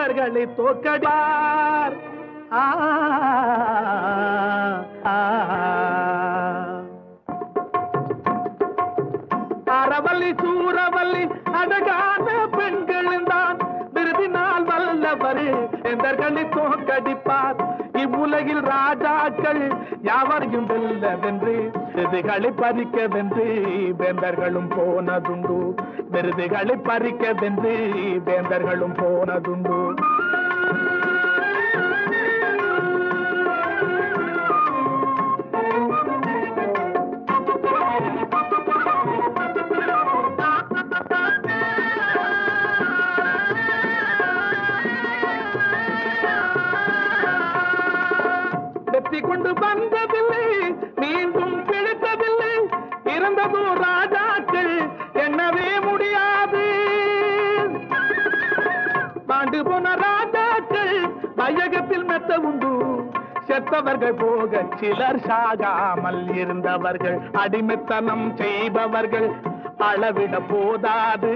வேந்தர்களை தோக்கடிப்பார் ஆ, ஆ, அறவல்லி சூரவல்லி அழகான பெண்களும் தான் விருதினால் வல்லவர் வேந்தர்களை தோக்கடிப்பார் இவ்வுலகில் ராஜாக்கள் யாவரையும் வெல்லவென்று விருதுகளை பறிக்கவென்று வேந்தர்களும் போனதுண்டு விருதுகளை பறிக்கவென்று வேந்தர்களும் போனதுண்டு வெற்றி கொண்டு வந்ததில்லை மீண்டும் பிழைத்ததில்லை இறந்ததும் ராஜாக்கள் எண்ணவே முடியாது பாண்டு போன ராஜாக்கள் வையகத்தில் மெத்த உண்டு செத்தவர்கள் போக சிலர் சாகாமல் இருந்தவர்கள் அடிமைத்தனம் செய்பவர்கள் அளவிட போதாது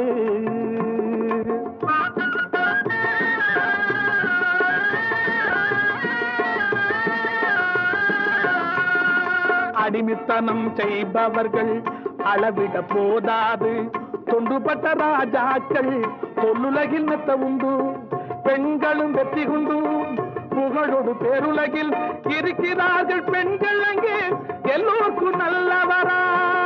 அடிமைத்தனம் செய்பவர்கள் அளவிட போதாது தொண்டுபட்ட ராஜாக்கள் தொல்லுலகில் மெத்த உண்டு பெண்களும் வெற்றி கொண்டு புகழோடு பேருலகில் இருக்கிறார்கள் பெண்கள் அங்கே எல்லோருக்கும் நல்லவரா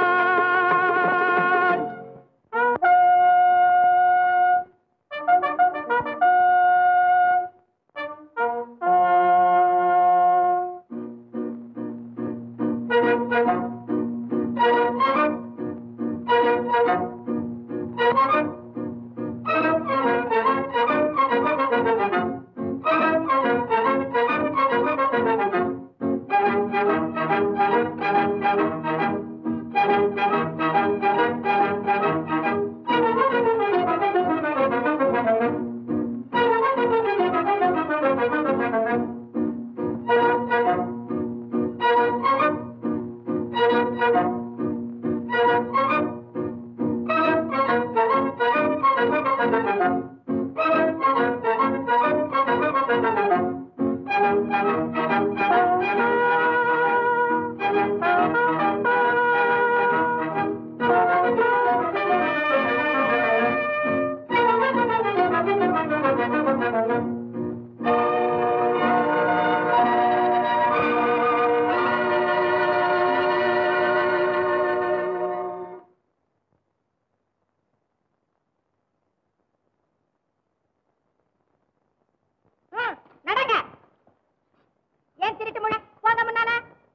ம், நடங்க ஏன் திருட்டு முனை போங்க முன்னால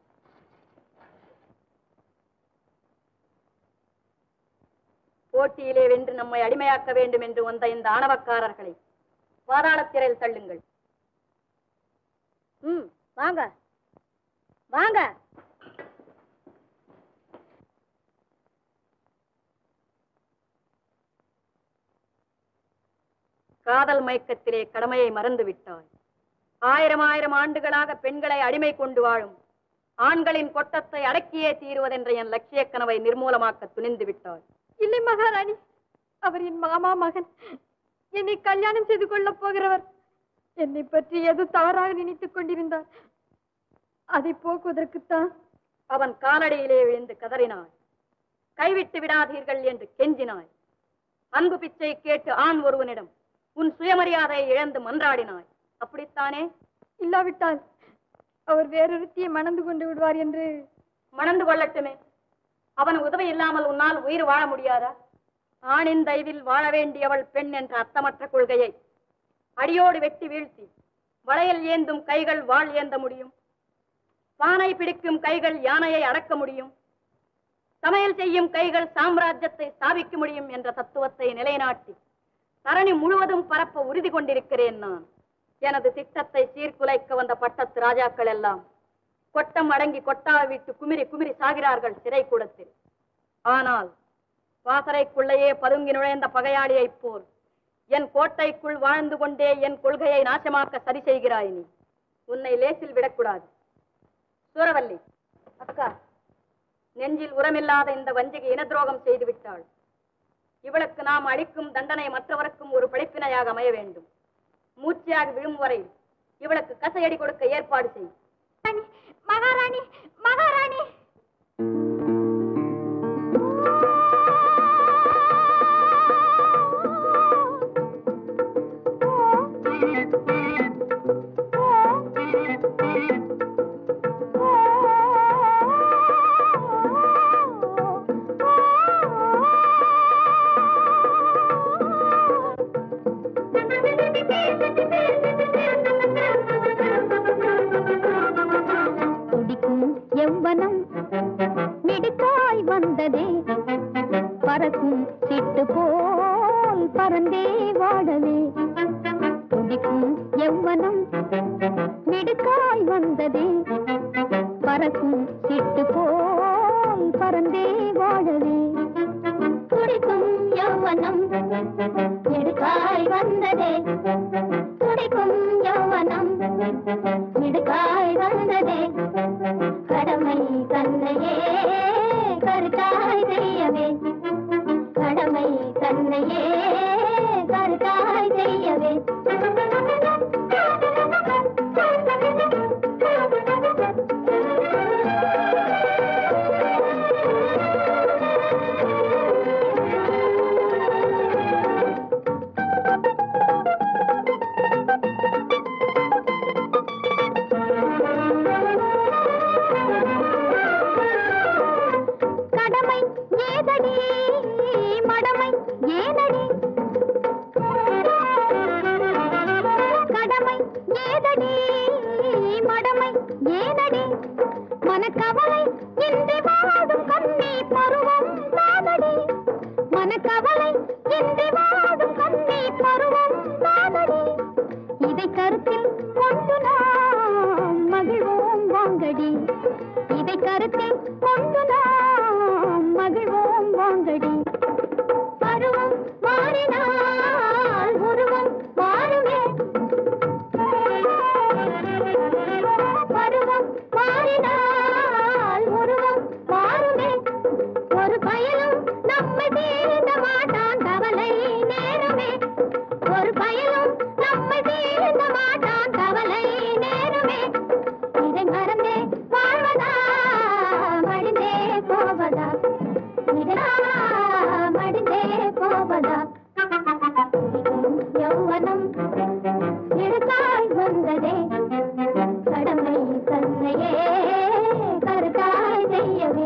போட்டியிலே வென்று நம்மை அடிமையாக்க வேண்டும் என்று வந்த இந்த ஆணவக்காரர்களை பாதாளத்திரையில் தள்ளுங்கள் ம் வாங்க வாங்க காதல் மயக்கத்திலே கடமையை மறந்து விட்டாய் ஆயிரம் ஆயிரம் ஆண்டுகளாக பெண்களை அடிமை கொண்டு வாழும் ஆண்களின் கொட்டத்தை அடக்கியே தீருவதென்ற என் லட்சிய கனவை நிர்மூலமாக்க துணிந்து விட்டாய் இல்லை மகாராணி அவர் என் மாமா மகன் என்னை கல்யாணம் செய்து கொள்ளப் போகிறவர் என்னை பற்றி எது தவறாக நினைத்துக் கொண்டிருந்தார் அதை போக்குவதற்குத்தான் அவன் காலடியிலே விழுந்து கதறினாய் கைவிட்டு விடாதீர்கள் என்று கெஞ்சினாய் அன்பு பிச்சை கேட்டு ஆண் ஒருவனிடம் உன் சுயமரியாதையை இழந்து மன்றாடினாய் அப்படித்தானே இல்லாவிட்டால் அவர் வேறொருத்தியை மணந்து கொண்டு விடுவார் என்று மணந்து கொள்ளட்டுமே அவன் உதவி இல்லாமல் உன்னால் உயிர் வாழ முடியாதா ஆணின் தயவில் வாழ வேண்டியவள் பெண் என்ற அர்த்தமற்ற கொள்கையை அடியோடு வெட்டி வீழ்த்தி வளையல் ஏந்தும் கைகள் வாள் ஏந்த முடியும் பானை பிடிக்கும் கைகள் யானையை அடக்க முடியும் சமையல் செய்யும் கைகள் சாம்ராஜ்யத்தை ஸ்தாபிக்க முடியும் என்ற தத்துவத்தை நிலைநாட்டி தரணி முழுவதும் பரப்ப உறுதி கொண்டிருக்கிறேன் நான் எனது திட்டத்தை சீர்குலைக்க வந்த பட்டத்து ராஜாக்கள் எல்லாம் கொட்டம் அடங்கி கொட்டாவை விட்டு குமிரி குமிரி சாகிறார்கள் சிறை கூடத்தில் ஆனால் பாசறைக்குள்ளேயே பதுங்கி நுழைந்த பகையாளியைப் போல் என் கோட்டைக்குள் வாழ்ந்து கொண்டே என் கொள்கையை நாசமாக்க சரி செய்கிறாய் நீ உன்னை லேசில் விடக்கூடாது சூரவல்லி அக்கா நெஞ்சில் உரமில்லாத இந்த வஞ்சிகை இனத்துரோகம் செய்து விட்டாள் இவளுக்கு நாம் அளிக்கும் தண்டனை மற்றவருக்கும் ஒரு படிப்பினையாக அமைய வேண்டும் மூச்சியாக விழும் வரை இவளுக்கு கசையடி கொடுக்க ஏற்பாடு செய் மகாராணி மகாராணி துடிக்கும் எவ்வனம் மிடுக்காய் வந்ததே பறக்கும் சிட்டு போல் பறந்தே வாழவே துடிக்கும் எவ்வனம் மிடுக்காய் வந்ததே பறக்கும் சிட்டு போல் பறந்தே வாழவே துடிக்கும் யௌவனம் மிடுக்காய் வந்ததே துடிக்கும் யௌவனம் மிடுக்காய் வந்ததே கடமை தன்னையே கருத்தாய் செய்யவே கடமை தன்னையே கருத்தாய் செய்யவே கடமை ஏதடி மடமை ஏனடி கடமை ஏதடி மடமை ஏனடி மனக்கவலை இன்றி வாடும் கண்ணி பருவம் தானடி மனக்கவலை இன்றி வாடும் கண்ணி பருவம் தானடி இதை கருத்தில் கொண்டு நாம் மகிழ்வோம் வாங்கடி இதை கருத்தில் கொண்டு நாம் மகிழ்வோம் வாங்கடி பருவம் மாறினால் உருவம் மாறுமே பருவம் மாறினால் உருவம் மாறுமே ஒரு பயலும் நம்மை தீர்ந்த மாட்டான் கவலை நேருமே ஒரு பயலும் நம்மை தீர்ந்த மாட்டான் கவலை நேருமே இதை மறந்தே வாழ்வதா மடிந்தே போவதா இதா மடிந்தே போவதா யௌவனம் இழுக்காய் வந்ததே கடமை தன்னையே கருத்தாய் செய்யவே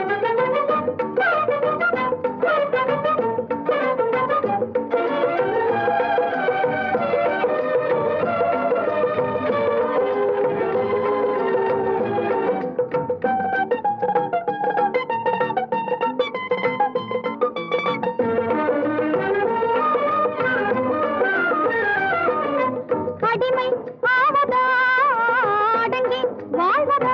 அடிமை ஆவதா அடங்கி வாழ்வதா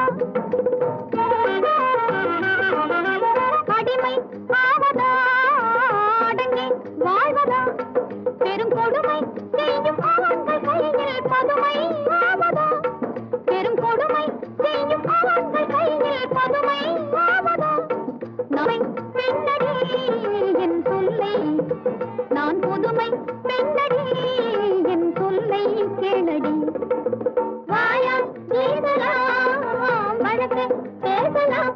அடிமை ஆவதா அடங்கி வாழ்வதா பெரும் கொடுமை செய்யும் ஆண்கள் கையில் பதுமை ஆவதா பெரும் கொடுமை செய்யும் ஆண்கள் கையில் பதுமை ஆவதா நம்மை பெண்ணடி என் சொல்லை நான் புதுமை பெண்ணடி என் சொல்லை கேளடி வாயால் பேசலாம் வழக்கு பேசலாம்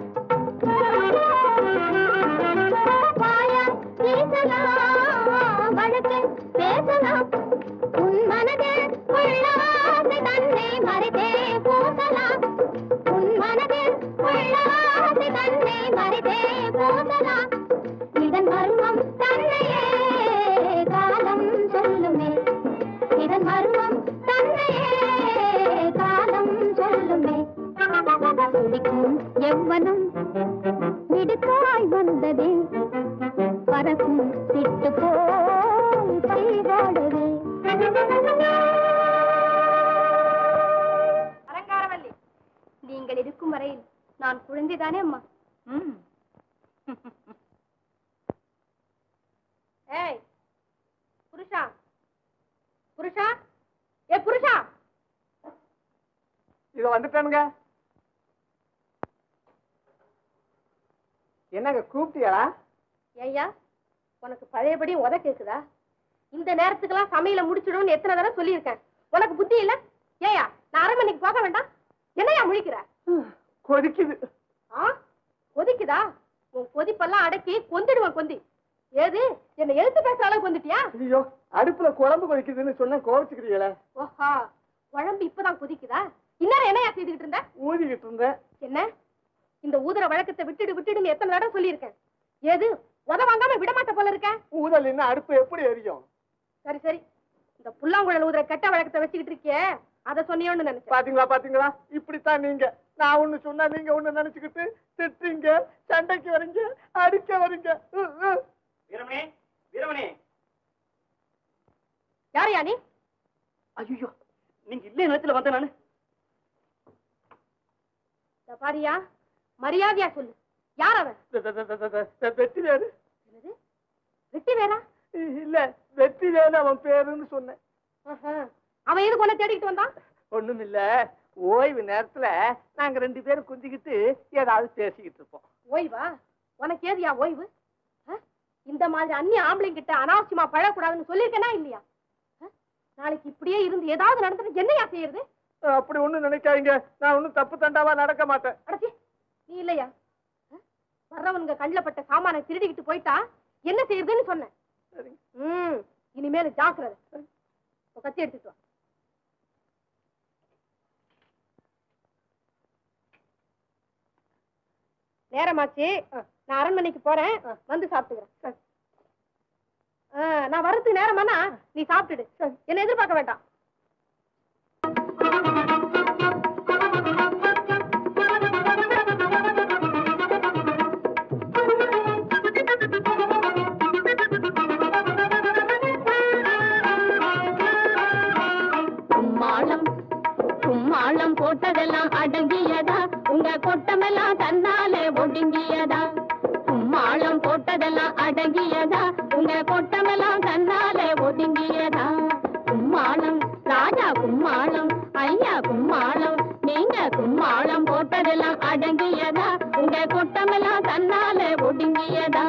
வாயால் பேசலாம் வழக்கு பேசலாம் உன் மனதில் உள்ள ஆசை தன்னை மறைத்தே பூசலாம் உன் மனதில் உள்ள ஆசை தன்னை மறைத்தே பூசலாம் இதன் மர்மம் தன்னையே காலம் சொல்லுமே இதன் மர்மம் தன்னையே காலம் சொல்லுமே துடிக்கும் எவ்வனம் மிடுக்காய் வந்ததே பறக்கும் சிட்டு போல் பைவாடுதே அலங்காரவல்லி நீங்கள் இருக்கும் வரையில் நான் குழந்தைதானே அம்மா ம். ஏய் புருஷா புருஷா ஏ புருஷா இது வந்துட்டானுங்க என்னங்க கூப்பிட்டியா ஐயா உனக்கு பழையபடி உத கேக்குதா இந்த நேரத்துக்கெல்லாம் சமையல முடிச்சிடும்னு எத்தனை தடவை சொல்லியிருக்கேன் உனக்கு புத்தி இல்ல ஏயா நான் அரை மணிக்கு போக வேண்டாம் என்னையா முழிக்கிற கொதிக்குது ஆ கொதிக்குதா உன் கொதிப்பெல்லாம் அடக்கி கொந்திடுவேன் கொந்தி ஏது என்ன எழுத்து பேசுற அளவுக்கு வந்துட்டியா ஐயோ அடுப்புல குழம்பு கொதிக்குதுன்னு சொன்ன கோவிச்சுக்கிறீங்களே ஓஹா குழம்பு இப்பதான் கொதிக்குதா இன்னும் என்னையா செய்துகிட்டு இருந்த ஊதிக்கிட்டு இருந்தேன் என்ன இந்த ஊதுற வழக்கத்தை விட்டுடு விட்டுடுன்னு எத்தனை தடவை சொல்லியிருக்கேன் ஏது உத வாங்காம விட மாட்ட போல இருக்க ஊதல் என்ன அடுப்பு எப்படி எரியும் சரி சரி இந்த புல்லாங்குழல் ஊதுற கெட்ட வழக்கத்தை வச்சுக்கிட்டு இருக்கியே அதை சொன்னியோன்னு நினைச்சேன் பாத்தீங்களா பாத்தீங்களா இப்படித்தான் நீங்க நான் ஒண்ணு சொன்னா நீங்க ஒண்ணு நினைச்சுக்கிட்டு திட்டுறீங்க சண்டைக்கு வரீங்க அடிக்க வரீங்க உ, உ. வீரமணி வீரமணி யாரையா நீ ஐயோ நீங்க இல்ல நேரத்துல வந்த நானு இந்த பாரியா மரியாதையா சொல்லு யார் அவன் த- த- த- த- த- த- வெற்றி வேறு என்னது வெட்டி வேறா இல்ல வெற்றி வேறு அவன் பேருன்னு சொன்னேன் ஆஹா. அவன் எதுக்கு உன்னை தேடிக்கிட்டு வந்தான் ஒண்ணும் இல்ல ஓய்வு நேரத்துல நாங்க ரெண்டு பேரும் குந்திக்கிட்டு ஏதாவது பேசிக்கிட்டு இருப்போம் ஓய்வா உனக்கு ஏதுயா ஓய்வு ஆ? இந்த மாதிரி அந்நிய ஆம்பளைங்க கிட்ட அனாவசியமா பழக்கூடாதுன்னு சொல்லியிருக்கேனா இல்லையா ஆ? நாளைக்கு இப்படியே இருந்து ஏதாவது நடந்துட்டு என்னையா செய்யறது அப்படி ஒண்ணும் நினைக்காதீங்க நான் ஒண்ணும் தப்பு தண்டாவா நடக்க மாட்டேன் அடச்சி நீ இல்லையா ஆ? வர்றவனுங்க கண்ணில் பட்ட சாமானை திருடிக்கிட்டு போயிட்டா என்ன செய்யறதுன்னு சொன்னேன் சரிங்க ம் இனிமேல் ஜாக்கிரதை இப்ப கத்தி எடுத்துட்டு வா நேரமாச்சு நான் அரண்மனைக்கு போறேன் வந்து சாப்பிட்டுக்கிறேன் ஆ, நான் வர்றதுக்கு நேரமானா நீ சாப்பிட்டுடு என்ன எதிர்பார்க்க வேண்டாம் கும்மாளம் கும்மாளம் போட்டதெல்லாம் அடங்கியதா உங்க கொட்டமெல்லாம் தன்னாலே ஒடுங்கியதா கும்மாளம் போட்டதெல்லாம் அடங்கியதா உங்க கொட்டமெல்லாம் தன்னாலே ஒடுங்கியதா கும்மாளம் ராஜா கும்மாளம் ஐயா கும்மாளம் நீங்க கும்மாளம் போட்டதெல்லாம் அடங்கியதா உங்க கொட்டமெல்லாம் தன்னாலே ஒடுங்கியதா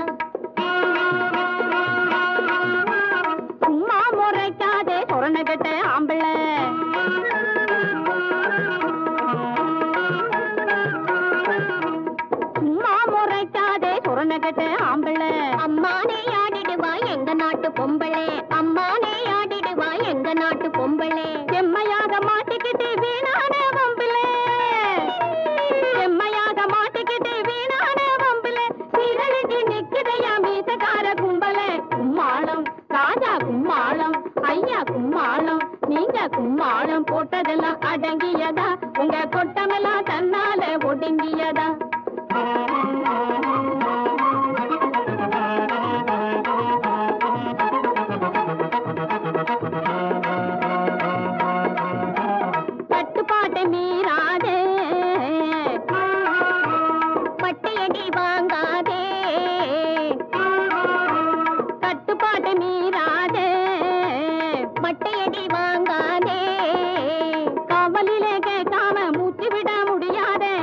சும்மா முறைக்காதே சொரண கட்ட ஆம்பளை சும்மா முறைக்காதே சொரண கட்ட ஆம்பளை அம்மானே ஆடிடுவா எங்க நாட்டு பொம்பளை அம்மானே ஆடிடுவா எங்க நாட்டு பொம்பளை செம்மையாக மாட்டிக்கிட்டு வீணான வம்பிளே செம்மையாக மாட்டிக்கிட்டு வீணான வம்பிளே சீரழிஞ்சு நிக்குதையா மீசக்கார கும்பலே கும்மாளம் ராஜா கும்மாளம் ஐயா கும்மாளம் நீங்க கும்மாளம் போட்டதெல்லாம் அடங்கியதா உங்க கொட்டமெல்லாம் தன்னால ஒடுங்கியதா கட்டுப்பாட்டை மீறாதே பட்டையடி வாங்காதே கட்டுப்பாட்டை மீறாதே மட்டையடி வாங்காதே காவலிலே கேட்காம மூச்சு விட முடியாதே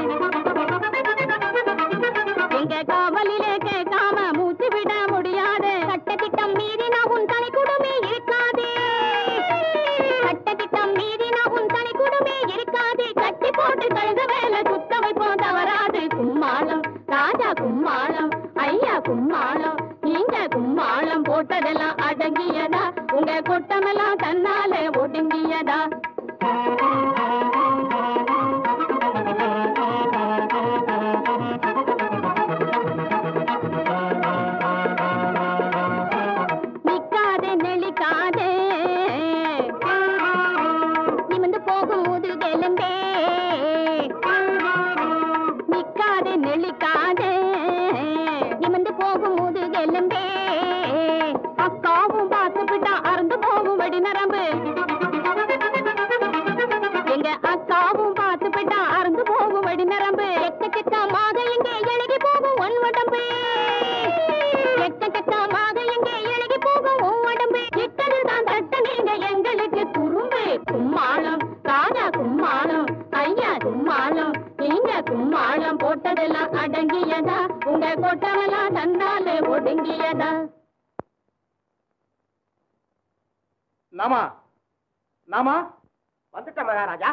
எங்க காவலிலே கேட்காம மூச்சு விட முடியாதே சட்டத்திட்டம் மீறினா உன் தனி குடுமே இருக்காதே சட்டத்திட்டம் மீறினா உன் தனி குடுமே இருக்காதே கட்டி போட்டு கழுத வேலை சுத்த வைப்போம் தவறாது கும்மாளம் ராஜா கும்மாளம் ஐயா கும்மாளம் நீங்க கும்மாளம் போட்டதெல்லாம் அடங்கியதா உங்க கொட்டமெல்லாம் தன்னாலே ஒடுங்கியதா நிக்காதே நெளிக்காதே நிமிந்து போகும் முதுகெலும்பே நிக்காதே நெளிக்காதே நிமிந்து போகும் முதுகெலும்பே அக்காவும் பார்த்துவிட்டா அறந்து போகும் வடி நரம்பு எங்க அக்காவும் பார்த்துவிட்டா அறந்து போகும் வடி நரம்பு எக்கச்சக்கமாக இங்கே எழுகி போகும் ஒன் உடம்பு எக்கச்சக்கமாக இங்கே எழுகி போகும் உன் உடம்பு இட்டதில் தான் தட்ட நீங்க எங்களுக்கு குறும்பு கும்மாளம் ராஜா கும்மாளம் ஐயா கும்மாளம் நீங்க கும்மாளம் போட்டதெல்லாம் அடங்கியதா உங்க கொட்டமெல்லாம் தன்னாலே ஒடுங்கியதா நாமா நாமா வந்துட்ட மகாராஜா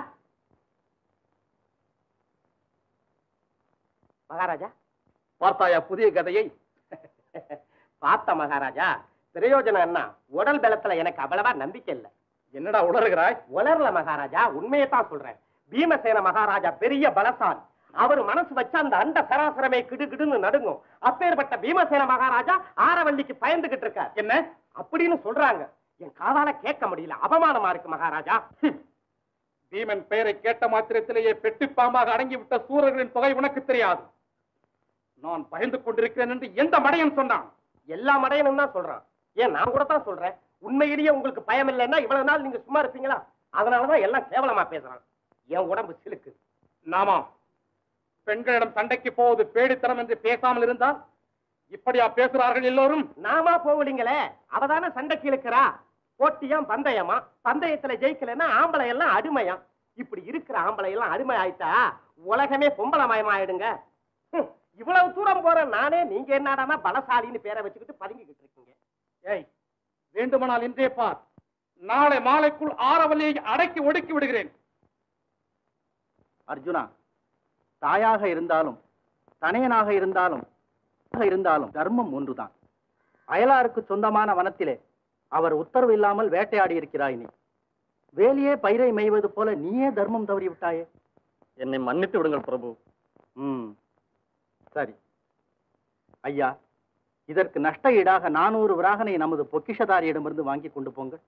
மகாராஜா பார்த்தாயா புதிய கதையை பார்த்த மகாராஜா பிரயோஜனம் என்ன உடல் பலத்துல எனக்கு அவ்வளவா நம்பிக்கை இல்ல என்னடா உணர்கிறாய் உலர்ல மகாராஜா உண்மையை தான் சொல்றேன் பீமசேன மகாராஜா பெரிய பலசாலி அவர் மனசு வச்ச அந்த அண்ட சராசரமே கிடுகிடுன்னு நடுங்கும் அப்பேற்பட்ட பீமசேன மகாராஜா ஆரவல்லிக்கு பயந்துகிட்டு இருக்கார் என்ன அப்படின்னு சொல்றாங்க என் காதால கேட்க முடியல அவமானமா இருக்கு மகாராஜா பீமன் பெயரை கேட்ட மாத்திரத்திலேயே பெட்டி பாம்பாக அடங்கிவிட்ட சூரர்களின் தொகை உனக்கு தெரியாது நான் பயந்து கொண்டிருக்கிறேன் என்று எந்த மடையன் சொன்னான் எல்லா மடையனும் தான் சொல்றான் ஏன் நான் கூட தான் சொல்றேன் உண்மையிலேயே உங்களுக்கு பயம் இல்லைன்னா இவ்வளவு நாள் நீங்க சும்மா இருப்பீங்களா அதனாலதான் எல்லாம் கேவலமா பேசுறான் என் உடம்பு சிலுக்கு நாமா பெண்களிடம் சண்டைக்கு போவது பேடித்தனம் என்று பேசாமல் இருந்தால் இப்படியா பேசுறார்கள் எல்லோரும் நாமா போவலீங்களே அவதானே சண்டைக்கு இழுக்கிறா போட்டியாம் பந்தயமா பந்தயத்துல ஜெயிக்கலைன்னா ஆம்பளை எல்லாம் அடிமையா இப்படி இருக்கிற ஆம்பளை எல்லாம் அடிமை ஆயிட்டா உலகமே பொம்பளமயம் ஆயிடுங்க ஹம், இவ்வளவு தூரம் போற நானே நீங்க என்னடானா பலசாலின்னு பேரை வச்சுக்கிட்டு பதுங்கிக்கிட்டு இருக்கீங்க ஏய் வேண்டுமானால் இன்றே பார் நாளை மாலைக்குள் ஆரவல்லியை அடக்கி ஒடுக்கி விடுகிறேன் அர்ஜுனா தாயாக இருந்தாலும் தனையனாக இருந்தாலும் இருந்தாலும் தர்மம் ஒன்றுதான் அயலாருக்கு சொந்தமான வனத்திலே அவர் உத்தரவு இல்லாமல் வேட்டையாடி இருக்கிறாய் நீ வேலியே பயிரை மேய்வது போல நீயே தர்மம் தவறி விட்டாயே என்னை மன்னித்து விடுங்கள் பிரபு ம் சரி ஐயா இதற்கு நஷ்ட ஈடாக நானூறு விராகனை நமது பொக்கிஷதாரியிடமிருந்து வாங்கி கொண்டு போங்கள்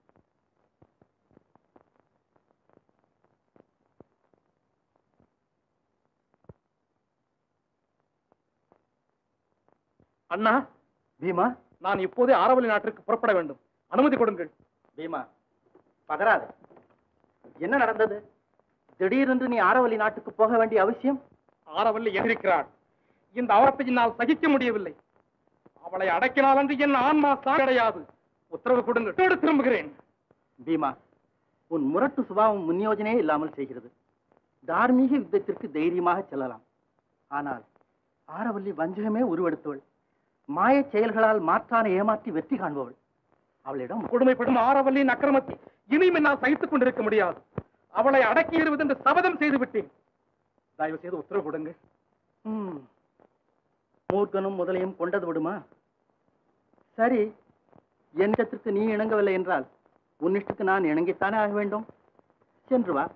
அண்ணா பீமா நான் இப்போதே ஆரவல்லி நாட்டிற்கு புறப்பட வேண்டும் அனுமதி கொடுங்கள் பீமா பதறாதே என்ன நடந்தது திடீரென்று நீ ஆரவல்லி நாட்டுக்கு போக வேண்டிய அவசியம் ஆரவல்லி எதிர்க்கிறாள் இந்த அவலத்தை என்னால் சகிக்க முடியவில்லை அவளை அடக்கினால் அன்று என் ஆன்மா சாடையாது உத்தரவு கொடுங்கள் இதோடு திரும்புகிறேன் பீமா உன் முரட்டு சுபாவம் முன்யோஜனே இல்லாமல் செய்கிறது தார்மீக யுத்தத்திற்கு தைரியமாக செல்லலாம் ஆனால் ஆரவல்லி வஞ்சகமே உருவெடுத்தவள் மாயச் செயல்களால் மாற்றான ஏமாற்றி வெற்றி காண்பவள் அவளிடம் கொடுமைப்படும் ஆரவல்லியின் அக்கிரமத்தை இனியும் என்னால் சகித்துக் கொண்டிருக்க முடியாது அவளை அடக்கி எறிவது என்று சபதம் செய்து விட்டேன் தயவு செய்து உத்தரவு கொடுங்க ம், மூர்க்கனும் முதலையும் கொண்டது விடுமா சரி என் இஷ்டத்திற்கு நீ இணங்கவில்லை என்றால் உன் இஷ்டத்துக்கு நான் இணங்கித்தானே ஆக வேண்டும் சென்று வா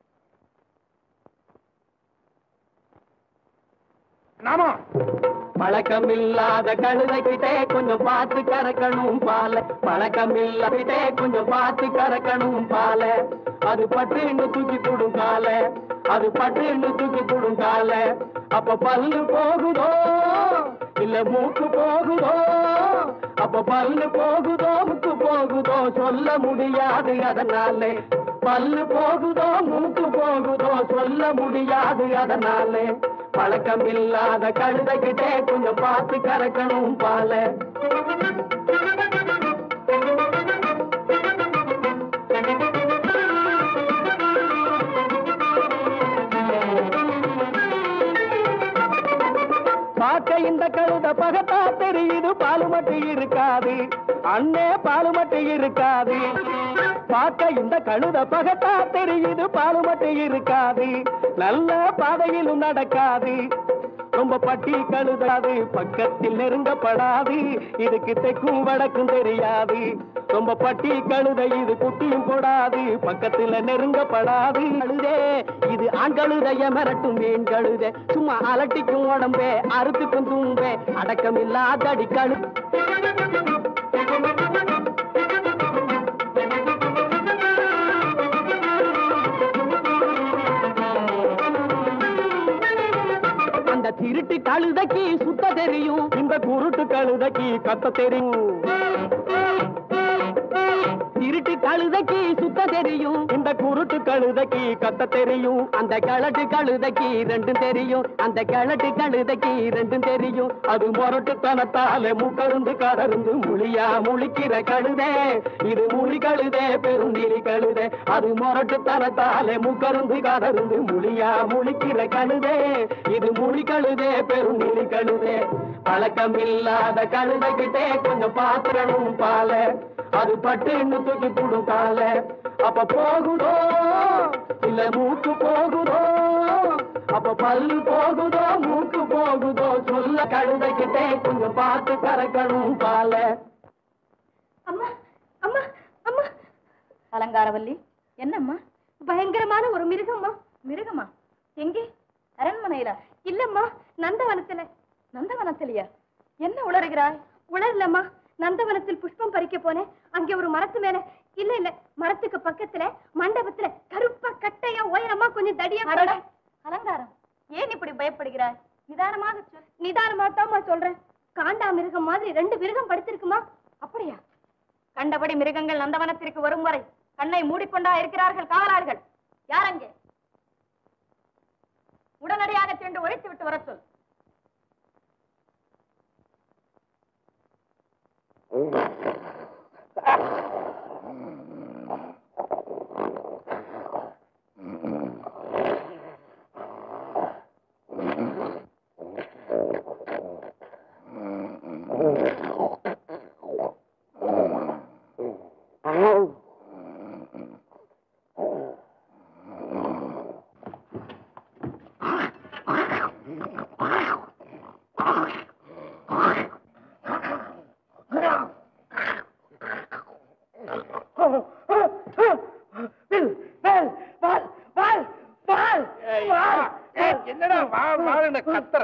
நாமா பழக்கமில்லாத கழுதைகிட்டே கொஞ்சம் பார்த்து கறக்கணும் பால பழக்கமில்லாதே கொஞ்சம் பார்த்து கறக்கணும் பால அது பட்டுன்னு தூக்கி போடும் கால அது பட்டுன்னு தூக்கி போடும் கால அப்ப பல்லு போகுதோ இல்ல மூக்கு போகுதோ அப்ப பல்லு போகுதோ மூக்கு போகுதோ சொல்ல முடியாது அதனாலே பல்லு போகுதோ மூக்கு போகுதோ சொல்ல முடியாது அதனாலே பழக்கம் இல்லாத கழுதைகிட்டே கொஞ்சம் பார்த்து கறக்கணும் பால பார்க்க இந்த கழுத பகத்தா தெரியுது பாலு மட்டும் இருக்காது அண்ணே பாலு மட்டும் இருக்காது பார்க்க இந்த கழுத பகத்தா தெரியுது பாலு மட்டும் இருக்காது நல்ல பாதையிலும் நடக்காது ரொம்ப பட்டி கழுதாது பக்கத்தில் நெருங்கப்படாது இதுக்கு தெக்கும் வடக்கும் தெரியாது ரொம்ப பட்டி கழுதை இது குட்டியும் போடாது பக்கத்துல நெருங்கப்படாது கழுதே இது ஆண் கழுதைய மிரட்டும் மீன் கழுதே சும்மா அலட்டிக்கும் உடம்பே அறுத்துக்கும் தும்பே அடக்கம் இல்லாதடி கழு அந்த திருட்டு கழுதைக்கு சுத்த தெரியும் இந்த குருட்டு கழுதைக்கு கத்த தெரியும் திருட்டு கழுதைக்கு சுத்த தெரியும் இந்த குருட்டு கழுதைக்கு கத்த தெரியும் அந்த கிழட்டு கழுதைக்கு ரெண்டும் தெரியும் அந்த கிழட்டு கழுதைக்கு ரெண்டும் தெரியும் அது முரட்டுத்தனத்தால முக்கருந்து கடருந்து முழியா முழிக்கிற கழுதே இது முழி கழுதே பெருந்திரி கழுதே அது முரட்டுத்தனத்தால முக்கருந்து கடருந்து முழியா முழிக்கிற கழுதே இது முழி கழுதே பெருந்திரி கழுதே பழக்கம் இல்லாத கழுதைகிட்டே கொஞ்சம் பாத்திரணும் பால அது பட்டுன்னு தூக்கி போடும் கால அப்ப போகுதோ இல்ல மூக்கு போகுதோ அப்ப பல்லு போகுதோ மூக்கு போகுதோ சொல்ல கழுதைக்கிட்டே கொஞ்சம் பார்த்து கறக்கணும் பால அம்மா அம்மா அம்மா அலங்காரவல்லி என்னம்மா பயங்கரமான ஒரு மிருகம்மா மிருகமா எங்கே அரண்மனையில இல்லம்மா நந்தவனத்துல நந்தவனத்திலையா என்ன உளறுகிறாய் உணரலம்மா நந்தவனத்தில் புஷ்பம் பறிக்க போனேன் அங்கே ஒரு மரத்து மேல இல்ல இல்ல மரத்துக்கு பக்கத்துல மண்டபத்துல கருப்பா கட்டையா உயரமா கொஞ்சம் தடியா அடடா, அலங்காரம் ஏன் இப்படி பயப்படுகிறாய் நிதானமாக சொல் நிதானமா தாம்மா சொல்றேன் காண்டா மிருகம் மாதிரி ரெண்டு மிருகம் படுத்திருக்குமா அப்படியா கண்டபடி மிருகங்கள் நந்தவனத்திற்கு வரும் வரை கண்ணை மூடிக்கொண்டா இருக்கிறார்கள் காவலார்கள் யார் அங்கே உடனடியாக சென்று ஒழித்து விட்டு வர சொல் என்னடா வா வாழுன கத்துற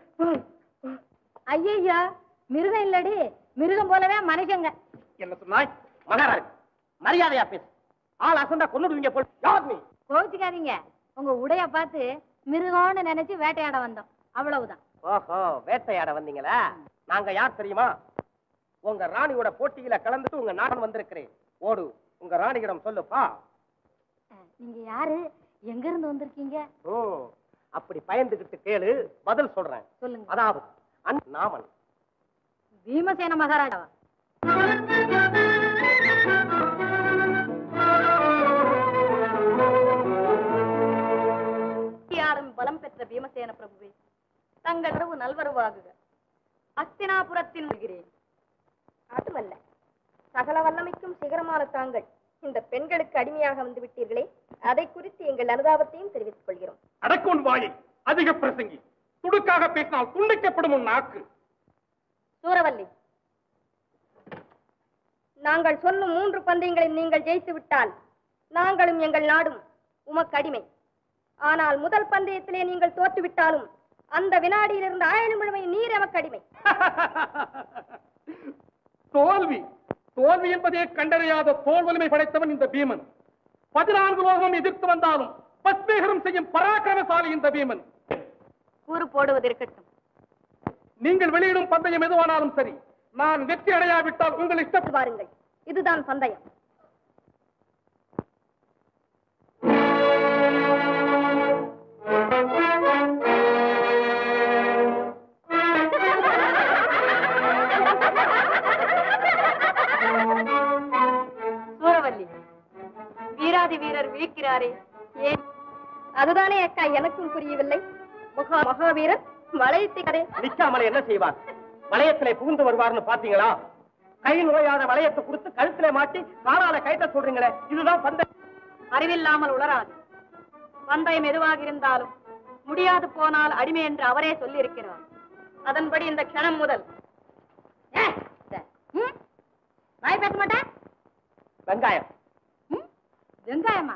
ஐயா மிருகம் இல்லடி மிருகம் போலவே மனுஷங்க என்ன சொன்னாய் மகாராஜ் மரியாதையா பேசு ஆள் அசந்தா கொண்டுடுவீங்க போல் யார் நீ கோவிச்சுக்காதீங்க உங்க உடைய பார்த்து மிருகம்னு நினைச்சு வேட்டையாட வந்தோம் அவ்வளவுதான் ஓஹோ வேட்டையாட வந்தீங்களா நாங்க யார் தெரியுமா உங்க ராணியோட போட்டியில கலந்துட்டு உங்க நாடன் வந்திருக்கிறேன் ஓடு உங்க ராணியிடம் சொல்லுப்பா நீங்க யாரு எங்க இருந்து வந்திருக்கீங்க ஓ அப்படி பயந்துகிட்டு கேளு பதில் சொல்றேன் சொல்லுங்க அதாவது அன் நாமன் பீமசேன மகாராஜாவா யாரும் பலம் பெற்ற பீமசேன பிரபுவே தங்கள் உறவு நல்வரவாகுக அஸ்தினாபுரத்தில் வருகிறேன் அதுமல்ல சகல வல்லமைக்கும் சிகரமான தாங்கள் இந்த பெண்களுக்கு அடிமையாக வந்து விட்டீர்களே அதை குறித்து எங்கள் அனுதாபத்தையும் தெரிவித்துக் கொள்கிறோம் அடக்கோன் வாயை அதிக பிரசங்கி துடுக்காக பேசினால் துண்டிக்கப்படும் உன் நாக்கு சூரவல்லி நாங்கள் சொல்லும் மூன்று பந்தயங்களில் நீங்கள் ஜெயித்து விட்டால் நாங்களும் எங்கள் நாடும் உமக்கு அடிமை ஆனால் முதல் பந்தயத்திலே நீங்கள் தோற்றுவிட்டாலும் அந்த வினாடியிலிருந்து ஆயுள் முழுமை நீர் எமக்கு அடிமை தோல்வி தோல்வி என்பதே கண்டறியாத தோல் வலிமை படைத்தவன் இந்த பீமன் பதினான்கு லோகம் எதிர்த்து வந்தாலும் பஸ்மேகரம் செய்யும் பராக்கிரமசாலி இந்த பீமன் கூறு போடுவது இருக்கட்டும் நீங்கள் வெளியிடும் பந்தயம் எதுவானாலும் சரி நான் வெற்றி அடையாவிட்டால் உங்கள் இஷ்டப்படி பாருங்கள் இதுதான் பந்தயம் சூரவல்லி வீராதி வீரர் விழிக்கிறாரே ஏன் அதுதானே அக்கா எனக்கும் புரியவில்லை மகா மகாவீரர் வளையத்தை நிக்காமலே என்ன செய்வார் வளையத்திலே புகுந்து வருவார்னு பாத்தீங்களா கை நுழையாத வளையத்தை கொடுத்து கழுத்திலே மாட்டி காலால கைட்ட சொல்றீங்களே இதுதான் பந்த அறிவில்லாமல் உளராது பந்தயம் எதுவாக இருந்தாலும் முடியாது போனால் அடிமை என்று அவரே சொல்லியிருக்கிறார் அதன்படி இந்த க்ஷணம் முதல் ஏய், இந்த, ம்? வாய் பேச மாட்டேன் வெங்காயம் ம்? வெங்காயமா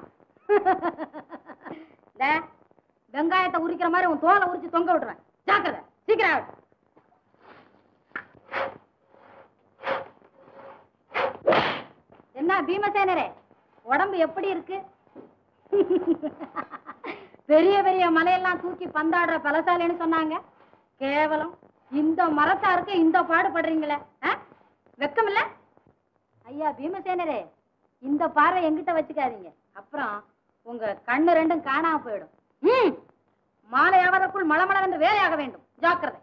இந்த, வெங்காயத்தை உரிக்கிற மாதிரி உன் தோலை உரிச்சு தொங்க விட்டுறேன் ஜாக்கிரதை சீக்கிரம் ஆடு. என்ன பீமசேனரே உடம்பு எப்படி இருக்கு பெரிய பெரிய மலையெல்லாம் தூக்கி பந்தாடுற பலசாலின்னு சொன்னாங்க கேவலம் இந்த மரத்தாருக்கு இந்த பாடுபடுறீங்களே ஆ? வெக்கம் இல்ல ஐயா பீமசேனரே இந்த பார்வை எங்கிட்ட வச்சுக்காதீங்க அப்புறம் உங்க கண்ணு ரெண்டும் காணாம போயிடும் ம் மாலை ஆவதற்குள் மளமளவென்று வேலையாக வேண்டும் ஜாக்கிரதை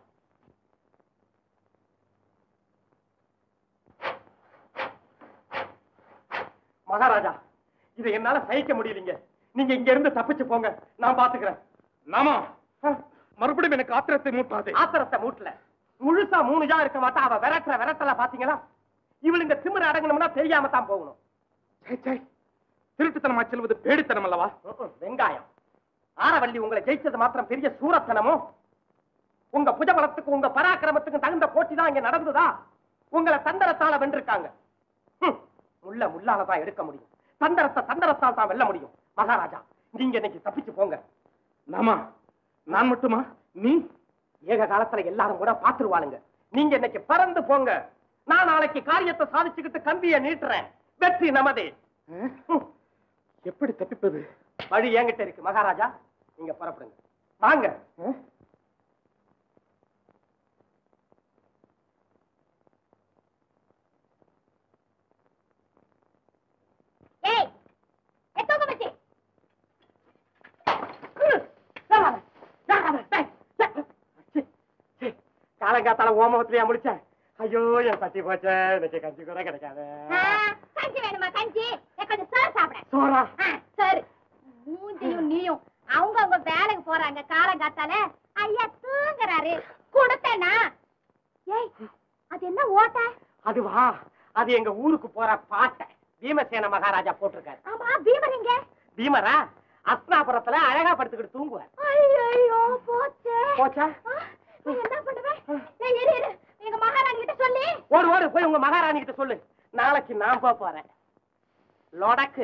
மகாராஜா இதை என்னால சகிக்க முடியலீங்க நீங்க இங்க இருந்து தப்பிச்சு போங்க நான் பாத்துக்கிறேன் நாமா மறுபடியும் எனக்கு ஆத்திரத்தை மூட்டாதே ஆத்திரத்தை மூட்டல முழுசா மூணு ஜா இருக்க மாட்டா அவ விரட்டுற விரட்டல பாத்தீங்களா இவள் இந்த திமிர அடங்கணும்னா தெரியாம தான் போகணும் சே, சே. திருட்டுத்தனமா செல்வது பேடித்தனம் அல்லவா ம்ம், வெங்காயம் ஆரவள்ளி உங்களை ஜெயிச்சது மாத்திரம் பெரிய சூரத்தனமோ உங்க புஜபலத்துக்கு உங்க பராக்கிரமத்துக்கு தகுந்த போட்டி தான் இங்க நடந்ததா உங்களை தந்தரத்தால வென்றிருக்காங்க ஹம், முள்ள முள்ளால தான் எடுக்க முடியும் தந்தரத்தை தந்தரத்தால் தான் வெல்ல முடியும் மகாராஜா நீங்க இன்னைக்கு தப்பிச்சு போங்க நாமா நான் மட்டுமா நீ ஏக காலத்துல எல்லாரும் கூட பாத்துருவாளுங்க நீங்க இன்னைக்கு பறந்து போங்க நான் நாளைக்கு காரியத்தை சாதிச்சுக்கிட்டு கம்பியை நீட்டுறேன் வெற்றி நமதே அஹ், ஹம், எப்படி தப்பிப்பது வழி என்கிட்ட இருக்கு மகாராஜா நீங்க புறப்படுங்க வாங்க அஹ்? ஏய் எத்தோங்க மச்சி காலங்காத்தால ஓமத்திலேயே முடிச்சேன் ஐயோ என் பட்டி போச்சே இன்னைக்கு கஞ்சி கூட கிடைக்காது கஞ்சி வேணுமா கஞ்சி எனக்கு கொஞ்சம் சோறு சாப்பிட சோறா சரி மூஞ்சியும் நீயும் அவங்க அவங்க வேலைக்கு போறாங்க காலங்காத்தால ஐயா தூங்குறாரு கொடுத்தேனா ஏய் அது என்ன ஓட்ட அதுவா அது எங்க ஊருக்கு போற பாட்டை பீமசேன மகாராஜா போட்டிருக்காரு ஆமா பீமர் எங்க பீமரா அஸ்னாபுரத்துல அழகா படுத்துக்கிட்டு தூங்குவார் ஐயோ போச்சே போச்சா ஆ, நான் என்ன பண்ணுவேன் ஏய், இரு இரு எங்க மகாராணி கிட்ட சொல்லி ஓடு ஓடு போய் உங்க மகாராணி கிட்ட சொல்லு நாளைக்கு நான் போக போறேன் லொடக்கு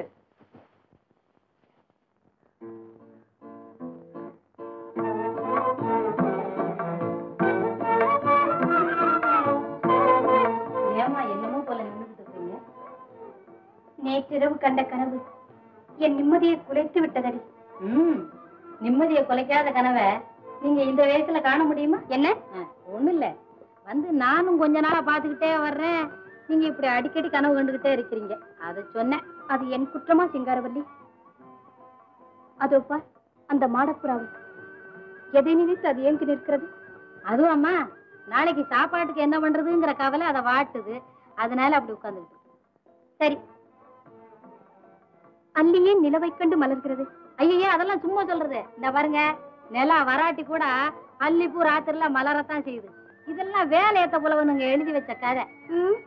ஏமா என்னமோ போல நின்றுட்டு இருக்கீங்க நேற்றிரவு கண்ட கனவு என் நிம்மதியை குலைத்து விட்டதடி ம் நிம்மதியை குலைக்காத கனவை நீங்க இந்த வயசுல காண முடியுமா என்ன ஒண்ணு இல்ல வந்து நானும் கொஞ்ச நாளா பாத்துக்கிட்டே வர்றேன் நீங்க இப்படி அடிக்கடி கனவு கண்டுகிட்டே இருக்கிறீங்க அதை சொன்னேன் அது என் குற்றமா சிங்காரவல்லி அதோப்பா அந்த மாடப்புறாவு எதை நினைத்து அது ஏங்கி நிற்கிறது அதுவும் அம்மா நாளைக்கு சாப்பாட்டுக்கு என்ன பண்றதுங்கிற கவலை அதை வாட்டுது அதனால அப்படி உட்கார்ந்துகிட்டு இருக்கு. சரி அல்லியே நிலவை கண்டு மலர்கிறது ஐயே அதெல்லாம் சும்மா சொல்றது இந்த பாருங்க நிலா வராட்டி கூட அல்லிப்பூ ராத்திரில மலரத்தான் செய்யுது இதெல்லாம் வேலையத்த புலவனுங்க எழுதி வச்ச கதை ம்.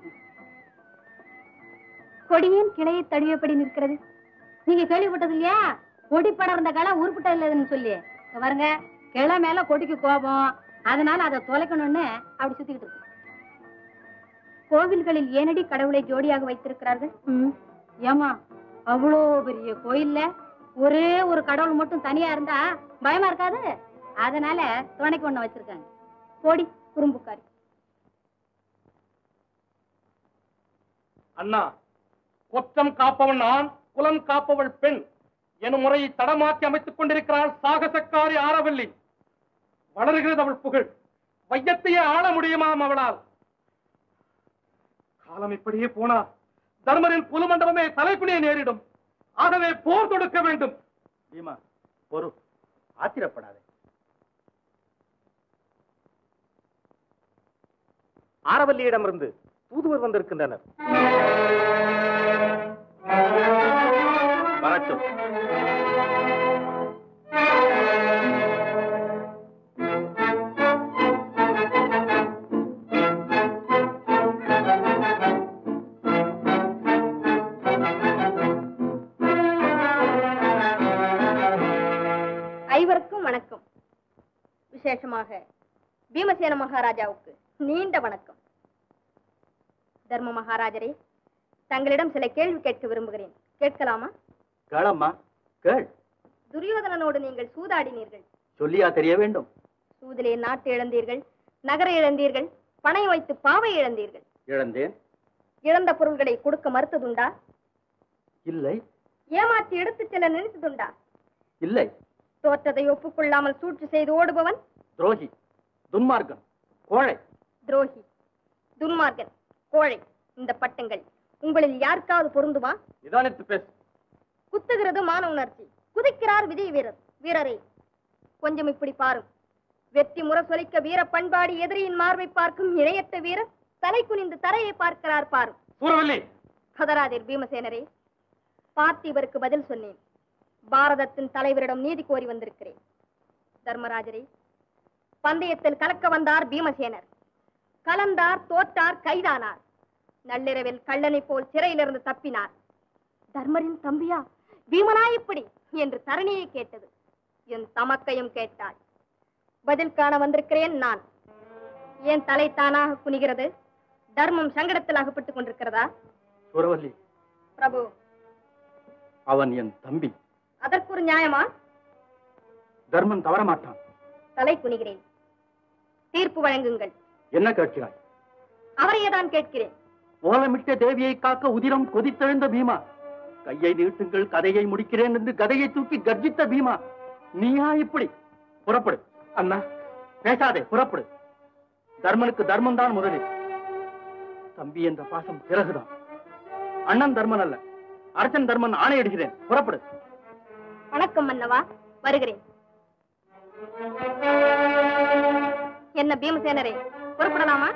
கொடியின் கிளையை தழுவியபடி நிற்கிறது நீங்க கேள்விப்பட்டது இல்லையா கொடி படர்ந்த களை உருப்பிட்டது இல்லைன்னு சொல்லி இங்க பாருங்க கிளை மேல கொடிக்கு கோபம் அதனால அதை தொலைக்கணும்னு அப்படி சுத்திக்கிட்டு இருக்கு கோவில்களில் ஏனடி கடவுளை ஜோடியாக வைத்திருக்கிறார்கள் ஏமா அவ்வளோ பெரிய கோயில்ல ஒரே ஒரு கடவுள் மட்டும் தனியா இருந்தா பயமா இருக்காது அதனால துணைக்கு ஒண்ணு வச்சிருக்காங்க போடி குறும்புக்காரி அண்ணா குற்றம் காப்பவன் நான் குலம் காப்பவள் பெண் எனும் முறையை தடமாற்றி அமைத்துக் கொண்டிருக்கிறாள் சாகசக்காரி ஆரவல்லி வளர்கிறது அவள் புகழ் வையத்தையே ஆள முடியுமாம் அவளால் காலம் இப்படியே போனால் தர்மரின் புலுமண்டபமே தலைக்குனியை நேரிடும் ஆகவே போர் தொடுக்க வேண்டும் பீமா பொறு ஆத்திரப்படாதே ஆரவல்லியிடமிருந்து தூதுவர் வந்திருக்கின்றனர் வரட்டும் ஐவருக்கும் வணக்கம் விசேஷமாக பீமசேன மகாராஜாவுக்கு நீண்ட வணக்கம் தர்ம மகாராஜரே தங்களிடம் சில கேள்வி கேட்க விரும்புகிறேன் கேட்கலாமா கேளம்மா கேள் துரியோதனனோடு நீங்கள் சூதாடினீர்கள் சொல்லியா தெரிய வேண்டும் சூதிலே நாட்டு இழந்தீர்கள் நகர இழந்தீர்கள் பணம் வைத்து பாவை இழந்தீர்கள் இழந்தேன் இழந்த பொருள்களை கொடுக்க மறுத்ததுண்டா இல்லை ஏமாற்றி எடுத்துச் செல்ல நினைத்ததுண்டா இல்லை தோற்றதை ஒப்புக்கொள்ளாமல் சூழ்ச்சி செய்து ஓடுபவன் துரோகி துன்மார்க்கன் கோழை துரோகி துன்மார்க்கன் கோழை இந்த பட்டங்கள் உங்களில் யாருக்காவது பொருந்துமா நிதானித்து பேசு குத்துகிறது மான உணர்ச்சி குதிக்கிறார் விஜய் வீரர் வீரரே கொஞ்சம் இப்படி பாரும் வெற்றி முரசொலிக்க வீர பண்பாடி எதிரியின் மார்பை பார்க்கும் இணையற்ற வீரர் தலை குனிந்து தரையை பார்க்கிறார் பாரும் சூரவல்லி கதராதீர் பீமசேனரே பார்த்திபருக்கு பதில் சொன்னேன் பாரதத்தின் தலைவரிடம் நீதி கோரி வந்திருக்கிறேன் தர்மராஜரே பந்தயத்தில் கலக்க வந்தார் பீமசேனர் கலந்தார் தோற்றார் கைதானார் நள்ளிரவில் கள்ளனை போல் சிறையிலிருந்து தப்பினார் தர்மரின் தம்பியா பீமனா இப்படி என்று தரணியை கேட்டது என் தமக்கையும் கேட்டாள் பதில் காண வந்திருக்கிறேன் நான் ஏன் தலை தானாக குனிகிறது தர்மம் சங்கடத்தில் அகப்பட்டுக் கொண்டிருக்கிறதா சுரவல்லி பிரபு அவன் என் தம்பி அதற்கு ஒரு நியாயமா தர்மம் தவற மாட்டான் தலை குனிகிறேன் தீர்ப்பு வழங்குங்கள் என்ன கேட்கிறாய் அவரையே தான் கேட்கிறேன் ஓலமிட்ட தேவியை காக்க உதிரம் கொதித்தெழுந்த பீமா கையை நீட்டுங்கள் கதையை முடிக்கிறேன் என்று கதையை தூக்கி கர்ஜித்த பீமா நீயா இப்படி புறப்படு அண்ணா பேசாதே புறப்படு தர்மனுக்கு தர்மம் தான் முதலில் தம்பி என்ற பாசம் பிறகுதான் அண்ணன் தர்மன் அல்ல அரசன் தர்மன் ஆணையிடுகிறேன் புறப்படு வணக்கம் மன்னவா வருகிறேன் என்ன பீமசேனரே புறப்படலாமா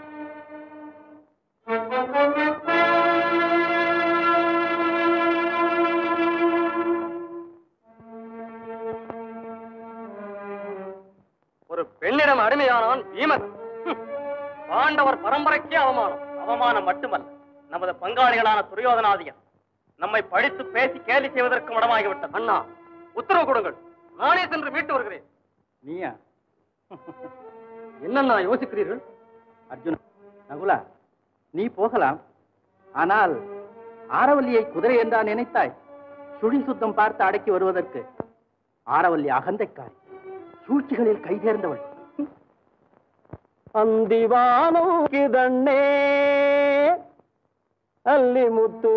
ஒரு பெண்ணிடம் அடிமையானான் பீமன் ஹம். பாண்டவர் பரம்பரைக்கே அவமானம் அவமானம் மட்டுமல்ல நமது பங்காளிகளான துரியோதனாதியன் நம்மை படித்து பேசி கேலி செய்வதற்கு இடமாகிவிட்டது அண்ணா உத்தரவு கொடுங்கள் நானே சென்று மீட்டு வருகிறேன் நீயா என்னண்ணா யோசிக்கிறீர்கள் அர்ஜுன் நகுலா நீ போகலாம் ஆனால் ஆரவல்லியை குதிரை என்றா நினைத்தாய் சுழி சுத்தம் பார்த்து அடக்கி வருவதற்கு ஆரவல்லி அகந்தைக்காரி சூழ்ச்சிகளில் கை தேர்ந்தவள் அந்திவானம் கிதண்ணே அல்லிமுத்து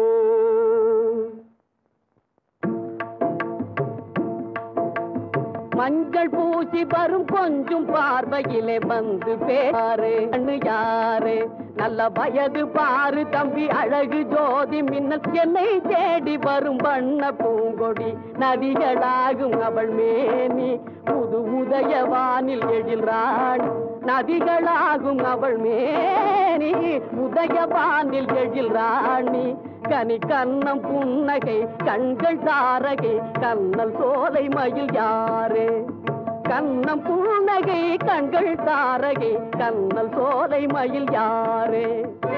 மஞ்சள் பூசி வரும் கொஞ்சம் பார்வையிலே வந்து பேரு கண்ணு யாரு நல்ல வயது பாரு தம்பி அழகு ஜோதி மின்னல் என்னை தேடி வரும் வண்ண பூங்கொடி நதிகளாகும் அவள் மேனி புது உதய வானில் எழில் ராணி நதிகளாகும் அவள் மேனி உதய வானில் எழில் ராணி கனி கண்ணம் புன்னகை கண்கள் தாரகை கண்ணல் சோலை மயில் யாரே கண்ணம் புன்னகை கண்கள் தாரகை கண்ணல் சோலை மயில் யாரே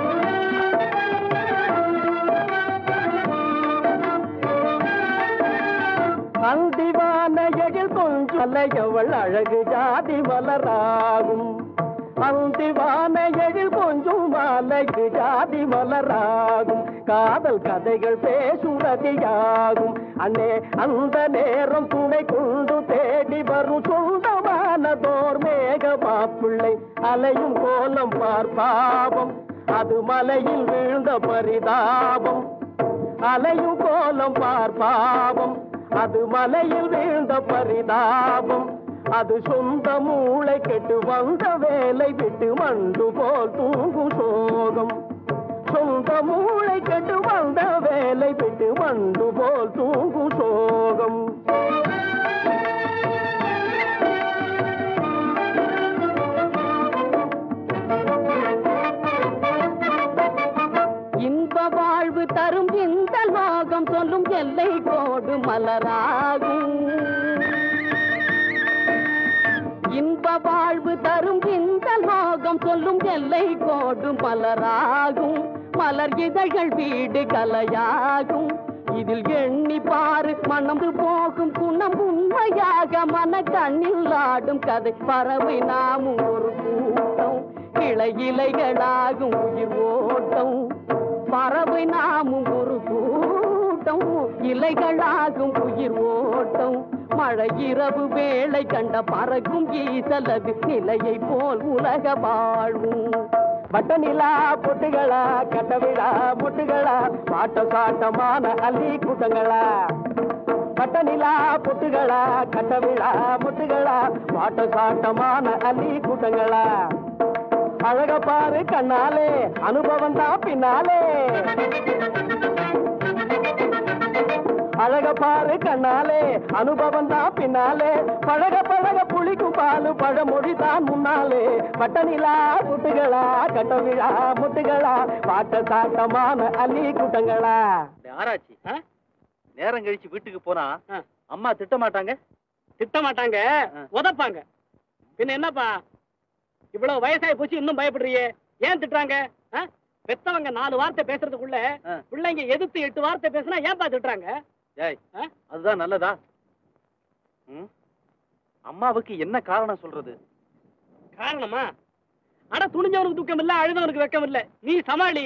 அந்திவான எழில் கொஞ்சம் அலையவள் அழகு ஜாதி மலராகும் அந்திவான எழில் கொஞ்சம் அழகு ஜாதி மலராகும் காதல் கதைகள் பேசும் ரதியாகும் அண்ணே அந்த நேரம் துணை கொண்டு தேடி வரும் சொந்தமானதோர் மேக மாப்பிள்ளை அலையும் கோலம் பார்ப்பாவம் அது மலையில் வீழ்ந்த பரிதாபம் அலையும் கோலம் பார்ப்பாவம் அது மலையில் வீழ்ந்த பரிதாபம் அது சொந்த மூளை கெட்டு வந்த வேலை விட்டு மண்டு போல் தூங்கும் சோகம் சொந்த மூளை கெட்டு வந்த வேலை விட்டு மண்டு போல் தூங்கும் சோகம் இன்ப வாழ்வு தரும் இந்த லோகம் சொல்லும் எல்லை கோடு மலராகும் இன்ப வாழ்வு தரும் இந்த லோகம் சொல்லும் எல்லை கோடு மலராகும் மலர் இதழ்கள் வீடு கலையாகும் இதில் எண்ணி பாரு மனம் போகும் குணம் உண்மையாக மன கண்ணில் ஆடும் கதை பறவை நாமும் ஒரு கூட்டம் கிளை இலைகளாகும் உயிர் ஓட்டம் பறவை நாமும் ஒரு கூட்டம் இலைகளாகும் உயிர் ஓட்டம் மழை இரவு வேளை கண்ட பறக்கும் ஈசலது நிலையை போல் உலக வாழ்வும் வட்ட நிலா பொட்டுகளா கட்ட விழா முட்டுகளா பாட்ட சாட்டமான அள்ளி கூட்டங்களா வட்ட நிலா பொட்டுகளா கட்ட விழா முட்டுகளா பாட்ட சாட்டமான அள்ளி கூட்டங்களா அழக பாரு கண்ணாலே அனுபவம் தான் பின்னாலே அழக பாரு கண்ணாலே அனுபவம் தான் பின்னாலே பழக பழக புளிக்கும் பாலு பழமொழி தான் முன்னாலே பட்ட நிலா முட்டுகளா கட்ட விழா முட்டுகளா பாட்ட சாட்டமான அள்ளி கூட்டங்களா ஆராய்ச்சி நேரம் கழிச்சு வீட்டுக்கு போனா அம்மா திட்ட மாட்டாங்க திட்ட மாட்டாங்க உதப்பாங்க பின்ன என்னப்பா இவ்வளவு வயசாகி போச்சு இன்னும் பயப்படுறியே ஏன் திட்டுறாங்க ஆ? பெத்தவங்க நாலு வார்த்தை பேசுறதுக்குள்ள ஆ. பிள்ளைங்க எதிர்த்து எட்டு வார்த்தை பேசினா ஏன் பாத்துட்டாங்க ஏய் ஆ? அதுதான் நல்லதா ம்? அம்மாவுக்கு என்ன காரணம் சொல்றது காரணமா அட துணிஞ்சவனுக்கு துக்கம் இல்ல அழுதவனுக்கு வெக்கம் இல்ல நீ சமாளி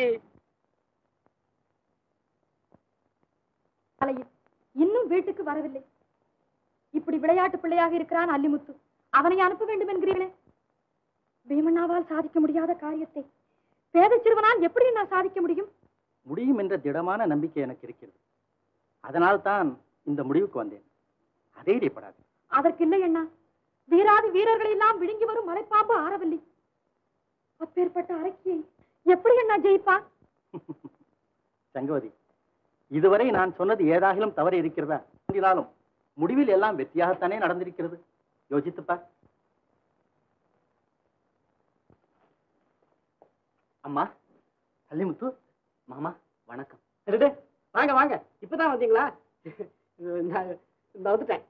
அலையில் இன்னும் வீட்டுக்கு வரவில்லை இப்படி விளையாட்டு பிள்ளையாக இருக்கிறான் அல்லிமுத்து அவனை அனுப்ப வேண்டும் என்கிறீர்களே பீமண்ணாவால் சாதிக்க முடியாத காரியத்தை பேத சிறுவனால் எப்படி நான் சாதிக்க முடியும் முடியும் என்ற திடமான நம்பிக்கை எனக்கு இருக்கிறது அதனால் தான் இந்த முடிவுக்கு வந்தேன் அதேடிப்படாது அதற்கில்லை அண்ணா வீராதி வீரர்களை எல்லாம் விழுங்கி வரும் மலைப்பாம்பு ஆரவல்லி அப்பேற்பட்ட அரக்கியை எப்படி அண்ணா ஜெயிப்பான் சங்கவதி இதுவரை நான் சொன்னது ஏதாகிலும் தவறு இருக்கிறதா என்றாலும் முடிவில் எல்லாம் வெற்றியாகத்தானே நடந்திருக்கிறது யோசித்துப்பார் அம்மா அல்லிமுத்து மாமா வணக்கம் அடடே, வாங்க வாங்க இப்பதான் வந்தீங்களா நான் இந்த வந்துட்டேன்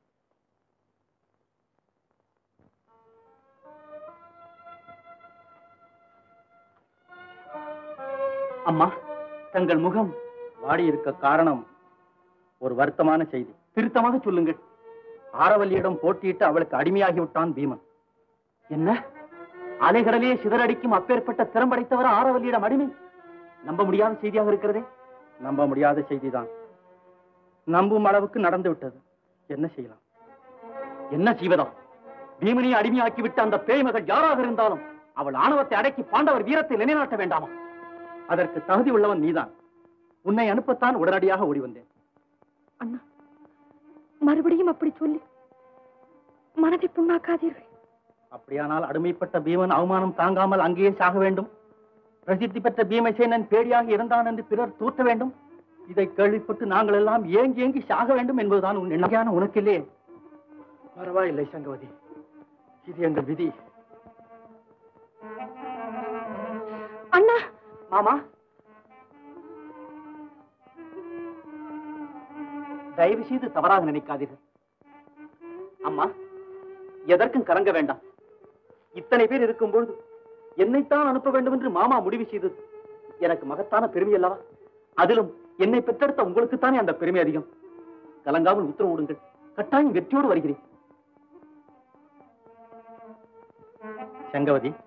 அம்மா தங்கள் முகம் வாடி இருக்க காரணம் ஒரு வருத்தமான செய்தி திருத்தமாக சொல்லுங்கள் ஆரவல்லியிடம் போட்டியிட்டு அவளுக்கு அடிமையாகி விட்டான் பீமன் என்ன அலைகடலே சிதறடிக்கும் அப்பேற்பட்ட திறம்படைத்தவர் ஆரவல்லியிடம் அடிமை நம்ப முடியாத செய்தியாக இருக்கிறதே நம்ப முடியாத செய்திதான் நம்பும் அளவுக்கு நடந்து விட்டது என்ன செய்யலாம் என்ன செய்வதா பீமனை அடிமையாக்கி விட்ட அந்த பேய் மகள் யாராக இருந்தாலும் அவள் ஆணவத்தை அடக்கி பாண்டவர் வீரத்தை நிலைநாட்ட வேண்டாமா அதற்கு தகுதி உள்ளவன் நீதான் உன்னை அனுப்பத்தான் உடனடியாக ஓடி வந்தேன் அண்ணா மறுபடியும் அப்படி சொல்லி மனதை புண்ணாக்காதீர்கள் அப்படியானால் அடிமைப்பட்ட பீமன் அவமானம் தாங்காமல் அங்கேயே சாக வேண்டும் பிரசித்தி பெற்ற பீமசேனன் பேடியாக இருந்தான் என்று பிறர் தூற்ற வேண்டும் இதை கேள்விப்பட்டு நாங்கள் எல்லாம் ஏங்கி ஏங்கி சாக வேண்டும் என்பதுதான் உன் எண்ணகையான உனக்கில்லே பரவாயில்லை சங்கவதி இது எங்கள் விதி அண்ணா மாமா தயவு செய்து தவறாக நினைக்காதீர்கள் அம்மா எதற்கும் கலங்க வேண்டாம் இத்தனை பேர் இருக்கும் பொழுது என்னைத்தான் அனுப்ப வேண்டும் என்று மாமா முடிவு செய்தது எனக்கு மகத்தான பெருமை அல்லவா அதிலும் என்னை பெற்றெடுத்த உங்களுக்குத்தானே அந்த பெருமை அதிகம் கலங்காமல் உத்தரவு விடுங்கள் கட்டாயம் வெற்றியோடு வருகிறேன் சங்கவதி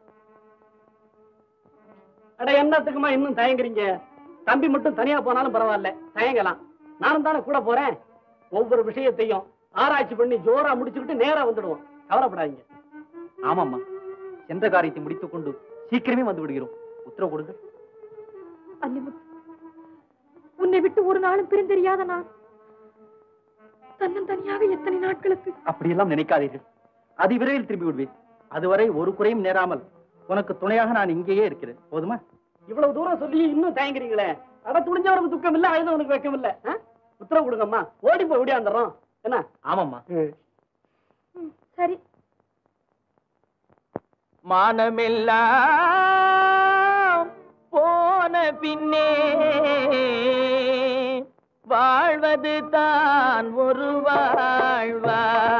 அட என்னத்துக்குமா இன்னும் தயங்குறீங்க தம்பி மட்டும் தனியா போனாலும் பரவாயில்ல தயங்கலாம் நானும் தானே கூட போறேன் ஒவ்வொரு விஷயத்தையும் ஆராய்ச்சி பண்ணி ஜோரா முடிச்சுக்கிட்டு நேரா வந்துடுவோம் கவலைப்படாதீங்க ஆமாம்மா சென்ற காரியத்தை முடித்துக் கொண்டு சீக்கிரமே வந்து விடுகிறோம் உத்தரவு கொடுங்கள் அல்லிமுத்து உன்னை விட்டு ஒரு நாளும் பிரிந்தெரியாத நான் தன்னந்தனியாக எத்தனை நாட்களுக்கு அப்படியெல்லாம் நினைக்காதீர்கள் அதி விரைவில் திரும்பி விடுவேன் அதுவரை ஒரு குறையும் நேராமல் உனக்கு துணையாக நான் இங்கேயே இருக்கிறேன் போதுமா இவ்வளவு தூரம் சொல்லி இன்னும் தயங்குறீங்களே அட துணிஞ்சவனுக்கு துக்கம் இல்ல அழுதவனுக்கு வெக்கம் இல்ல ஆ? உத்தரவு கொடுங்கம்மா ஓடி போய் ஓடியாந்துடுறோம் என்ன ஆமாம்மா சரி மானமெல்லாம் போன பின்னே வாழ்வது தான் ஒரு வாழ்வா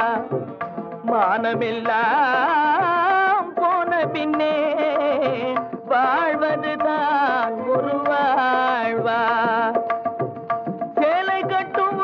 மானமெல்லாம் போன பின்னே வாழ்வது தான் ஒரு வாழ்வா சேலை கட்டும்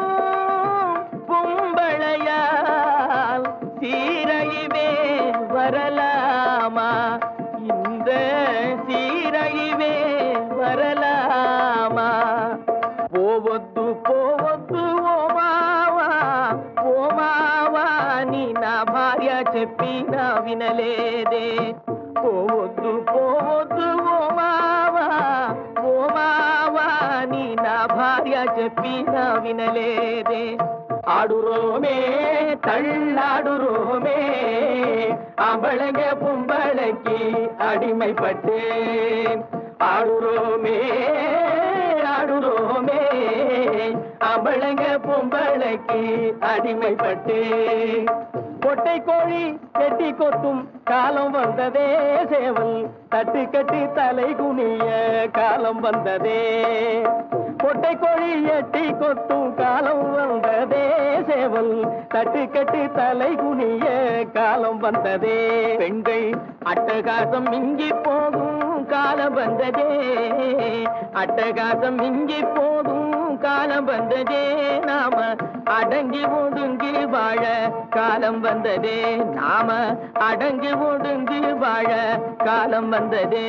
பொம்பளையால் சீரையுமே வரலாமா இந்த சீரையுமே வரலாமா పోవద్దు పోవద్దు ఓ మావా ఓ మావా నీ నా భార్య చెప్పినా వినలేదే పోవద్దు పోవద్దు ఓ మావా ఓ మావా నీ నా భార్య చెప్పినా వినలేదే ஆடுறோமே தள்ளாடுறோமே அவளங்க பொம்பளைக்கு அடிமைப்பட்டேன் ஆடுறோமே ஆடுறோமே அவளங்க பொம்பளைக்கு அடிமைப்பட்டேன் கொட்டை கோழி கெட்டி கொத்தும் காலம் வந்ததே சேவல் தட்டு கட்டி தலை குனிய காலம் வந்ததே கொட்டை கோழி எட்டி கொத்தும் காலம் வந்ததே சேவல் தட்டு கட்டி தலை குனிய காலம் வந்ததே பெண்கள் அட்டகாசம் மிஞ்சி போகும் காலம் வந்ததே அட்டகாசம் மிஞ்சி போகும் காலம் வந்ததே நாம அடங்கி ஒடுங்கி வாழ காலம் வந்ததே நாம அடங்கி ஒடுங்கி வாழ காலம் வந்ததே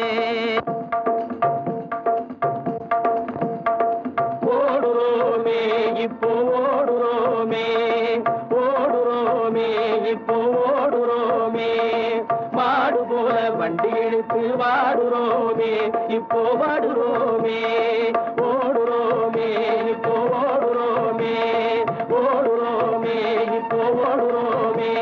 ஓடுறோமே இப்போ ஓடுறோமே ஓடுறோமே இப்போ ஓடுறோமே மாடு போல வண்டி இழுத்து வாடுறோமே இப்போ வாடுறோமே ஓடுறோமே இப்போ ஓடுறோமே ஓடுறோமே இப்போ ஓடுறோமே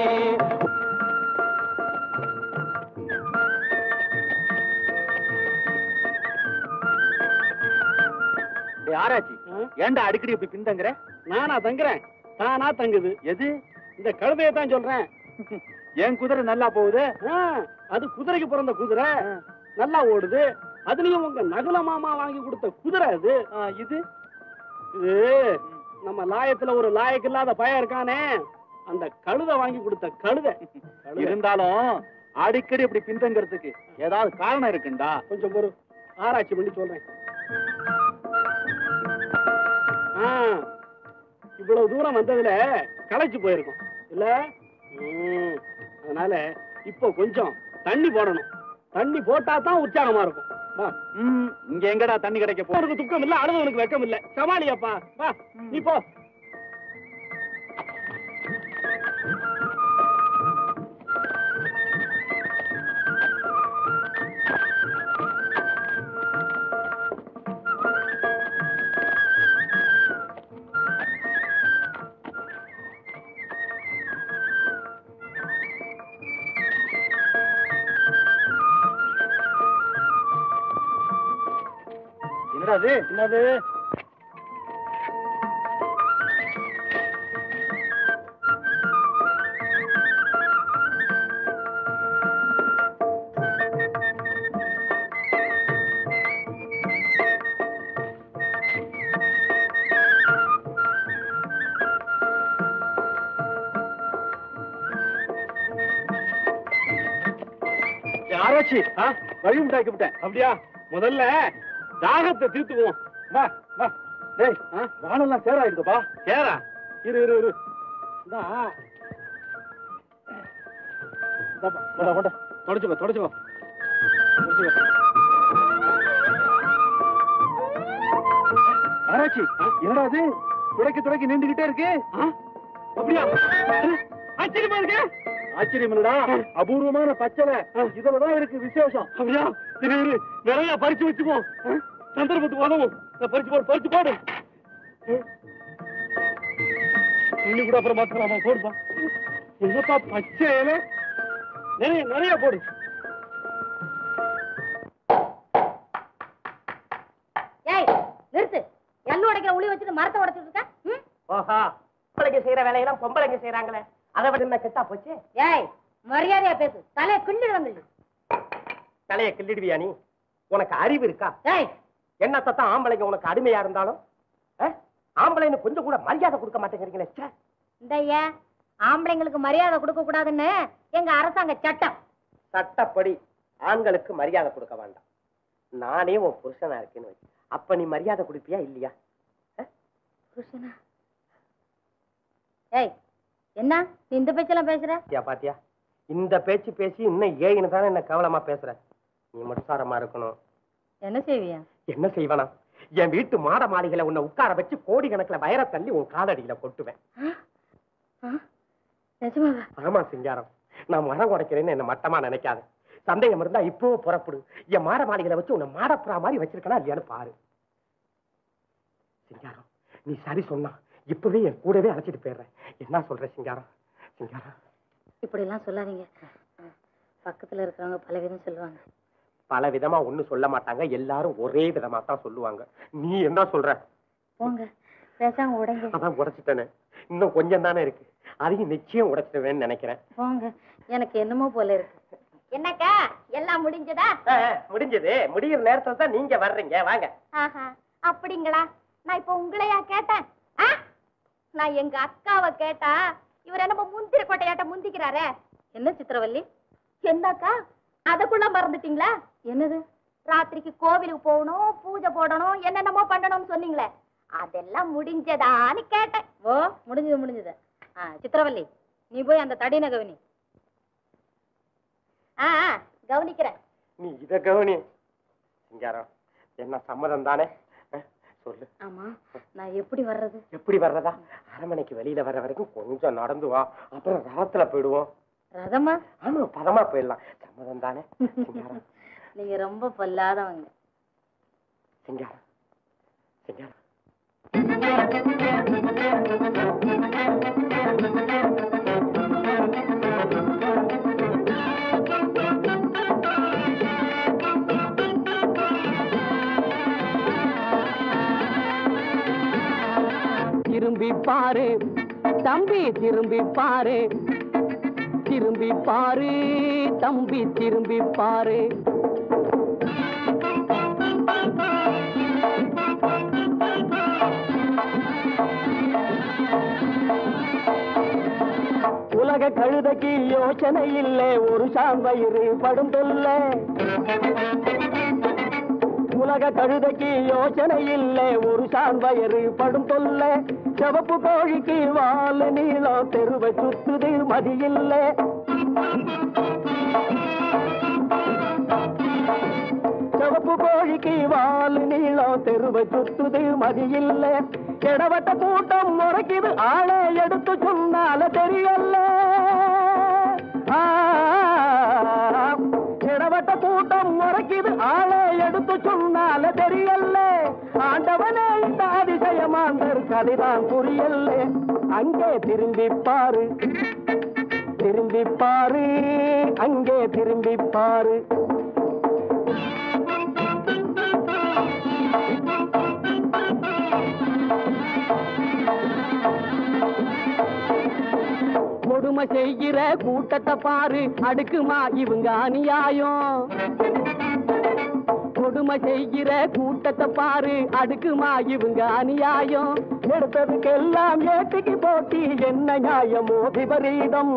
ஆராய்ச்சி ஏன்டா அடிக்கடி இப்படி பின்தங்குற நானா தங்குறேன் தானா தங்குது எது இந்த கழுதையை தான் சொல்றேன் என் குதிரை நல்லா போகுது ஆ, அது குதிரைக்கு பிறந்த குதிரை நல்லா ஓடுது அதுலயும் உங்க நகுல மாமா வாங்கி கொடுத்த குதிரை அது இது இது நம்ம லாயத்துல ஒரு லாயக்கு இல்லாத பையன் இருக்கானே அந்த கழுதை வாங்கி கொடுத்த கழுதை கழுதை. இருந்தாலும் அடிக்கடி இப்படி பின்தங்கிறதுக்கு ஏதாவது காரணம் இருக்குண்டா கொஞ்சம் ஒரு ஆராய்ச்சி பண்ணி சொல்றேன் ஆ, இவ்வளவு தூரம் வந்ததுல களைச்சு போயிருக்கும் இல்ல ம், அதனால இப்போ கொஞ்சம் தண்ணி போடணும் தண்ணி போட்டா தான் உற்சாகமா இருக்கும் வா ம், இங்க எங்கடா தண்ணி கிடைக்க போ உனக்கு துக்கம் இல்ல அழுதவனுக்கு வெக்கம் இல்ல சமாளியப்பா வா நீ போ என்னடா அது என்னது ஆராய்ச்சி ஆ? வழி உண்டாக்கி விட்டேன் அப்படியா முதல்ல தாகத்தை தீர்த்துக்குவோம் வா வா டேய் ஆ? வானெல்லாம் சேராயிருக்குப்பா சேரா இரு இரு இரு இதான் இந்தாப்பா, கொண்டா கொண்டா தொடச்சுக்கோ தொடச்சுக்கோ தொடச்சுக்கோ ஆராய்ச்சி என்னடா அது துடைக்க துடைக்க நீண்டுகிட்டே இருக்கு ஆ? அப்படியா அட, ஆச்சரியமா இருக்கு ஆச்சரியம் இல்லடா அபூர்வமான பச்சளை இதுலதான் இருக்கு விசேஷம் அப்படியா இரு இரு நிறைய பறிச்சு வச்சுப்போம் ஆ? சந்தர்ப்பத்துக்கு உதவும் இதை பறிச்சு போடு பறிச்சு போடு இன்னும் கூட அப்புறம் பார்த்துக்கலாமா போடுப்பா என்னப்பா பச்சை இலை நிறைய நிறைய போடு ஏய் நிறுத்து எள்ளு உடைக்கிற உளி வச்சுட்டு மரத்தை உடைச்சிட்டு இருக்க ம்? ஓஹா பொம்பளைங்க செய்யற வேலையெல்லாம் பொம்பளைங்க செய்யறாங்களே அதை விட என்ன கெட்டா போச்சு ஏய் மரியாதையா பேசு தலையை கிண்டிடுவாங்க தலைய கிள்ளிடுவியா நீ உனக்கு அறிவு இருக்கா ஏய் என்னத்தை தான் ஆம்பளைங்க உனக்கு அடிமையா இருந்தாலும் அஹ்? ஆம்பளைன்னு கொஞ்சம் கூட மரியாதை கொடுக்க மாட்டேங்கிறீங்களே ச்சே. இந்த ஏன் ஆம்பளைங்களுக்கு மரியாதை கொடுக்க கூடாதுன்னு எங்க அரசாங்க சட்டம் சட்டப்படி ஆண்களுக்கு மரியாதை கொடுக்க வேண்டாம் நானே உன் புருஷனா இருக்கேன்னு வச்சு அப்ப நீ மரியாதை கொடுப்பியா இல்லையா புருஷனா ஏய் என்ன நீ இந்த பேச்செல்லாம் பேசுற பாத்தியா பாத்தியா இந்த பேச்சு பேசி இன்னும் ஏன்னு தானே என்ன கவலமா பேசுற நீ மட்சாரமா இருக்கணும் என்ன செய்வியா என்ன செய்வனா என் வீட்டு மாட மாளிகையில உன்னை உட்கார வச்சு கோடி கணக்குல வயர தள்ளி உன் காலடியில கொட்டுவேன் நிஜமாவா ஆமா சிங்காரம் நான் மரம் உடைக்கிறேன்னு என்ன மட்டமா நினைக்காத சந்தேகம் இருந்தா இப்போ புறப்படு என் மாட மாளிகையில வச்சு உன்னை மாடப்புறா மாதிரி வச்சிருக்கனா இல்லையான்னு பாரு சிங்காரம் நீ சரி சொன்னா இப்பவே என் கூடவே அழைச்சிட்டு போயிடுறேன் என்ன சொல்ற சிங்காரம் சிங்காரம் இப்படி எல்லாம் சொல்லாதீங்க பக்கத்துல இருக்கிறவங்க பல விதம் சொல்லுவாங்க பல விதமா ஒண்ணு சொல்ல மாட்டாங்க எல்லாரும் ஒரே விதமா தான் சொல்லுவாங்க நீ என்ன சொல்ற போங்க பேசாம உடைங்க அதான் உடைச்சிட்டேனே இன்னும் கொஞ்சம் தானே இருக்கு அதையும் நிச்சயம் உடைச்சிடுவேன்னு நினைக்கிறேன் போங்க எனக்கு என்னமோ போல இருக்கு என்னக்கா எல்லாம் முடிஞ்சதா ஆ, முடிஞ்சது முடியிற நேரத்துல தான் நீங்க வர்றீங்க வாங்க ஆஹா அப்படிங்களா நான் இப்ப உங்களையா கேட்டேன் ஆ? நான் எங்க அக்காவை கேட்டா இவர் என்னமோ முந்திர கொட்டையாட்ட முந்திக்கிறாரே என்ன சித்திரவல்லி என்னக்கா அதக்குள்ள மறந்துட்டீங்களா என்னது ராத்திரிக்கு கோவிலுக்கு போகணும் பூஜை போடணும் என்னென்னமோ பண்ணணும்னு சொன்னீங்களே அதெல்லாம் முடிஞ்சதான்னு கேட்டேன் ஓ முடிஞ்சது முடிஞ்சது ஆ சித்திரவல்லி நீ போய் அந்த தடின கவனி ஆ ஆ, கவனிக்கிறேன் நீ இத கவனி சிங்காரம் என்ன சம்மதம் தானே அஹ், சொல்லு ஆமா நான் எப்படி வர்றது எப்படி வர்றதா அரண்மனைக்கு வெளியில வர்ற வரைக்கும் கொஞ்சம் நடந்து வா அப்புறம் ராத்துல போயிடுவோம் ரதமா ஆமா பதமா போயிடலாம் சம்மதம் தானே சிங்காரம் நீங்க ரொம்ப பொல்லாதவங்க சிங்காரம் சிங்காரம் திரும்பி பாரு தம்பி திரும்பி பாரு திரும்பி பாரு தம்பி திரும்பி பாரு உலக கழுதைக்கு யோசனை இல்லை ஒரு சாம்பயிறு படும் தொல்லை உலக கழுதைக்கு யோசனை இல்லை ஒரு சாம்பயரு படும் தொல்ல சிவப்பு கோழிக்கு வால் நீளம் தெருவை சுத்துது மதியில்லை சிவப்பு கோழிக்கு வால் நீளம் தெருவை சுத்துது மதியில்லை இடவட்ட கூட்டம் முறைக்குது ஆளை எடுத்து சொன்னால தெரியல ஆ, இடவட்ட கூட்டம் முறைக்குது ஆளை எடுத்து சொன்னால தெரியல ஆண்டவனே இந்த அதிசயமாந்தர் கதைதான் புரியல அங்கே திரும்பி பாரு திரும்பி பாரு அங்கே திரும்பி பாரு கொடுமை செய்கிற கூட்டத்தை பாரு அடுக்குமா இவங்க அநியாயம் கொடுமை செய்கிற கூட்டத்தை பாரு அடுக்குமா இவங்க அநியாயம் எடுத்ததுக்கெல்லாம் ஏட்டிக்கு போட்டி என்ன நியாயமோ விபரீதம்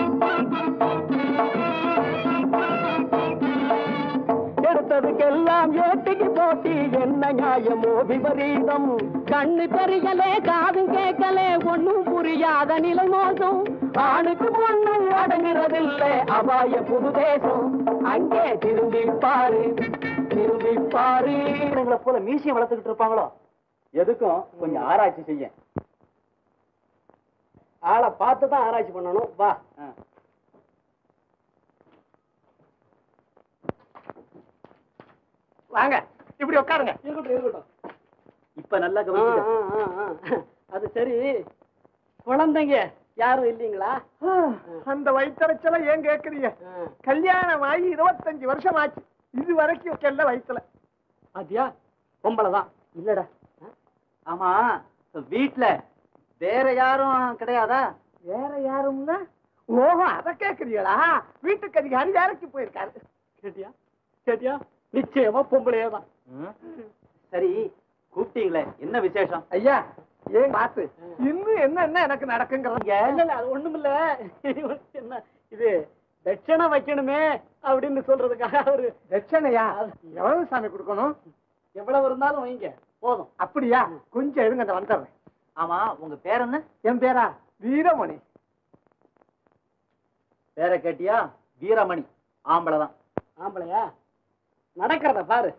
எடுத்ததுக்கெல்லாம் ஏட்டிக்கு போட்டி என்ன நியாயமோ விபரீதம் கண்ணு தெரியலே காதும் கேட்கலே ஒண்ணும் புரியாத நிலை மோசம் ஆணுக்கு பொண்ணு அடங்குறதில்லை அபாய புது தேசம் அங்கே திரும்பி பாரு திரும்பி பாரு போல மீசியம் வளர்த்துக்கிட்டு இருப்பாங்களோ எதுக்கும் கொஞ்சம் ஆராய்ச்சி செய்ய ஆளை பார்த்து தான் ஆராய்ச்சி பண்ணணும் வா வாங்க இப்படி உட்காருங்க இருக்கட்டும் இருக்கட்டும் இப்ப நல்லா ஆ, கவனிச்சுக்க ஆ, ஆ, ஆ. அது சரி குழந்தைங்க யாரும் இல்லைங்களா அந்த வயிற்றுச்சல ஏன் கேக்குறீங்க ஆ. கல்யாணம் ஆகி இருபத்தஞ்சு வருஷம் ஆச்சு இது வரைக்கும் கெல்ல வயிற்றுல பாத்தியா பொம்பளை தான் இல்லடா ஆமா வீட்ல வேற யாரும் கிடையாதா வேற யாரும்னா ஓஹோ அத கேக்குறீங்களா வீட்டுக்கு அதிகாரி வேலைக்கு போயிருக்காரு கேட்டியா கேட்டியா நிச்சயமா பொம்பளையே தான் சரி கூப்பிட்டீங்களே என்ன விசேஷம் ஐயா ஏன் பார்த்து இன்னும் என்ன என்ன எனக்கு நடக்குங்கிறீங்க இல்ல இல்ல அது ஒண்ணுமில்ல என்ன இது தட்சணை வைக்கணுமே அப்படின்னு சொல்றதுக்காக ஒரு தட்சணையா எவ்வளவு சாமி கொடுக்கணும் எவ்வளவு இருந்தாலும் வைங்க போதும் அப்படியா கொஞ்சம் இருங்க நான் வந்துடுறேன் ஆமா உங்க பேர் என்ன என் பேரா வீரமணி பேரை கேட்டியா வீரமணி ஆம்பளை தான் ஆம்பளையா நடக்கிறத பாரு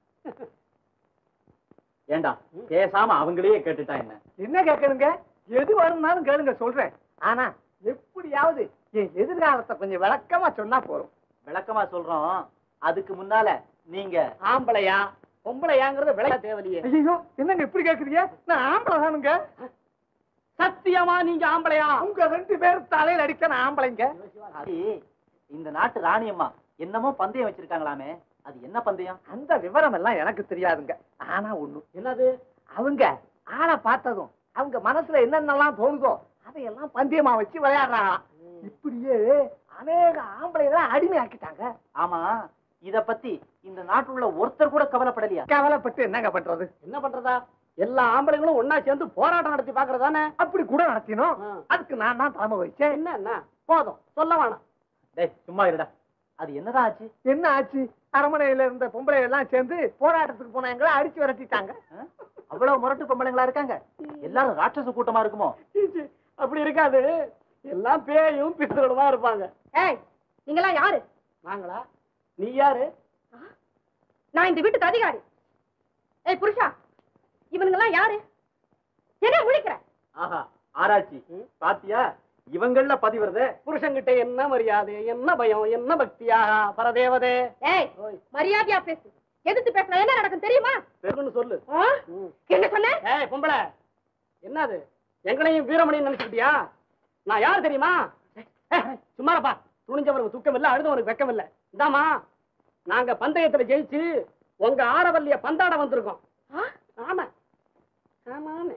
ஏண்டா பேசாம அவங்களையே கேட்டுட்டா என்ன என்ன கேட்கணுங்க எது வரும்னாலும் கேளுங்க சொல்றேன் ஆனா எப்படியாவது என் எதிர்காலத்தை கொஞ்சம் விளக்கமா சொன்னா போதும் விளக்கமா சொல்றோம் அதுக்கு முன்னால நீங்க ஆம்பளையா பொம்பளையாங்கிறத விளைய தேவையில்லையே ஐயோ என்னங்க இப்படி கேக்குறீங்க நான் ஆம்பளை தானுங்க சத்தியமா நீங்க ஆம்பளையா உங்க ரெண்டு பேர் தலையில அடிக்க நான் ஆம்பளைங்க அது இந்த நாட்டு ராணியம்மா என்னமோ பந்தயம் வச்சிருக்காங்களாமே அது என்ன பந்தயம் அந்த விவரம் எல்லாம் எனக்கு தெரியாதுங்க ஆனா ஒண்ணு என்னது அவங்க ஆளை பார்த்ததும் அவங்க மனசுல என்னென்னலாம் தோணுதோ அதையெல்லாம் பந்தயமா வச்சு விளையாடுறாங்க இப்படியே அநேக ஆம்பளைகளை அடிமையாக்கிட்டாங்க ஆமா இத பத்தி இந்த நாட்டுல உள்ள ஒருத்தர் கூட கவலைப்படலையா கவலைப்பட்டு என்னங்க பண்றது என்ன பண்றதா எல்லா ஆம்பளைங்களும் ஒன்னா சேர்ந்து போராட்டம் நடத்தி பாக்குறதானே அப்படி கூட நடத்தினோம் ஆ. அதுக்கு நான் தான் தலைமை வச்சேன் என்ன என்ன போதும் சொல்ல வேணாம் டேய் சும்மா இருடா அது என்னதான் ஆச்சு என்ன ஆச்சு அரமனையில இருந்த பொம்பளை எல்லாம் சேர்ந்து போராட்டத்துக்கு போனாங்களா அடிச்சு விரட்டிட்டாங்க அவ்வளவு முரட்டு பொம்பளைங்களா இருக்காங்க எல்லாரும் ராட்சச கூட்டமா இருக்குமோ சீ, அப்படி இருக்காது எல்லாம் பேயும் பித்தர்களுமா இருப்பாங்க ஏய் நீங்களாம் யாரு நாங்களா நீ யாரு நான் இந்த வீட்டுக்கு அதிகாரி ஏய் புருஷா இவனுங்கெல்லாம் யாரு என்ன முழிக்கிற ஆஹா ஆராய்ச்சி பாத்தியா இவங்கள பதிவுறதே புருஷன்கிட்ட என்ன மரியாதை என்ன பயம் என்ன பக்தியாக பரதேவதே ஏய் ஓய், மரியாதையா பேசு எதிர்த்து பேசினா என்ன நடக்கும் தெரியுமா பெருகுன்னு சொல்லு ஆ? ம். என்ன சொன்ன ஏய் பொம்பளை என்னது எங்களையும் வீரமணின்னு நினைச்சுக்கிட்டியா நான் யார் தெரியுமா ஏய், சும்மாரப்பா துணிஞ்சவனுக்கு துக்கம் இல்ல அழுதவனுக்கு வெக்கம் இல்ல இந்தாமா நாங்க பந்தயத்துல ஜெயிச்சு உங்க ஆரவல்லிய பந்தாட வந்திருக்கோம் ஆ? ஆமா ஆமாமே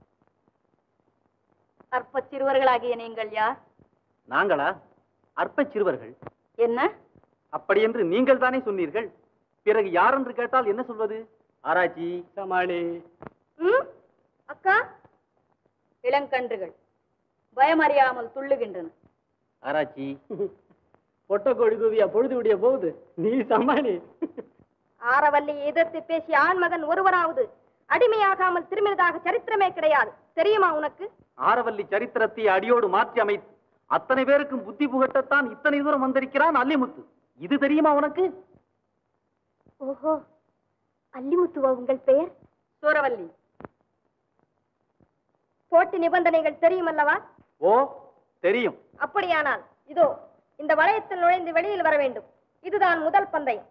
அற்ப சிறுவர்களாகிய நீங்கள் யார் நாங்களா அற்ப சிறுவர்கள் என்ன அப்படி என்று நீங்கள் தானே சொன்னீர்கள் பிறகு யார் என்று கேட்டால் என்ன சொல்வது ஆராய்ச்சி சமாளி ம்? அக்கா இளங்கன்றுகள் பயமறியாமல் துள்ளுகின்றன ஆராய்ச்சி பொட்ட கோழி தூவியா பொழுது விடிய போகுது நீ சமாளி ஆரவல்லி எதிர்த்து பேசிய ஆண்மகன் ஒருவராவது அடிமையாகாமல் திரும்பினதாக சரித்திரமே கிடையாது தெரியுமா உனக்கு ஆரவல்லி சரித்திரத்தை அடியோடு மாற்றி அமைத்து அத்தனை பேருக்கும் புத்தி புகட்டத்தான் இத்தனை தூரம் வந்திருக்கிறான் அல்லிமுத்து இது தெரியுமா உனக்கு ஓஹோ அல்லிமுத்துவா உங்கள் பெயர் சூரவல்லி போட்டி நிபந்தனைகள் தெரியுமல்லவா ஓ தெரியும் அப்படியானால் இதோ இந்த வளையத்தில் நுழைந்து வெளியில் வர வேண்டும் இதுதான் முதல் பந்தயம்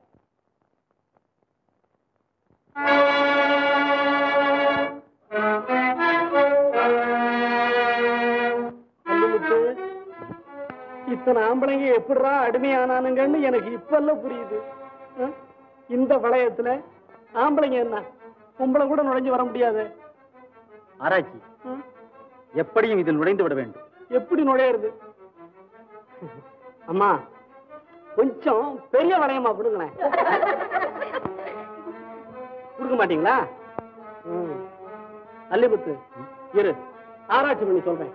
அல்லுமுத்து இத்தனை ஆம்பளைங்க எப்படிடா அடிமையானானுங்கன்னு எனக்கு இப்பெல்லாம் புரியுது ஆ? இந்த வளையத்துல ஆம்பளைங்க என்ன பொம்பளை கூட நுழைஞ்சு வர முடியாது ஆராய்ச்சி ஆ? எப்படியும் இதில் நுழைந்து விட வேண்டும் எப்படி நுழையிறது அம்மா கொஞ்சம் பெரிய வளையமா கொடுங்களேன் கொடுக்க மாட்டீங்களா ம். அல்லிமுத்து இரு ஆராய்ச்சி பண்ணி சொல்றேன்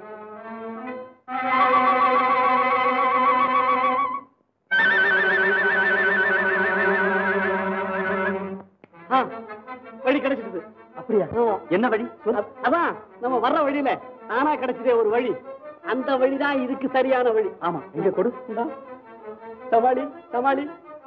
ஆ, வழி கிடைச்சிடுது அப்படியா ஆமா. என்ன வழி சொல் அ- அதான் நம்ம வர்ற வழியில தானா கிடைச்சதே ஒரு வழி அந்த வழிதான் இதுக்கு சரியான வழி ஆமா எங்க கொடு இந்தா. சமாளி சமாளி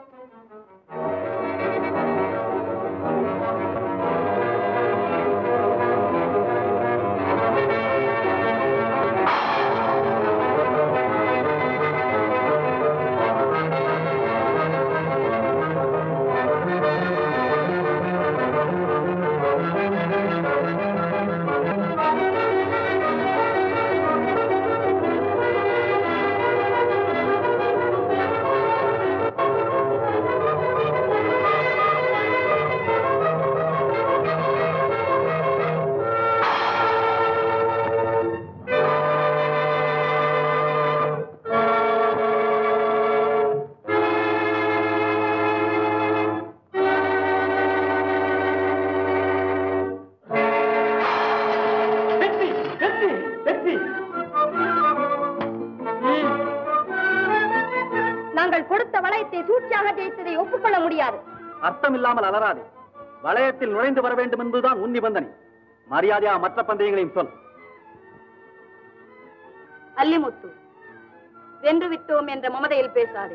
வெற்றி வெற்றி வெற்றி நாங்கள் கொடுத்த வளையத்தை சூழ்ச்சியாக ஜெயித்ததை ஒப்புக்கொள்ள முடியாது அர்த்தம் இல்லாமல் அலறாதே வளையத்தில் நுழைந்து வர வேண்டும் என்பதுதான் உன் நிபந்தனை மரியாதையா மற்ற பந்தயங்களையும் சொல் அல்லிமுத்து வென்று விட்டோம் என்ற மமதையில் பேசாதே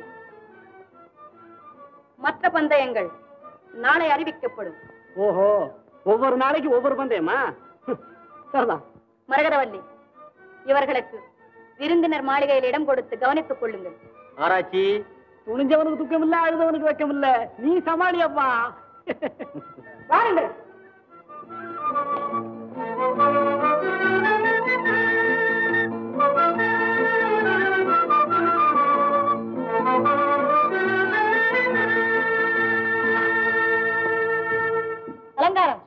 மற்ற பந்தயங்கள் நாளை அறிவிக்கப்படும் ஓஹோ ஒவ்வொரு நாளைக்கு ஒவ்வொரு பந்தயமா ஹம், சரிதான் மரகதவல்லி இவர்களுக்கு விருந்தினர் மாளிகையில் இடம் கொடுத்து கவனித்துக் கொள்ளுங்கள் ஆராய்ச்சி துணிஞ்சவனுக்கு துக்கம் இல்ல அழுதவனுக்கு வெக்கம் இல்ல நீ சமாளி அப்பா வாருங்கள் அலங்காரம்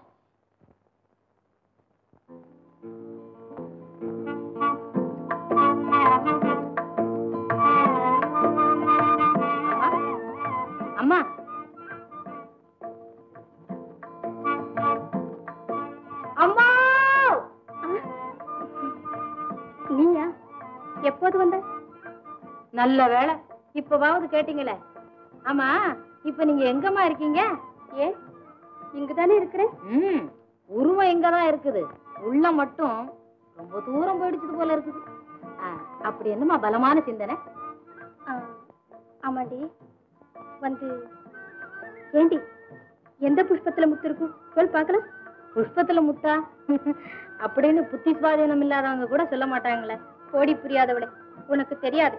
அம்மா அம்மா நீயா எப்போது வந்த நல்ல வேளை இப்பவாவது கேட்டீங்களே ஆமா இப்ப நீங்க எங்கம்மா இருக்கீங்க ஏன் இங்குதானே இருக்கிறேன் ம் உருவம் இங்கதான் இருக்குது உள்ள மட்டும் ரொம்ப தூரம் போயிடுச்சது போல இருக்குது ஆ, அப்படி என்னம்மா பலமான சிந்தனை ஆ, ஆமாண்டி வந்து ஏண்டி எந்த புஷ்பத்துல முத்து இருக்கும் சொல் பார்க்கலாம் புஷ்பத்துல முத்தா அப்படின்னு புத்தி சுவாதீனம் இல்லாதவங்க கூட சொல்ல மாட்டாங்களே கோடி புரியாதவளே உனக்கு தெரியாது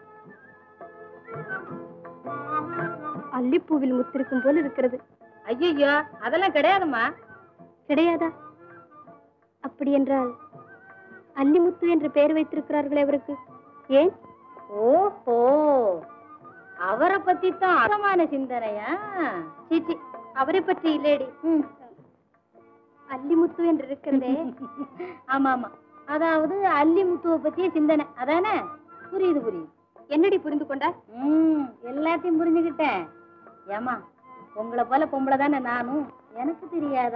அல்லிப்பூவில் முத்திருக்கும் போல் இருக்கிறது ஐயோ அதெல்லாம் கிடையாதும்மா கிடையாதா அப்படி என்றால் அல்லிமுத்து என்று பெயர் வைத்திருக்கிறார்களே அவருக்கு ஏன் ஓஹோ அவரை பத்தி தான் அகமான சிந்தனையா சீச்சி அவரை பற்றி இல்லேடி ம். அல்லிமுத்து என்று இருக்கிறதே ஆமா ஆமா அதாவது அல்லி முத்துவ பத்திய சிந்தனை அதானே புரியுது புரியுது என்னடி புரிந்து கொண்டாய் ம் எல்லாத்தையும் புரிஞ்சுக்கிட்டேன் ஏமா உங்களை போல பொம்பளை தானே நானும் எனக்கு தெரியாதா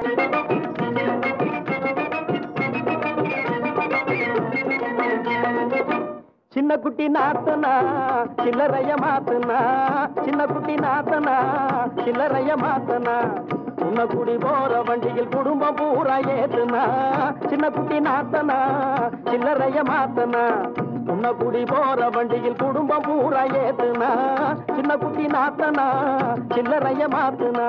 சின்ன குட்டி நாத்தனா சில்லறைய மாத்தனா சின்ன குட்டி நாத்தனா சில்லறைய மாத்தனா உன்ன குடி போற வண்டியில் குடும்பம் பூரா ஏத்துனா சின்ன குட்டி நாத்தனா சில்லறைய மாத்தனா உன்ன குடி போற வண்டியில் குடும்பம் பூரா ஏத்துனா சின்ன குட்டி நாத்தனா சில்லறைய மாத்துனா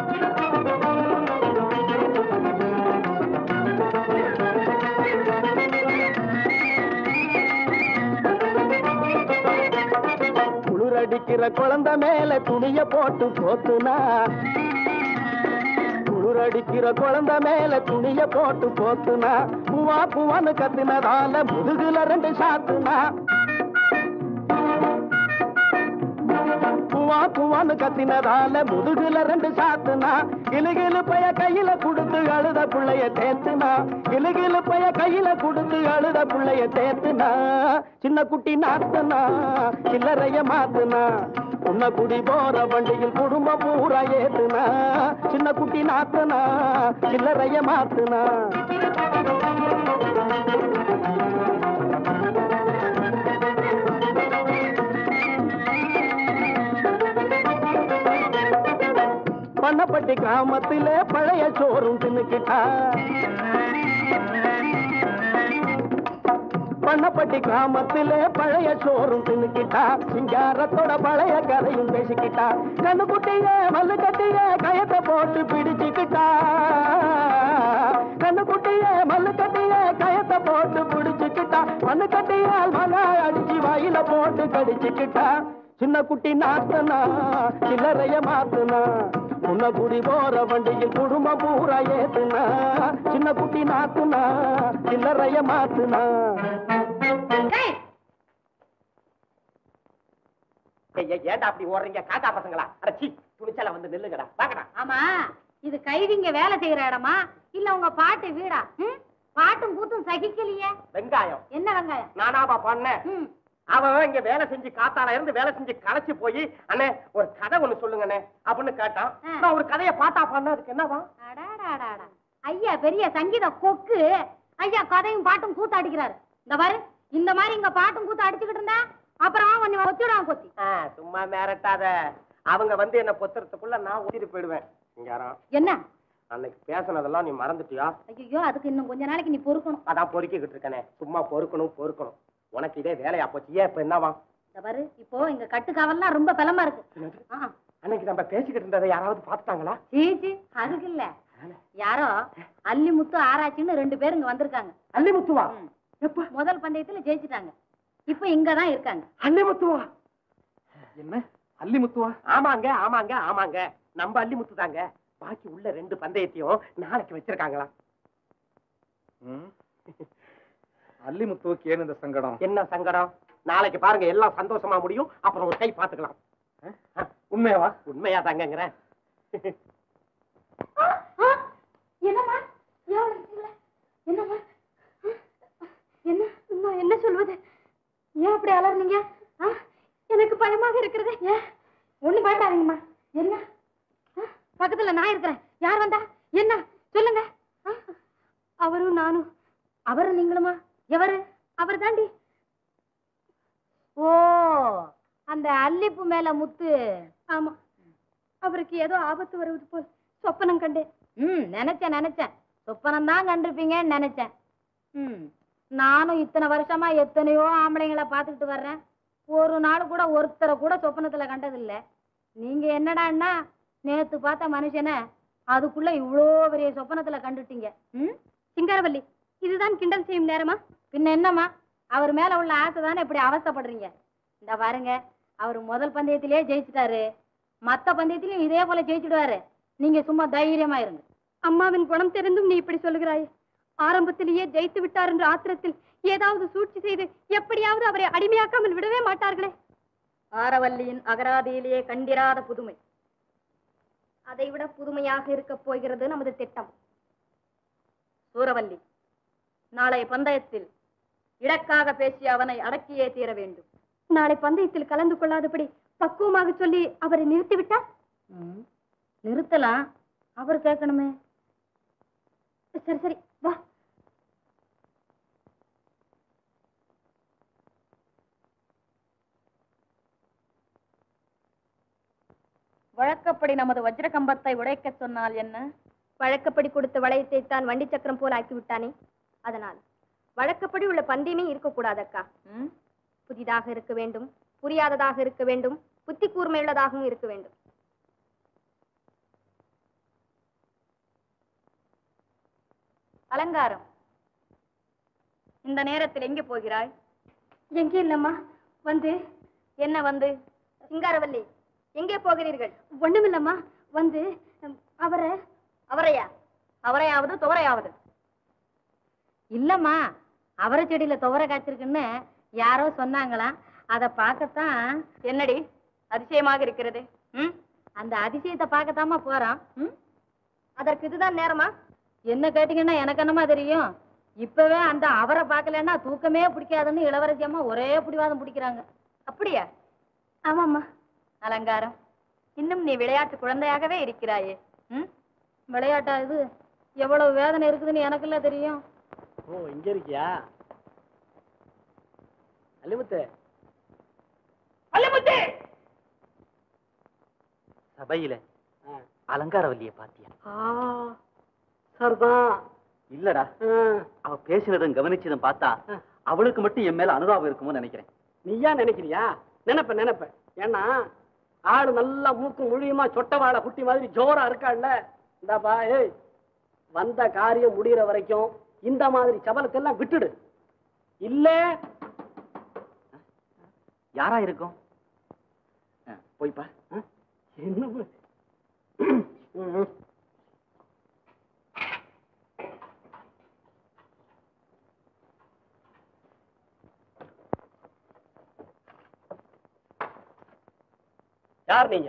குளிரடிக்கிற குழந்தை மேல துணிய போட்டு போத்துனா குளிரடிக்கிற குழந்தை மேல துணிய போட்டு போத்துனா பூவா பூவான்னு கத்துனதால முதுகுல ரெண்டு சாத்துனா பூவா பூவான்னு கத்தினதால முதுகுல ரெண்டு சாத்துனா கிளுகிளு பைய கையில கொடுத்து அழுத புள்ளைய தேத்துனா கிளுகிளு பைய கையில கொடுத்து அழுத புள்ளைய தேத்துனா சின்ன குட்டி நாத்துனா சில்லறைய மாத்துனா உன்ன குடி போற வண்டியில் குடும்பம் பூரா ஏத்துனா சின்ன குட்டி நாத்துனா சில்லறைய மாத்துனா பண்ணப்பட்டி கிராமத்திலே பழைய சோறும் தின்னுக்கிட்டா பண்ணப்பட்டி கிராமத்திலே பழைய சோறும் தின்னுக்கிட்டா சிங்காரத்தோட பழைய கதையும் பேசிக்கிட்டா கண்ணுக்குட்டிய மல்லு கட்டிய கயத்தை போட்டு பிடிச்சுக்கிட்டா கண்ணுக்குட்டிய மல்லு கட்டிய கயத்தை போட்டு பிடிச்சுக்கிட்டா மண்ணு கட்டியால் மகா அடிச்சு வாயில போட்டு கடிச்சுக்கிட்டா சின்ன குட்டி நாத்தனா சில்லறைய மாத்துனா உன்ன குடி போற வண்டியில் குடும்பம் பூரா ஏத்துனா சின்ன குட்டி நாத்துனா சில்லறைய மாத்துனா ஏய், ஏய், ஏன்டா அப்படி ஓடுறீங்க காக்கா பசங்களா அட சீ துணிச்சல வந்து நில்லுங்கடா வாங்கடா ஆமா இது கைதிங்க வேலை செய்யற இடமா இல்ல உங்க பாட்டு வீடா ம்? பாட்டும் கூத்தும் சகிக்கலையே வெங்காயம் என்ன வெங்காயம் நானாவா பண்ணேன் ம். அவன் இங்க வேலை செஞ்சு காத்தால இருந்து வேலை செஞ்சு களைச்சு போய் அண்ணே ஒரு கதை ஒண்ணு சொல்லுங்கண்ணே அப்படின்னு கேட்டான் ஆ. நான் ஒரு கதையை பார்த்தா பண்ண அதுக்கு என்னவா அடாடாடாடா. ஐயா பெரிய சங்கீத கொக்கு ஐயா கதையும் பாட்டும் கூத்து அடிக்கிறாரு இந்த பாரு இந்த மாதிரி இங்க பாட்டும் கூத்து அடிச்சுக்கிட்டு இருந்தா அப்புறம் உன்னை கொத்திடுவான் கொத்தி ஆ, சும்மா மிரட்டாத அவங்க வந்து என்ன பொத்துறதுக்குள்ள நான் ஊத்திட்டு போயிடுவேன் இங்காரம் என்ன அன்னைக்கு பேசுனதெல்லாம் நீ மறந்துட்டியா ஐயோ அதுக்கு இன்னும் கொஞ்ச நாளைக்கு நீ பொறுக்கணும் அதான் பொறுக்கிக்கிட்டு இருக்கனே சும்மா பொறுக்கணும் பொறுக்கணும் உனக்கு இதே வேலையா போச்சு ஏன் இப்ப என்னவா இந்த பாரு இப்போ இங்க கட்டுக்காவல்லாம் ரொம்ப பலமா இருக்கு என்னது? ஆ, அன்னைக்கு நம்ம பேசிக்கிட்டு இருந்ததை யாராவது பார்த்துட்டாங்களா சீச்சி அதுக்கு இல்ல யாரோ அல்லி முத்து ஆராய்ச்சின்னு ரெண்டு பேர் இங்க வந்திருக்காங்க அல்லிமுத்துவா ம். எப்ப முதல் பந்தயத்துல ஜெயிச்சிட்டாங்க இப்ப இங்கதான் இருக்காங்க அல்லிமுத்துவா என்ன அல்லிமுத்துவா ஆமாங்க ஆமாங்க ஆமாங்க நம்ம அல்லிமுத்து தாங்க பாக்கி உள்ள ரெண்டு பந்தயத்தையும் நாளைக்கு வச்சிருக்காங்களா அல்லிமுத்துவுக்கு ஏன் இந்த சங்கடம் என்ன சங்கடம் நாளைக்கு பாருங்க எல்லாம் சந்தோஷமா முடியும் அப்புறம் ஒரு கை பாத்துக்கலாம் உண்மையாவா உண்மையா தாங்கங்கிறேன் என்னம்மா ஏன் இருக்கீங்களா என்னம்மா என்ன நான் என்ன சொல்வது ஏன் அப்படி அலர்னீங்க ஆ? எனக்கு பயமாக இருக்கிறது ஏன் ஒண்ணு பயப்படாதீங்கம்மா என்ன ஆ? பக்கத்துல நான் இருக்கிறேன் யார் வந்தா என்ன சொல்லுங்க ஆ? அவரும் நானும் அவரு நீங்களுமா எவரு அவர் தாண்டி ஓ அந்த அல்லிப்பு மேல முத்து ஆமா அவருக்கு ஏதோ ஆபத்து வருவது போல் சொப்பனம் கண்டேன் ம் நினைச்சேன் நினைச்சேன் சொப்பனம் தான் கண்டிருப்பீங்கன்னு நினைச்சேன் ம் நானும் இத்தனை வருஷமா எத்தனையோ ஆம்பளைங்களை பார்த்துக்கிட்டு வர்றேன் ஒரு நாள் கூட ஒருத்தரை கூட சொப்பனத்துல கண்டதில்ல நீங்க என்னடான்னா நேத்து பார்த்த மனுஷனை அதுக்குள்ள இவ்வளோ பெரிய சொப்பனத்துல கண்டுட்டீங்க ம் சிங்காரவல்லி இதுதான் கிண்டல் செய்யும் நேரமா பின்ன என்னம்மா அவர் மேல உள்ள ஆசை தானே இப்படி அவஸ்தைப்படுறீங்க இந்த பாருங்க அவர் முதல் பந்தயத்திலேயே ஜெயிச்சிட்டாரு மத்த பந்தயத்திலையும் இதே போல ஜெயிச்சிடுவாரு நீங்க சும்மா தைரியமா இருங்க அம்மாவின் குணம் தெரிந்தும் நீ இப்படி சொல்லுகிறாய் ஆரம்பத்திலேயே ஜெயித்து விட்டார் என்ற ஆத்திரத்தில் ஏதாவது சூழ்ச்சி செய்து எப்படியாவது அவரை அடிமையாக்காமல் விடவே மாட்டார்களே ஆரவல்லியின் அகராதியிலேயே கண்டிராத புதுமை அதைவிட புதுமையாக இருக்கப் போகிறது நமது திட்டம் சூரவல்லி நாளை பந்தயத்தில் இடக்காக பேசி அவனை அடக்கியே தீர வேண்டும் நாளை பந்தயத்தில் கலந்து கொள்ளாதபடி பக்குவமாக சொல்லி அவரை நிறுத்திவிட்டார் ம், நிறுத்தலாம் அவர் கேட்கணுமே சரி சரி வா வழக்கப்படி நமது வஜ்ர கம்பத்தை உடைக்கச் சொன்னால் என்ன வழக்கப்படி கொடுத்த வளையத்தை தான் வண்டி சக்கரம் போல் ஆக்கி விட்டானே அதனால் வழக்கப்படி உள்ள பந்தயமே இருக்கக்கூடாது அக்கா ம்? புதிதாக இருக்க வேண்டும் புரியாததாக இருக்க வேண்டும் புத்தி கூர்மையுள்ளதாகவும் இருக்க வேண்டும் அலங்காரம் இந்த நேரத்தில் எங்கே போகிறாய் எங்கே இல்லம்மா வந்து என்ன வந்து சிங்காரவல்லி எங்கே போகிறீர்கள் ஒண்ணுமில்லம்மா வந்து ம், அவரை அவரையா அவரையாவது துவரையாவது இல்லம்மா அவரை செடியில துவர காய்ச்சிருக்குன்னு யாரோ சொன்னாங்களாம் அதை பார்க்கத்தான் என்னடி அதிசயமாக இருக்கிறது ம் அந்த அதிசயத்தை பார்க்கத்தாம்மா போறோம் ம்? அதற்கு இதுதான் நேரமா என்ன கேட்டீங்கன்னா எனக்கு என்னமா தெரியும் இப்பவே அந்த அவரை பார்க்கலன்னா தூக்கமே பிடிக்காதுன்னு இளவரசி அம்மா ஒரே பிடிவாதம் பிடிக்கிறாங்க அப்படியா ஆமாம்மா அலங்காரம் இன்னும் நீ விளையாட்டு குழந்தையாகவே இருக்கிறாயே ம் விளையாட்டா இது எவ்வளவு வேதனை இருக்குதுன்னு எனக்குல்ல தெரியும் ஓ இங்க இருக்கியா அல்லிமுத்து அல்லிமுத்து சபையில ஆ. அலங்காரவல்லிய பாத்தியா ஆ சரிதான் இல்லடா ஆ, அவ பேசினதும் கவனிச்சதும் பார்த்தா ஆ. அவளுக்கு மட்டும் என் மேல அனுதாபம் இருக்குமோ நினைக்கிறேன் நீயா நினைக்கிறியா நினைப்ப நினைப்ப ஏன்னா ஆடு நல்லா மூக்கு முழியுமா சொட்ட வாழை குட்டி மாதிரி ஜோரா இருக்காள்ல இந்தாப்பா ஏய் வந்த காரியம் முடியிற வரைக்கும் இந்த மாதிரி சபலத்தை எல்லாம் விட்டுடு இல்ல யாரா இருக்கும் ஆ, போய் பார் ஆ? என்ன ப- ம். யார் நீங்க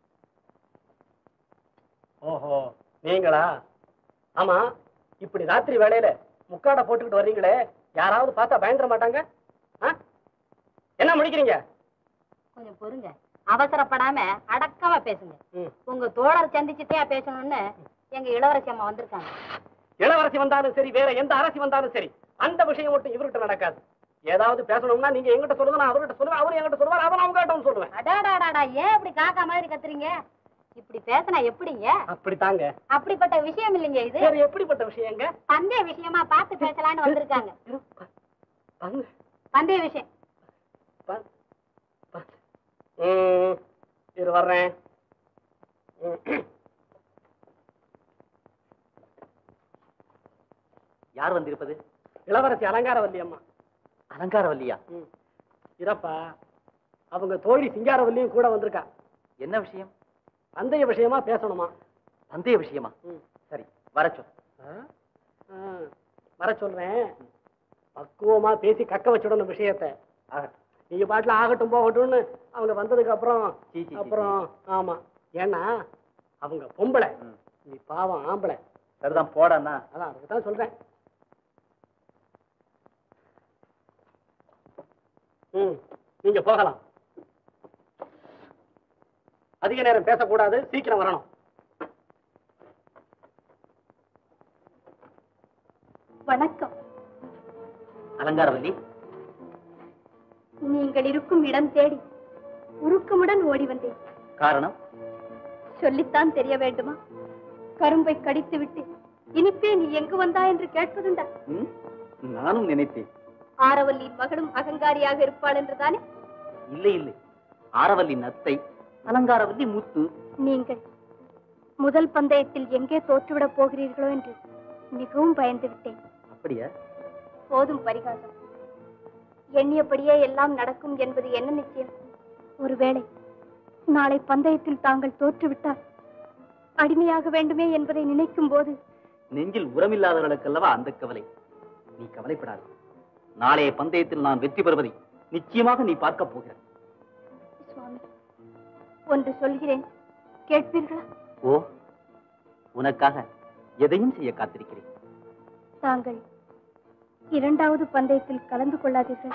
ஓஹோ நீங்களா ஆமா இப்படி ராத்திரி வேளையில முக்காட போட்டுக்கிட்டு வர்றீங்களே யாராவது பார்த்தா பயந்துட மாட்டாங்க ஆ? என்ன முடிக்கிறீங்க கொஞ்சம் பொறுங்க அவசரப்படாம அடக்கமா பேசுங்க ம். உங்க தோழர் சந்திச்சுட்டே பேசணும்னு எங்க இளவரசி அம்மா வந்திருக்காங்க இளவரசி வந்தாலும் சரி வேற எந்த அரசி வந்தாலும் சரி அந்த விஷயம் மட்டும் இவர்கிட்ட நடக்காது ஏதாவது பேசணும்னா நீங்க எங்கிட்ட சொல்லுங்க நான் அவர்கிட்ட சொல்லுவேன் அவர் என்கிட்ட சொல்லுவார் அவன் அவங்க கிட்ட சொல்லுவேன் அடாடாடாடா ஏன் இப்படி காக்கா மாதிரி கத்துறீங்க இப்படி பேசினா எப்படிங்க அப்படித்தாங்க அப்படிப்பட்ட விஷயம் இல்லைங்க இது வேற எப்படிப்பட்ட விஷயங்க பந்தய விஷயமா பார்த்து பேசலாம்னு வந்திருக்காங்க இரு, ப- பங்கு, பந்தய விஷயம் ப- ப- ம், இரு வர்றேன் ம். யார் வந்திருப்பது இளவரசி அலங்காரவல்லி அம்மா அலங்காரவல்லியா ம். இரப்பா அவங்க தோழி சிங்காரவல்லியும் கூட வந்திருக்கா என்ன விஷயம் பந்தய விஷயமா பேசணுமா பந்தய விஷயமா ம். சரி வர சொல் ஆ? ஆ, வர சொல்றேன் பக்குவமா பேசி கக்க வச்சுடணும் விஷயத்தை ஆகட்டும். நீங்க பாட்டுல ஆகட்டும் போகட்டும்னு அவங்க வந்ததுக்கு அப்புறம் சீ, சீ, சீ, அப்புறம் ஆமா ஏன்னா அவங்க பொம்பளை ம். நீ பாவம் ஆம்பளை சரிதான் போடாண்ணா அதான் அதுக்கு தான் சொல்றேன் ம் நீங்க போகலாம் அதிக நேரம் பேசக்கூடாது சீக்கிரம் வரணும் வணக்கம் அலங்காரவல்லி நீங்கள் இருக்கும் இடம் தேடி உருக்கமுடன் ஓடி வந்தேன் காரணம் சொல்லித்தான் தெரிய வேண்டுமா கரும்பை கடித்து விட்டு இனிப்பே நீ எங்கு வந்தா என்று கேட்பதுண்டா ம், நானும் நினைத்தேன் ஆரவல்லியின் மகளும் அகங்காரியாக இருப்பாள் என்றுதானே இல்லை இல்லை ஆரவல்லி நத்தை அலங்காரவல்லி முத்து நீங்கள் முதல் பந்தயத்தில் எங்கே தோற்றுவிடப் போகிறீர்களோ என்று மிகவும் பயந்து விட்டேன் அப்படியா போதும் பரிகாசம் எண்ணியபடியே எல்லாம் நடக்கும் என்பது என்ன நிச்சயம் ஒருவேளை நாளை பந்தயத்தில் தாங்கள் தோற்றுவிட்டால் அடிமையாக வேண்டுமே என்பதை நினைக்கும் போது நெஞ்சில் உரமில்லாதவர்களுக்கல்லவா அந்த கவலை நீ கவலைப்படாத நாளைய பந்தயத்தில் நான் வெற்றி பெறுவதை நிச்சயமாக நீ பார்க்க போகிறாய் சுவாமி ஒன்று சொல்கிறேன் கேட்பீர்களா ஓ உனக்காக எதையும் செய்ய காத்திருக்கிறேன் தாங்கள் இரண்டாவது பந்தயத்தில் கலந்து கொள்ளாதீர்கள்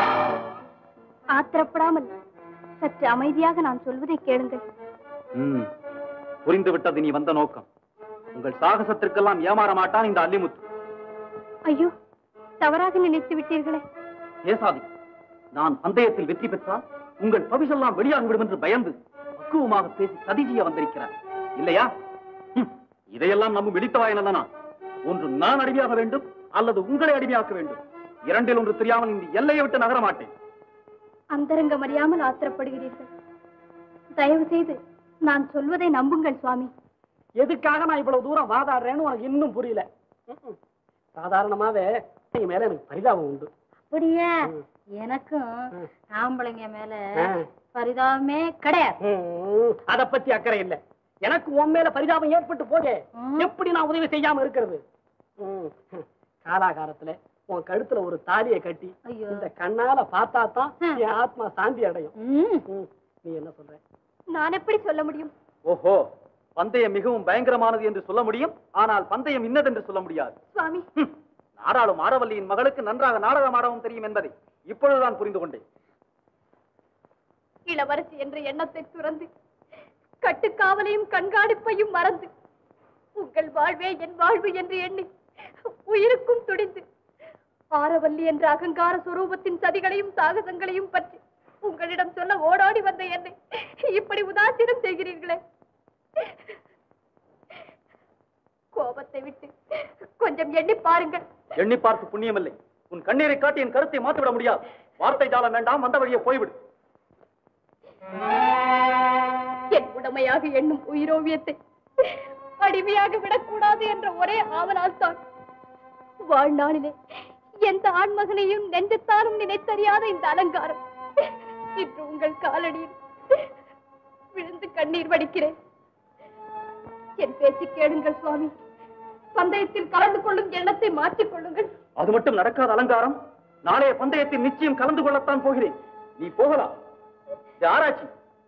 ஆத்திரப்படாமல் சற்று அமைதியாக நான் சொல்வதை கேளுங்கள் ம் புரிந்து விட்டது நீ வந்த நோக்கம் உங்கள் சாகசத்திற்கெல்லாம் ஏமாற மாட்டான் இந்த அல்லிமுத்து ஐயோ தவறாக நினைத்து விட்டீர்களே பேசாதே நான் பந்தயத்தில் வெற்றி பெற்றால் உங்கள் பவிஷெல்லாம் வெளியாகிவிடும் என்று பயந்து பக்குவமாக பேசி சதி செய்ய வந்திருக்கிறார் இல்லையா ஹம், இதையெல்லாம் நம்பும் இடித்தவாயனல்லனா ஒன்று நான் அடிமையாக வேண்டும் அல்லது உங்களை அடிமையாக்க வேண்டும் இரண்டில் ஒன்று தெரியாமல் இந்த எல்லையை விட்டு நகர மாட்டேன் அந்தரங்கம் அறியாமல் ஆத்திரப்படுகிறீர்கள் தயவு செய்து நான் சொல்வதை நம்புங்கள் சுவாமி எதுக்காக நான் இவ்வளவு தூரம் வாதாடுறேன்னு உனக்கு இன்னும் புரியல ம்ம். சாதாரணமாவே என் மேல எனக்கு பரிதாபம் உண்டு அப்படியே ம். எனக்கும் ம். ஆம்பளைங்க மேல ஆ. பரிதாபமே கிடையாது ம், அத பத்தி அக்கறை இல்ல எனக்கு உன் மேல பரிதாபம் ஏற்பட்டு போதே ம். எப்படி நான் உதவி செய்யாம இருக்கிறது ம், காலாகாலத்துல உன் கழுத்துல ஒரு தாலியை கட்டி ஐயோ இந்த கண்ணால பார்த்தா தான் ம். என் ஆத்மா சாந்தி அடையும் ம். ம், நீ என்ன சொல்ற நான் எப்படி சொல்ல முடியும் ஓஹோ பந்தயம் மிகவும் பயங்கரமானது என்று சொல்ல முடியும் ஆனால் பந்தயம் இன்னதென்று சொல்ல முடியாது சுவாமி ஹம், நாடாளும் ஆரவல்லியின் மகளுக்கு நன்றாக நாடகம் ஆடவும் தெரியும் என்பதை இப்பொழுதுதான் புரிந்து கொண்டேன் இளவரசி என்ற எண்ணத்தை துறந்து கட்டுக்காவலையும் கண்காணிப்பையும் மறந்து உங்கள் வாழ்வே என் வாழ்வு என்று எண்ணி உயிருக்கும் துடிந்து ஆரவல்லி என்ற அகங்கார சுரூபத்தின் சதிகளையும் சாகசங்களையும் பற்றி உங்களிடம் சொல்ல ஓடாடி வந்த என்னை இப்படி உதாசீனம் செய்கிறீர்களே கோபத்தை விட்டு கொஞ்சம் எண்ணி பாருங்கள் எண்ணி பார்த்து புண்ணியமில்லை உன் கண்ணீரை காட்டி என் கருத்தை மாற்றிவிட முடியாது வார்த்தை ஜாலம் வேண்டாம் வந்த வழியே போய்விடு என் உடமையாக எண்ணும் உயிரோவியத்தை அடிமையாக விடக்கூடாது என்ற ஒரே ஆவலால் தான் வாழ்நாளிலே எந்த ஆண்மகனையும் நெஞ்சத்தாலும் நினைத்தறியாத இந்த அலங்காரம் இன்று உங்கள் காலடியில் விழுந்து கண்ணீர் வடிக்கிறேன் என் பேச்சு கேளுங்கள் சுவாமி பந்தயத்தில் கலந்து கொள்ளும் எண்ணத்தை மாற்றிக் கொள்ளுங்கள் அது மட்டும் நடக்காத அலங்காரம் நாளைய பந்தயத்தில் நிச்சயம் கலந்து கொள்ளத்தான் போகிறேன் நீ போகலாம் இது ஆராய்ச்சி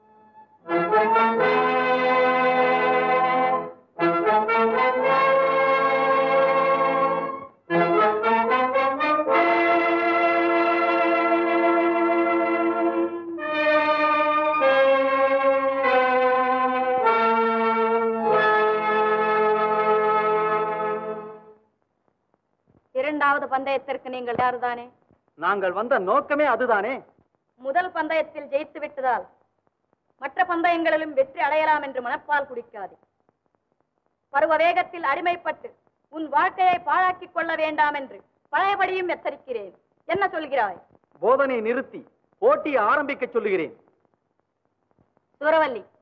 இரண்டாவது பந்தயத்திற்கு நீங்கள் யாருதானே நாங்கள் வந்த நோக்கமே அதுதானே முதல் பந்தயத்தில் ஜெயித்து விட்டதால் மற்ற பந்தயங்களிலும் வெற்றி அடையலாம் என்று மனப்பால் குடிக்காது பருவ வேகத்தில் அடிமைப்பட்டு உன் வாழ்க்கையை பாழாக்கிக் கொள்ள வேண்டாம் என்று பழையபடியும் எச்சரிக்கிறேன் என்ன சொல்கிறாய் போதனை நிறுத்தி போட்டியை ஆரம்பிக்க சொல்லுகிறேன் சூரவல்லி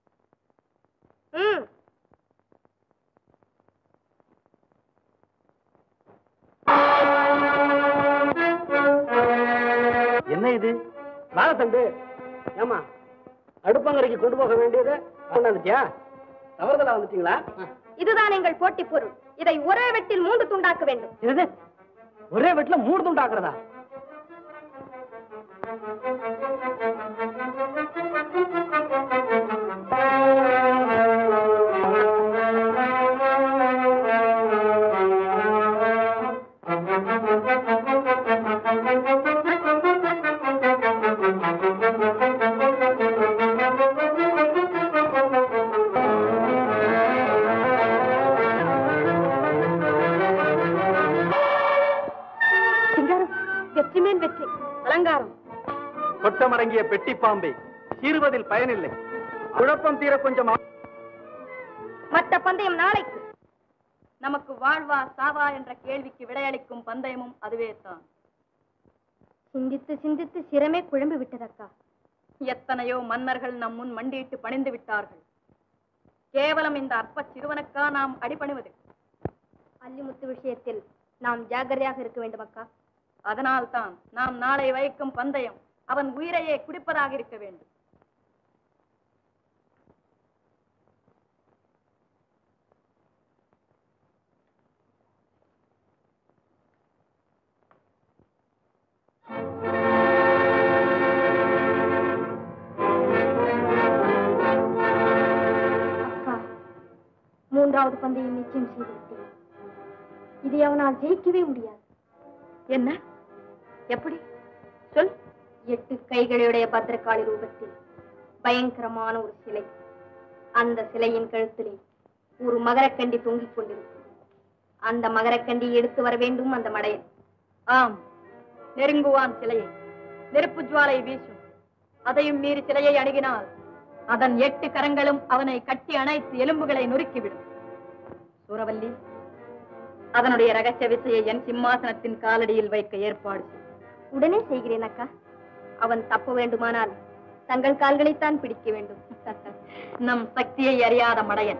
ம் என்ன இது வாழத்தண்டு ஏமா அடுப்பங்கரைக்கு கொண்டு போக வேண்டியது கொண்டாந்துட்டியா தவறுதலா வந்துட்டீங்களா இதுதான் எங்கள் போட்டி பொருள் இதை ஒரே வெட்டில் மூன்று துண்டாக்க வேண்டும் என்னது ஒரே வீட்டுல மூணு துண்டாக்குறதா சிங்காரம் வெற்றி மேல் வெற்றி அலங்காரம் கொட்டமடங்கிய பெட்டி பாம்பே சீறுவதில் பயனில்லை குழப்பம் தீர கொஞ்சம் ஆ- பந்தயம் நாளைக்கு நமக்கு வாழ்வா சாவா என்ற கேள்விக்கு விடையளிக்கும் பந்தயமும் அதுவே தான் சிந்தித்து சிந்தித்து சிரமே குழம்பு விட்டதக்கா எத்தனையோ மன்னர்கள் நம் முன் மண்டியிட்டு பணிந்து விட்டார்கள் கேவலம் இந்த அற்ப சிறுவனுக்கா நாம் அடிபணிவது அல்லிமுத்து விஷயத்தில் நாம் ஜாக்கிரதையாக இருக்க வேண்டும் அக்கா அதனால்தான் நாம் நாளை வைக்கும் பந்தயம் அவன் உயிரையே குடிப்பதாக இருக்க வேண்டும் அக்கா மூன்றாவது பந்தயம் நிச்சயம் செய்து விட்டேன் இதை அவனால் ஜெயிக்கவே முடியாது என்ன எப்படி சொல் எட்டு கைகளுடைய பத்திரகாளி ரூபத்தில் பயங்கரமான ஒரு சிலை அந்த சிலையின் கழுத்திலே ஒரு மகரக்கண்டி தொங்கிக் கொண்டிருக்கும் அந்த மகரக்கண்டி எடுத்து வர வேண்டும் அந்த மடையன் ஆம் நெருங்குவான் சிலையை நெருப்பு ஜுவாலை வீசும் அதையும் மீறி சிலையை அணுகினால் அதன் எட்டு கரங்களும் அவனை கட்டி அணைத்து எலும்புகளை நொறுக்கிவிடும் சூரவல்லி அதனுடைய ரகசிய விசையை என் சிம்மாசனத்தின் காலடியில் வைக்க ஏற்பாடு செய். உடனே செய்கிறேன் அக்கா அவன் தப்ப வேண்டுமானால் தங்கள் கால்களைத்தான் பிடிக்க வேண்டும் நம் சக்தியை அறியாத மடையன்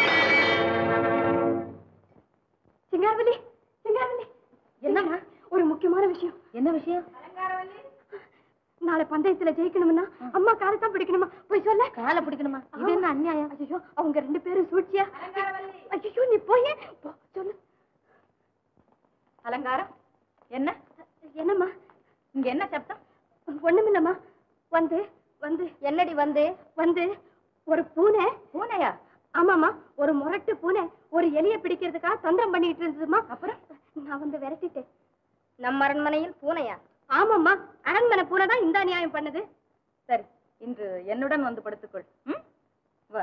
சிங்காரவல்லி சிங்காரவல்லி என்னம்மா ஒரு முக்கியமான விஷயம் என்ன விஷயம் நாளை பந்தயத்துல ஜெயிக்கணும்னா அம்மா காலை தான் பிடிக்கணுமா போய் சொல்ல காலை பிடிக்கணுமா இது என்ன அநியாயம் ஐயோ அவங்க ரெண்டு பேரும் சூழ்ச்சியா ஐயோ நீ போய் போ, சொல்லு அலங்காரம் என்ன என்னம்மா இங்க என்ன சப்தம் ஒண்ணுமில்லம்மா வந்து வந்து என்னடி வந்து வந்து ஒரு பூனை பூனையா ஆமாமா ஒரு முரட்டு பூனை ஒரு எலிய பிடிக்கிறதுக்காக தந்திரம் பண்ணிட்டு இருந்ததுமா அப்புறம் நான் வந்து விரட்டிட்டேன் நம்ம அரண்மனையில் பூனையா ஆமாம்மா அரண்மனை பூனை தான் இந்த நியாயம் பண்ணுது சரி இன்று என்னுடன் வந்து படுத்துக்கொள் ம்? வா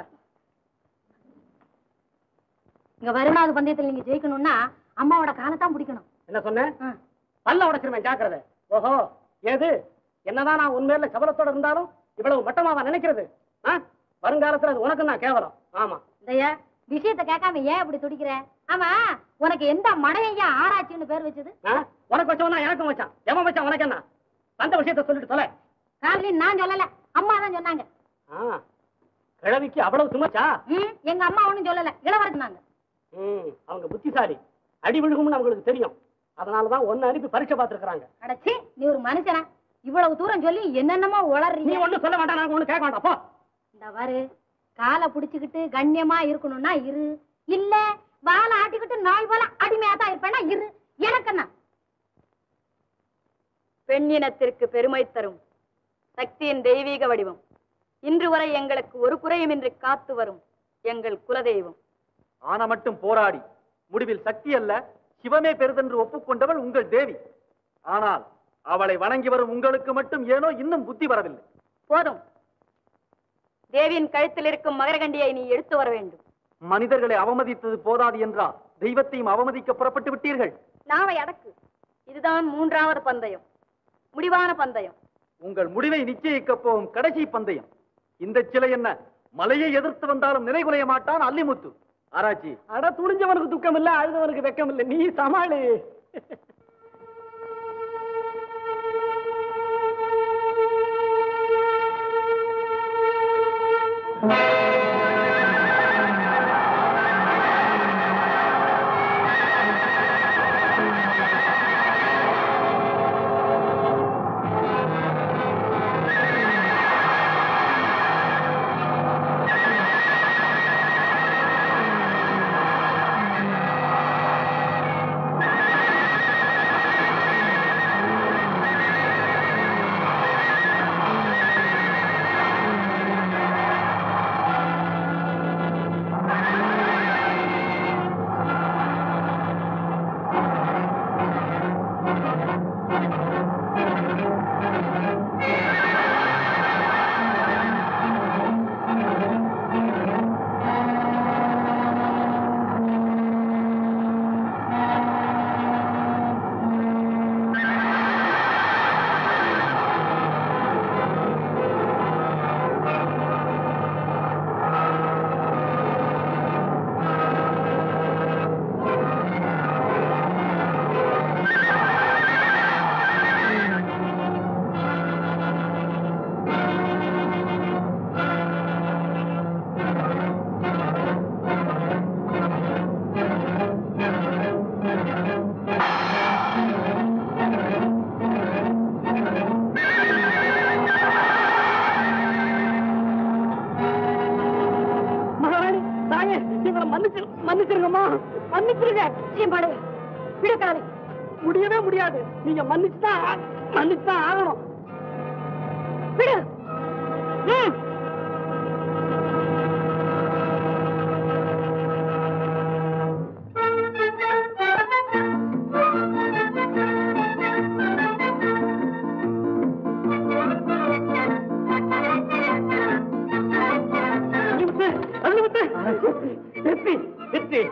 இங்க வருணாவது பந்தயத்தில் நீங்க ஜெயிக்கணும்னா அம்மாவோட காலை தான் பிடிக்கணும் என்ன சொன்ன பல்ல உடைச்சிருவேன் ஜாக்கிரதை ஓஹோ ஏது என்னதான் நான் உண்மையில சபலத்தோட இருந்தாலும் இவ்வளவு மட்டமாவா நினைக்கிறது ஆ? வருங்காலத்துல அது உனக்கு நான் கேவலம் ஆமா தயா விஷயத்தை கேட்காம ஏன் இப்படி துடிக்கிற ஆமா உனக்கு எந்த மடையா ஆராய்ச்சின்னு பேர் வச்சது ஆ? உனக்கு வச்சவனா எனக்கும் வச்சான் எவன் வச்சான் உனக்கு என்ன அந்த விஷயத்த சொல்லிட்டு தொலை காலையில் நான் சொல்லல அம்மா தான் சொன்னாங்க ஆ, கிழவிக்கு அவ்வளவு சுமச்சா ம், எங்க அம்மா ஒண்ணும் சொல்லல இளவரசி சொன்னாங்க ம், அவங்க புத்திசாலி அடி விழுகும்னு அவங்களுக்கு தெரியும் அதனாலதான் ஒன்னு அனுப்பி பரீட்சை பார்த்திருக்காங்க அடச்சி நீ ஒரு மனுஷனா இவ்வளவு தூரம் சொல்லி என்னென்னமோ நீ உளறீங்க ஒண்ணும் சொல்ல வேண்டாம் நான் ஒண்ணு கேட்க வேண்டாம் போ இந்த பாரு காலை புடிச்சுக்கிட்டு கண்ணியமா இருக்கணும்னா இரு இல்ல வாழை ஆட்டிக்கிட்டு நாய் போல அடிமையா தான் இருப்பேன்னா இரு எனக்கு என்ன பெண்ணினத்திற்கு பெருமை தரும் சக்தியின் தெய்வீக வடிவம் இன்று வரை எங்களுக்கு ஒரு குறையுமின்றி காத்து வரும் எங்கள் குலதெய்வம் ஆன மட்டும் போராடி முடிவில் சக்தி அல்ல சிவமே பெரிதென்று ஒப்புக்கொண்டவள் உங்கள் தேவி ஆனால் அவளை வணங்கி வரும் உங்களுக்கு மட்டும் ஏனோ இன்னும் புத்தி வரவில்லை போதும் தேவியின் கழுத்தில் இருக்கும் மகரகண்டியை நீ எடுத்து வர வேண்டும் மனிதர்களை அவமதித்தது போதாது என்றால் தெய்வத்தையும் அவமதிக்க புறப்பட்டு விட்டீர்கள் நாவை அடக்கு இதுதான் மூன்றாவது பந்தயம் முடிவான பந்தயம் உங்கள் முடிவை நிச்சயிக்கப் போகும் கடைசி பந்தயம் இந்த சிலை என்ன மலையை எதிர்த்து வந்தாலும் நிலைகுலைய மாட்டான் அல்லிமுத்து ஆராய்ச்சி அட துணிஞ்சவனுக்கு துக்கம் இல்ல அழுதவனுக்கு வெக்கம் இல்ல நீ சமாளி ஆ மன்னிச்சு மன்னிச்சிருங்கம்மா மன்னிச்சிருங்க சீம்பாடு விடக்காலை முடியவே முடியாது நீங்க மன்னிச்சுதான் மன்னிச்சுதான் ஆகணும் விடு ம் வெற்றி வெற்றி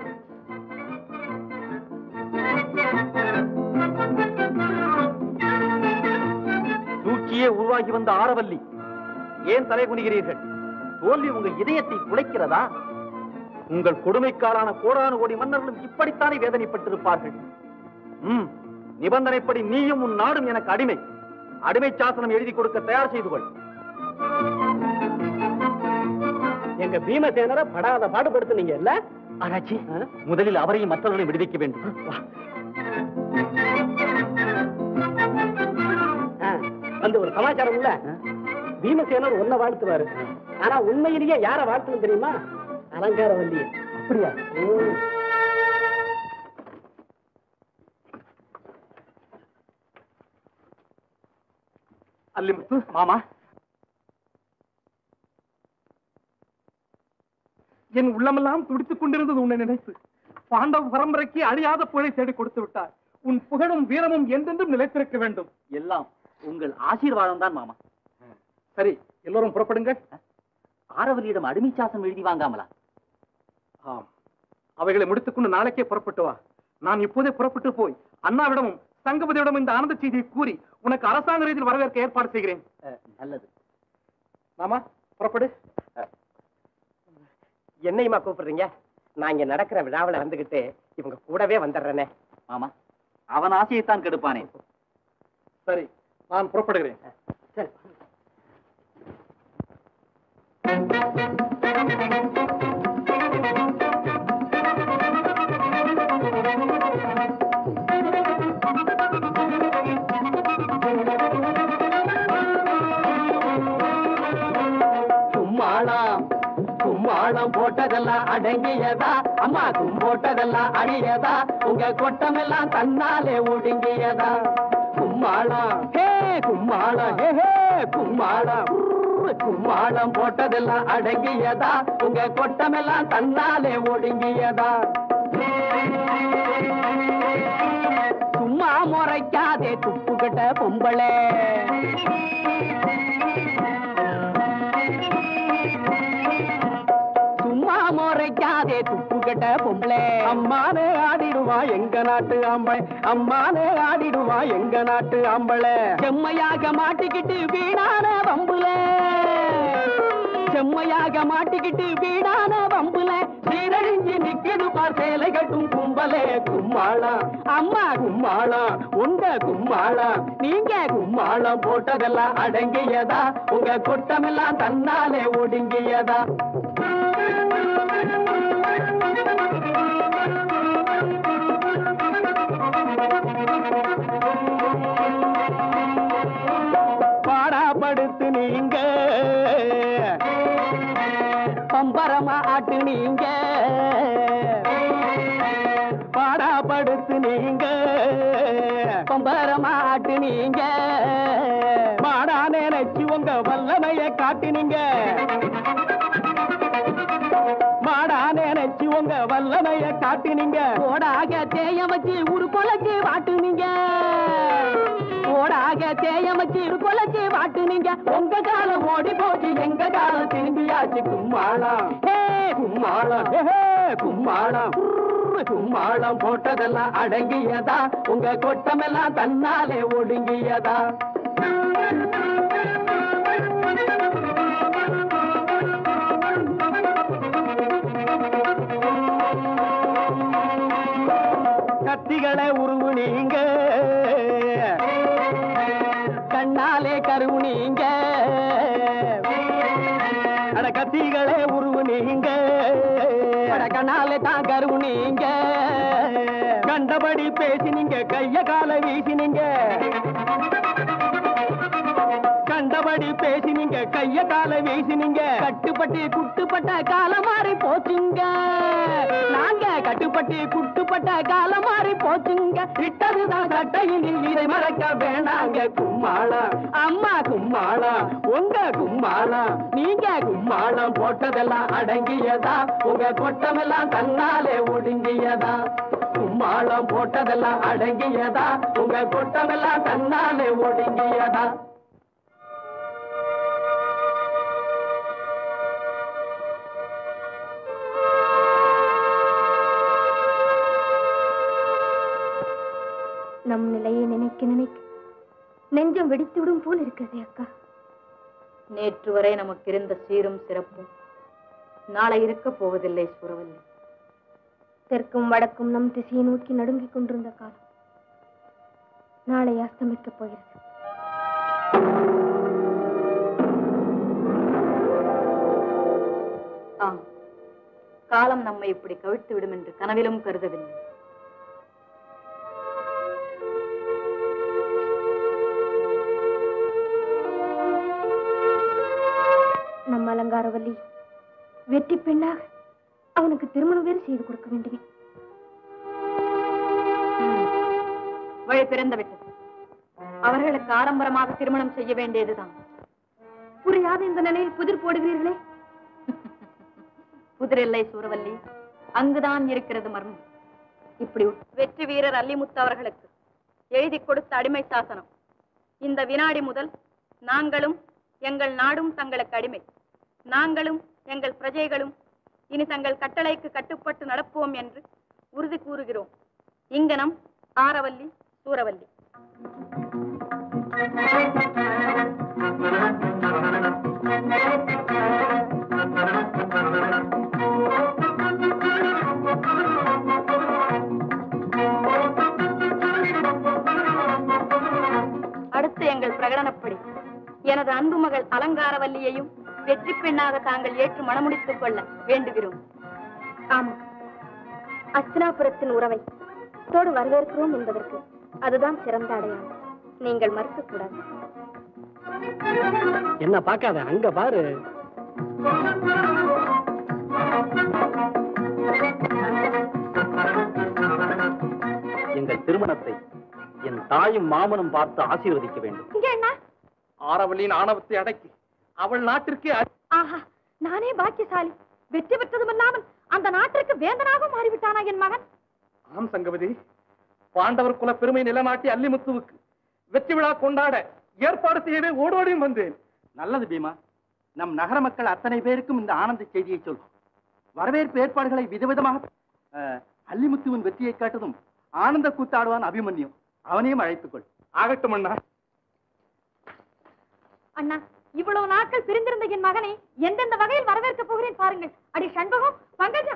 சூழ்ச்சியே உருவாகி வந்த ஆரவல்லி ஏன் தலை குனிகிறீர்கள் தோல்வி உங்கள் இதயத்தை குலைக்கிறதா உங்கள் கொடுமைக்காலான கோடானு கோடி மன்னர்களும் இப்படித்தானே வேதனைப்பட்டிருப்பார்கள் ம் நிபந்தனைப்படி நீயும் உன் நாடும் எனக்கு அடிமை அடிமை சாசனம் எழுதி கொடுக்க தயார் செய்து கொள் எங்க பீமசேனரை படாத பாடுபடுத்துனீங்க இல்ல ஆராய்ச்சி முதலில் அவரையும் மற்றவர்களையும் விடுவிக்க வேண்டும் வா. ஆ, வந்து ஒரு சமாச்சாரம் இல்ல பீமசேனர் உன்னை வாழ்த்துவாரு ஆனா உண்மையிலேயே யார வாழ்த்துன்னு தெரியுமா அலங்கார வள்ளி அப்படியா அல்லிமுத்து மாமா என் உள்ளமெல்லாம் துடித்துக் கொண்டிருந்தது உன்னை நினைத்து பாண்டவ பரம்பரைக்கு அழியாத புகழை தேடி கொடுத்து விட்டார் உன் புகழும் வீரமும் என்றென்றும் நிலைத்திருக்க வேண்டும் எல்லாம் உங்கள் ஆசீர்வாதம் தான் மாமா சரி எல்லோரும் புறப்படுங்கள் ஆரவலியிடம் அடிமை சாசனம் எழுதி வாங்காமலா ஆம் அவைகளை முடித்துக்கொண்டு நாளைக்கே புறப்பட்டு வா நான் இப்போதே புறப்பட்டு போய் அண்ணாவிடமும் சங்கபதியிடம் இந்த ஆனந்த செய்தியை கூறி உனக்கு அரசாங்க ரீதியில் வரவேற்க ஏற்பாடு செய்கிறேன் அஹ், நல்லது மாமா புறப்படு என்னையுமா கூப்பிடுறீங்க நான் இங்க நடக்கிற விழாவில் வந்துகிட்டு இவங்க கூடவே வந்துடுறேனே மாமா அவன் ஆசையைத்தான் கெடுப்பானே சரி நான் புறப்படுகிறேன் சரி கும்மாளம் கும்மாளம் போட்டதெல்லாம் அடங்கியதா அம்மா கும்போட்டதெல்லாம் அழியதா உங்க கொட்டமெல்லாம் தன்னாலே ஒடுங்கியதா கும்மாளம் ஹே கும்மாளம் ஹே ஹே கும்மாளம் உர்ரு, கும்மாளம் போட்டதெல்லாம் அடங்கியதா உங்க கொட்டமெல்லாம் தன்னாலே ஒடுங்கியதா சும்மா முறைக்காதே துப்புக்கிட்ட பொம்பளை சும்மா முறைக்காதே துப்பு கட்ட பொம்பளை அம்மானே ஆடிடுவா எங்க நாட்டு ஆம்பளை அம்மானே ஆடிடுவா எங்க நாட்டு ஆம்பளை செம்மையாக மாட்டிக்கிட்டு வீணான வம்புல செம்மையாக மாட்டிக்கிட்டு வீணான வம்புல சீரழிஞ்சு நிக்கிது பார் சேலை கட்டும் கும்பலே கும்மாளம் அம்மா கும்மாளம் உங்க கும்மாளம் நீங்க கும்மாளம் போட்டதெல்லாம் அடங்கியதா உங்க கொட்டமெல்லாம் தன்னாலே ஒடுங்கியதா பாடாப்படுத்து நீங்க பம்பரமா ஆட்டு நீங்க பாடாப்படுத்து நீங்க பம்பரமா ஆட்டு நீங்க மாடா நினைச்சு உங்க வல்லமைய காட்டினீங்க மாடா நினைச்சு உங்க வல்லமைய காட்டினீங்க ஓடாக தேய வச்சு ஒரு கொலைக்கு வாட்டுனீங்க ஓடாக தேய வச்சு ஒரு கொலைக்கு வாட்டுனீங்க உங்க காலம் ஓடி போச்சு எங்க காலம் திரும்பியாச்சு கும்மாளம் ஹே கும்மாளம் ஹே ஹே, கும்மாளம் உர்ரு, கும்மாளம் போட்டதெல்லாம் அடங்கியதா உங்க கொட்டமெல்லாம் தன்னாலே ஒடுங்கியதா கத்திகளை உருவு நீங்க கண்ணாலே கருவு நீங்க அட கத்திகளே உருவு நீங்க அட கண்ணாலே தான் கருவு நீங்க கண்டபடி பேசினீங்க கைய கால வீசினீங்க கண்டபடி பேசினீங்க கைய கால வீசினீங்க கட்டுப்பட்டு குட்டுப்பட்ட காலம் மாறி போச்சுங்க நாங்க கட்டுப்பட்டு குட்டுப்பட்ட காலம் மாறி போச்சுங்க இட்டதுதான் சட்டையில் இதை மறக்க வேணாங்க கும்மாளம் அம்மா கும்மாளம் உங்க கும்மாளம் நீங்க கும்மாளம் போட்டதெல்லாம் அடங்கியதா உங்க கொட்டமெல்லாம் தன்னாலே ஒடுங்கியதா கும்மாளம் போட்டதெல்லாம் அடங்கியதா உங்க கொட்டமெல்லாம் தன்னாலே ஒடுங்கியதா நம் நிலையை நினைக்க நினைக்க நெஞ்சம் வெடித்துவிடும் போல் இருக்கிறதே அக்கா நேற்று வரை நமக்கு இருந்த சீரும் சிறப்பும் நாளை இருக்க போவதில்லை சூரவல்லி தெற்கும் வடக்கும் நம் திசையை நோக்கி நடுங்கிக் கொண்டிருந்த காலம் நாளை அஸ்தமிக்கப் போகிறது ஆம் காலம் நம்மை இப்படி கவிழ்த்து விடும் என்று கனவிலும் கருதவில்லை நம் அலங்காரவல்லி வெற்றி பெண்ணாக அவனுக்கு திருமணம் வேறு செய்து கொடுக்க வேண்டுமே ம். வழி பிறந்து விட்டது அவர்களுக்கு ஆடம்பரமாக திருமணம் செய்ய வேண்டியதுதான் புரியாத இந்த நிலையில் புதிர் போடுகிறீர்களே புதிரில்லை சூரவல்லி அங்குதான் இருக்கிறது மர்மம் இப்படி வெற்றி வீரர் அல்லிமுத்து அவர்களுக்கு எழுதி கொடுத்த அடிமை சாசனம் இந்த வினாடி முதல் நாங்களும் எங்கள் நாடும் தங்களுக்கு அடிமை நாங்களும் எங்கள் பிரஜைகளும் இனி தங்கள் கட்டளைக்கு கட்டுப்பட்டு நடப்போம் என்று உறுதி கூறுகிறோம் இங்கனம் ஆரவல்லி சூரவல்லி அடுத்து எங்கள் பிரகடனப்படி எனது அன்பு மகள் அலங்காரவல்லியையும் வெற்றி பெண்ணாக தாங்கள் ஏற்று மணமுடித்துக் கொள்ள வேண்டுகிறோம் ஆமா அஸ்தினாபுரத்தின் உறவை தோடு வரவேற்கிறோம் என்பதற்கு அதுதான் சிறந்த அடையாளம் நீங்கள் மறுக்க கூடாது என்ன பார்க்காத அங்க பாரு எங்கள் திருமணத்தை என் தாயும் மாமனும் பார்த்து ஆசீர்வதிக்க வேண்டும் இங்க என்ன ஆரவல்லியின் ஆணவத்தை அடக்கி அவள் நாட்டிற்கு அ- ஆஹா நானே பாக்கியசாலி வெற்றி பெற்றதுமல்லாமல் அந்த நாட்டிற்கு வேந்தனாக மாறிவிட்டானா என் மகன் ஆம் சங்கவதி பாண்டவர் குல பெருமை நிலநாட்டி அல்லிமுத்துவுக்கு வெற்றி விழா கொண்டாட ஏற்பாடு செய்யவே ஓடோடியும் வந்தேன் நல்லது பீமா நம் நகர மக்கள் அத்தனை பேருக்கும் இந்த ஆனந்த செய்தியை சொல் வரவேற்பு ஏற்பாடுகளை விதவிதமாக அஹ், அல்லிமுத்துவின் வெற்றியை காட்டதும் ஆனந்த கூத்தாடுவான் அபிமன்யு அவனையும் அழைத்துக்கொள் ஆகட்டும் அண்ணா அண்ணா இவ்வளவு நாட்கள் பிரிந்திருந்த என் மகனை எந்தெந்த வகையில் வரவேற்க போகிறேன் பாருங்கள் அடி சண்பகம் பங்கஜா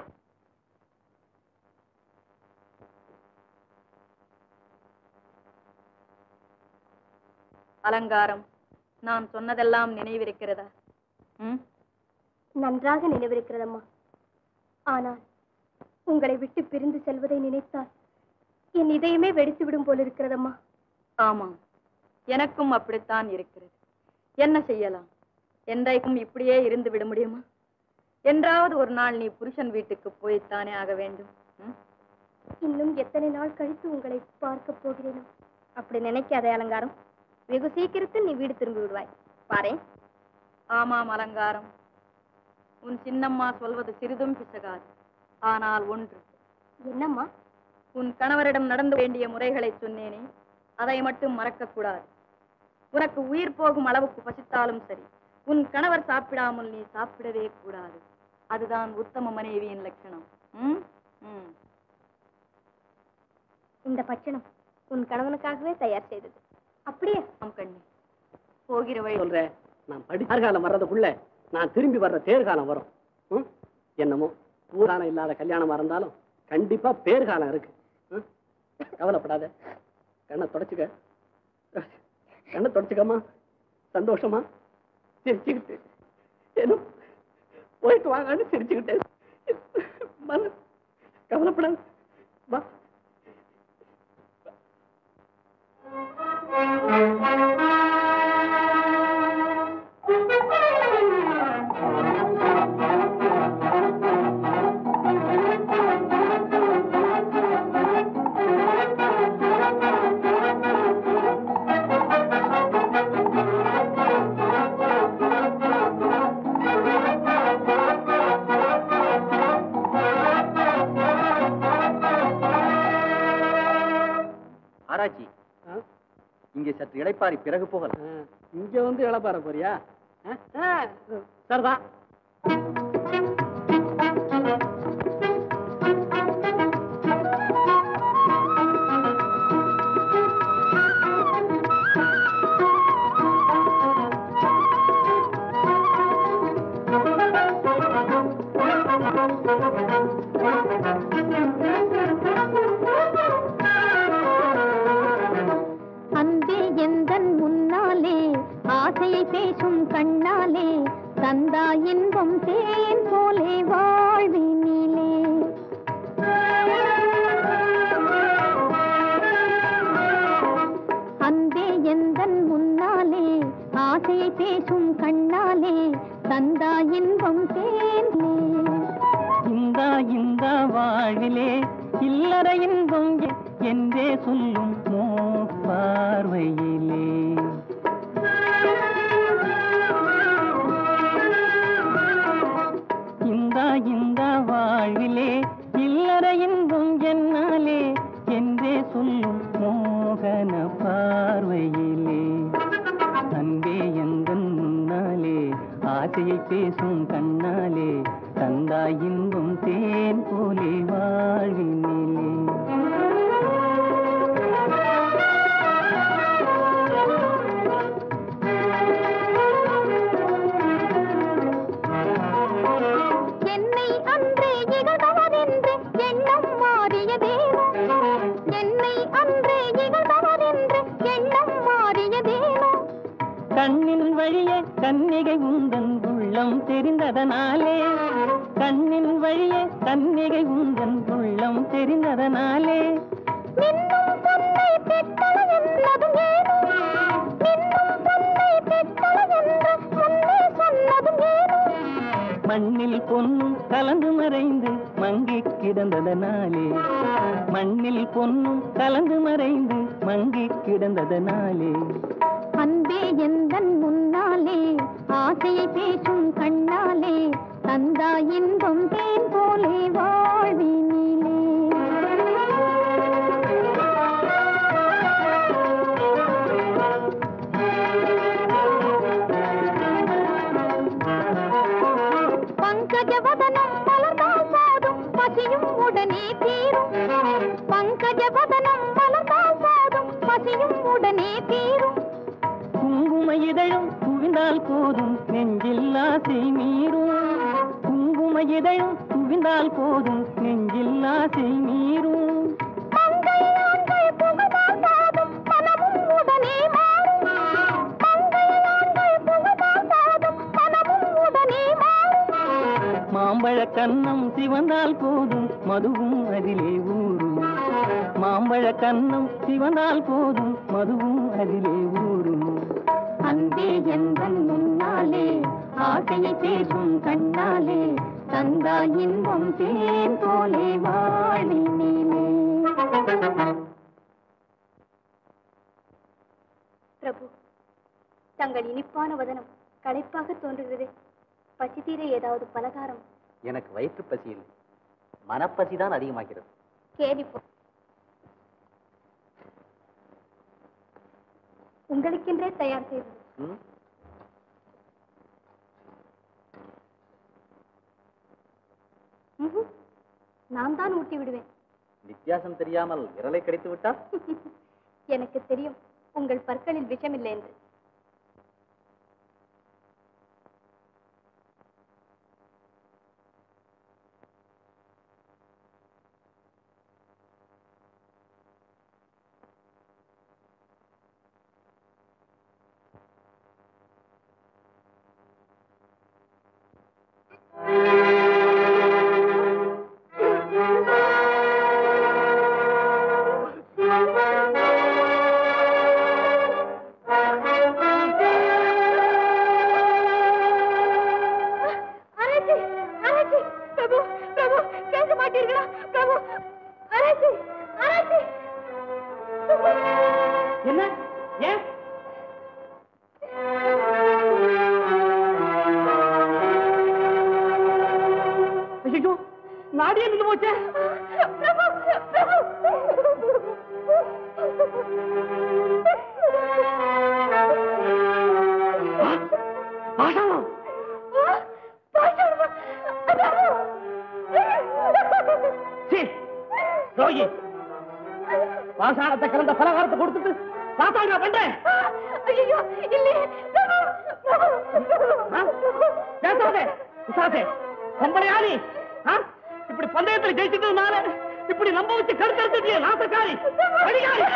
அலங்காரம் நான் சொன்னதெல்லாம் நினைவிருக்கிறதா ம் நன்றாக நினைவிருக்கிறதம்மா ஆனால் உங்களை விட்டு பிரிந்து செல்வதை நினைத்தால் என் இதயமே வெடித்து விடும் போல் இருக்கிறதம்மா ஆமாம் எனக்கும் அப்படித்தான் இருக்கிறது என்ன செய்யலாம் என்றைக்கும் இப்படியே இருந்து விட முடியுமா என்றாவது ஒரு நாள் நீ புருஷன் வீட்டுக்கு போய்த்தானே ஆக வேண்டும் ம்? இன்னும் எத்தனை நாள் கழித்து உங்களை பார்க்க போகிறேனோ அப்படி நினைக்காதே அலங்காரம் வெகு சீக்கிரத்தில் நீ வீடு திரும்பி விடுவாய் பாரேன் ஆமாம் அலங்காரம் உன் சின்னம்மா சொல்வது சிறிதும் பிசகாது ஆனால் ஒன்று என்னம்மா உன் கணவரிடம் நடந்து வேண்டிய முறைகளை சொன்னேனே அதை மட்டும் மறக்கக்கூடாது உனக்கு உயிர் போகும் அளவுக்கு பசித்தாலும் சரி உன் கணவர் சாப்பிடாமல் நீ சாப்பிடவே கூடாது அதுதான் உத்தம மனைவியின் லட்சணம் ம்? ம். இந்த பட்சணம் உன் கணவனுக்காகவே தயார் செய்தது அப்படியே ஆம் கண்ணி போகிற வழி சொல்றேன் நான் படி தேர்காலம் வர்றதுக்குள்ள நான் திரும்பி வர்ற தேர்காலம் வரும் ம்? என்னமோ ஊர்காலம் இல்லாத கல்யாணமா இருந்தாலும் கண்டிப்பா பேர்காலம் இருக்கு ம்? கவலைப்படாத கண்ணை தொடச்சுக்க கண்ணை தொடச்சுக்கம்மா சந்தோஷமா சிரிச்சுக்கிட்டு ஏதோ போயிட்டு வாங்கன்னு சிரிச்சுக்கிட்டேன் மன கவலைப்படாத வா சற்று இளைப்பாரி பிறகு போகலாம் இங்க வந்து இளப்பாற போறியா ஆ? ஆ, சரிதான் அன்பே எந்தன் முன்னாலே ஆசையை பேசும் கண்ணாலே தந்தா இன்பம் தேன் போலே வாழ்வினிலே அன்பே எந்தன் முன்னாலே ஆசையை பேசும் கண்ணாலே தந்தா இன்பம் தேன் இந்த இந்த வாழ்விலே இல்லற இன்பம் எ- என்றே சொல்லும் மோ பார்வையிலே இந்த இந்த வாழ்விலே இல்லற இன்பம் என்னாலே என்றே சொல்லும் மோகன பார்வையிலே அன்பே எந்தன் முன்னாலே ஆசையை பேசும் கண்ணாலே தந்தாய் இன்பம் தேன் போலே வாழ்வினிலே என்னை அன்று இகழ்ந்தவரென்று எண்ணம் மாறியதேனோ என்னை அன்று இகழ்ந்தவரென்று எண்ணம் மாறியதேனோ கண்ணின் வழியே கன்னிகை உந்தன் உள்ளம் தெரிந்ததனாலே கண்ணின் வழியே கன்னிகை உந்தன் உள்ளம் தெரிந்ததனாலே நின்னும் பொன்னை பெற்றள என்னதும் ஏனோ நின்னும் பொன்னை பெற்றள என்று முன்னே சொன்னதும் ஏனோ மண்ணில் பொன்னும் கலந்து மறைந்து மங்கி கிடந்ததனாலே மண்ணில் பொன்னும் கலந்து மறைந்து மங்கி கிடந்ததனாலே அன்பே எந்தன் முன்னாலே ஆசையை பேசும் கண்ணாலே தந்தா இன்பம் தேன் போலே வாழ்வினிலே பங்கஜவதனம் மலர்ந்தால் போதும் பசியும் உடனே தீரும் பங்கஜவதனம் மலர்ந்தால் போதும் பசியும் உடனே தீரும் குங்கும இதழும் குவிந்தால் போதும் நெஞ்சில் ஆசை மீறும் குங்கும இதழும் குவிந்தால் போதும் நெஞ்சில் ஆசை மீறும் மங்கையாண்கள் புகழால் போதும் மனமும் உடனே மாறும் மங்கையாண்கள் புகழால் போதும் மனமும் உடனே மாறும் மாம்பழ கன்னம் சிவந்தால் போதும் மதுவும் அதிலே ஊறும் மாம்பழ கன்னம் சிவந்தால் போதும் மதுவும் அதிலே ஊறும் அன்பே எந்தன் முன்னாலே ஆசையை பேசும் கண்ணாலே தந்தா இன்பம் தேன் போலே வாழினிலே பிரபு தங்கள் இனிப்பான வதனம் களைப்பாக தோன்றுகிறது பசி தீர ஏதாவது பலகாரம் எனக்கு வயிற்று பசி இல்லை மனப்பசி தான் அதிகமாகிறது கேலி போ உங்களுக்கென்றே தயார் செய்தது ம்? ம்ஹும். நான் தான் ஊட்டி விடுவேன் வித்தியாசம் தெரியாமல் விரலை கடித்து விட்டால் எனக்கு தெரியும் உங்கள் பற்களில் விஷமில்லை என்று அரசி அரசி பிரபு பிரபு பேச மாட்டீர்களா பிரபு அரசி அரசி என்ன ஏன் ஐயோ நாடியே நின்று போச்சே பிரபு பிரபு துரோகி பாஷாணத்தை கலந்த பலகாரத்தை கொடுத்துட்டு சாத்தாங்க பண்றேன் ஐயோ இல்லையே ஆ? பேசாதே உசாதே பொம்பளையா நீ ஆ? இப்படி பந்தயத்துல ஜெயிச்சதுனால இப்படி நம்ப வச்சு கருத்தெடுத்துட்டியே நாசக்காரி அடிக்காரி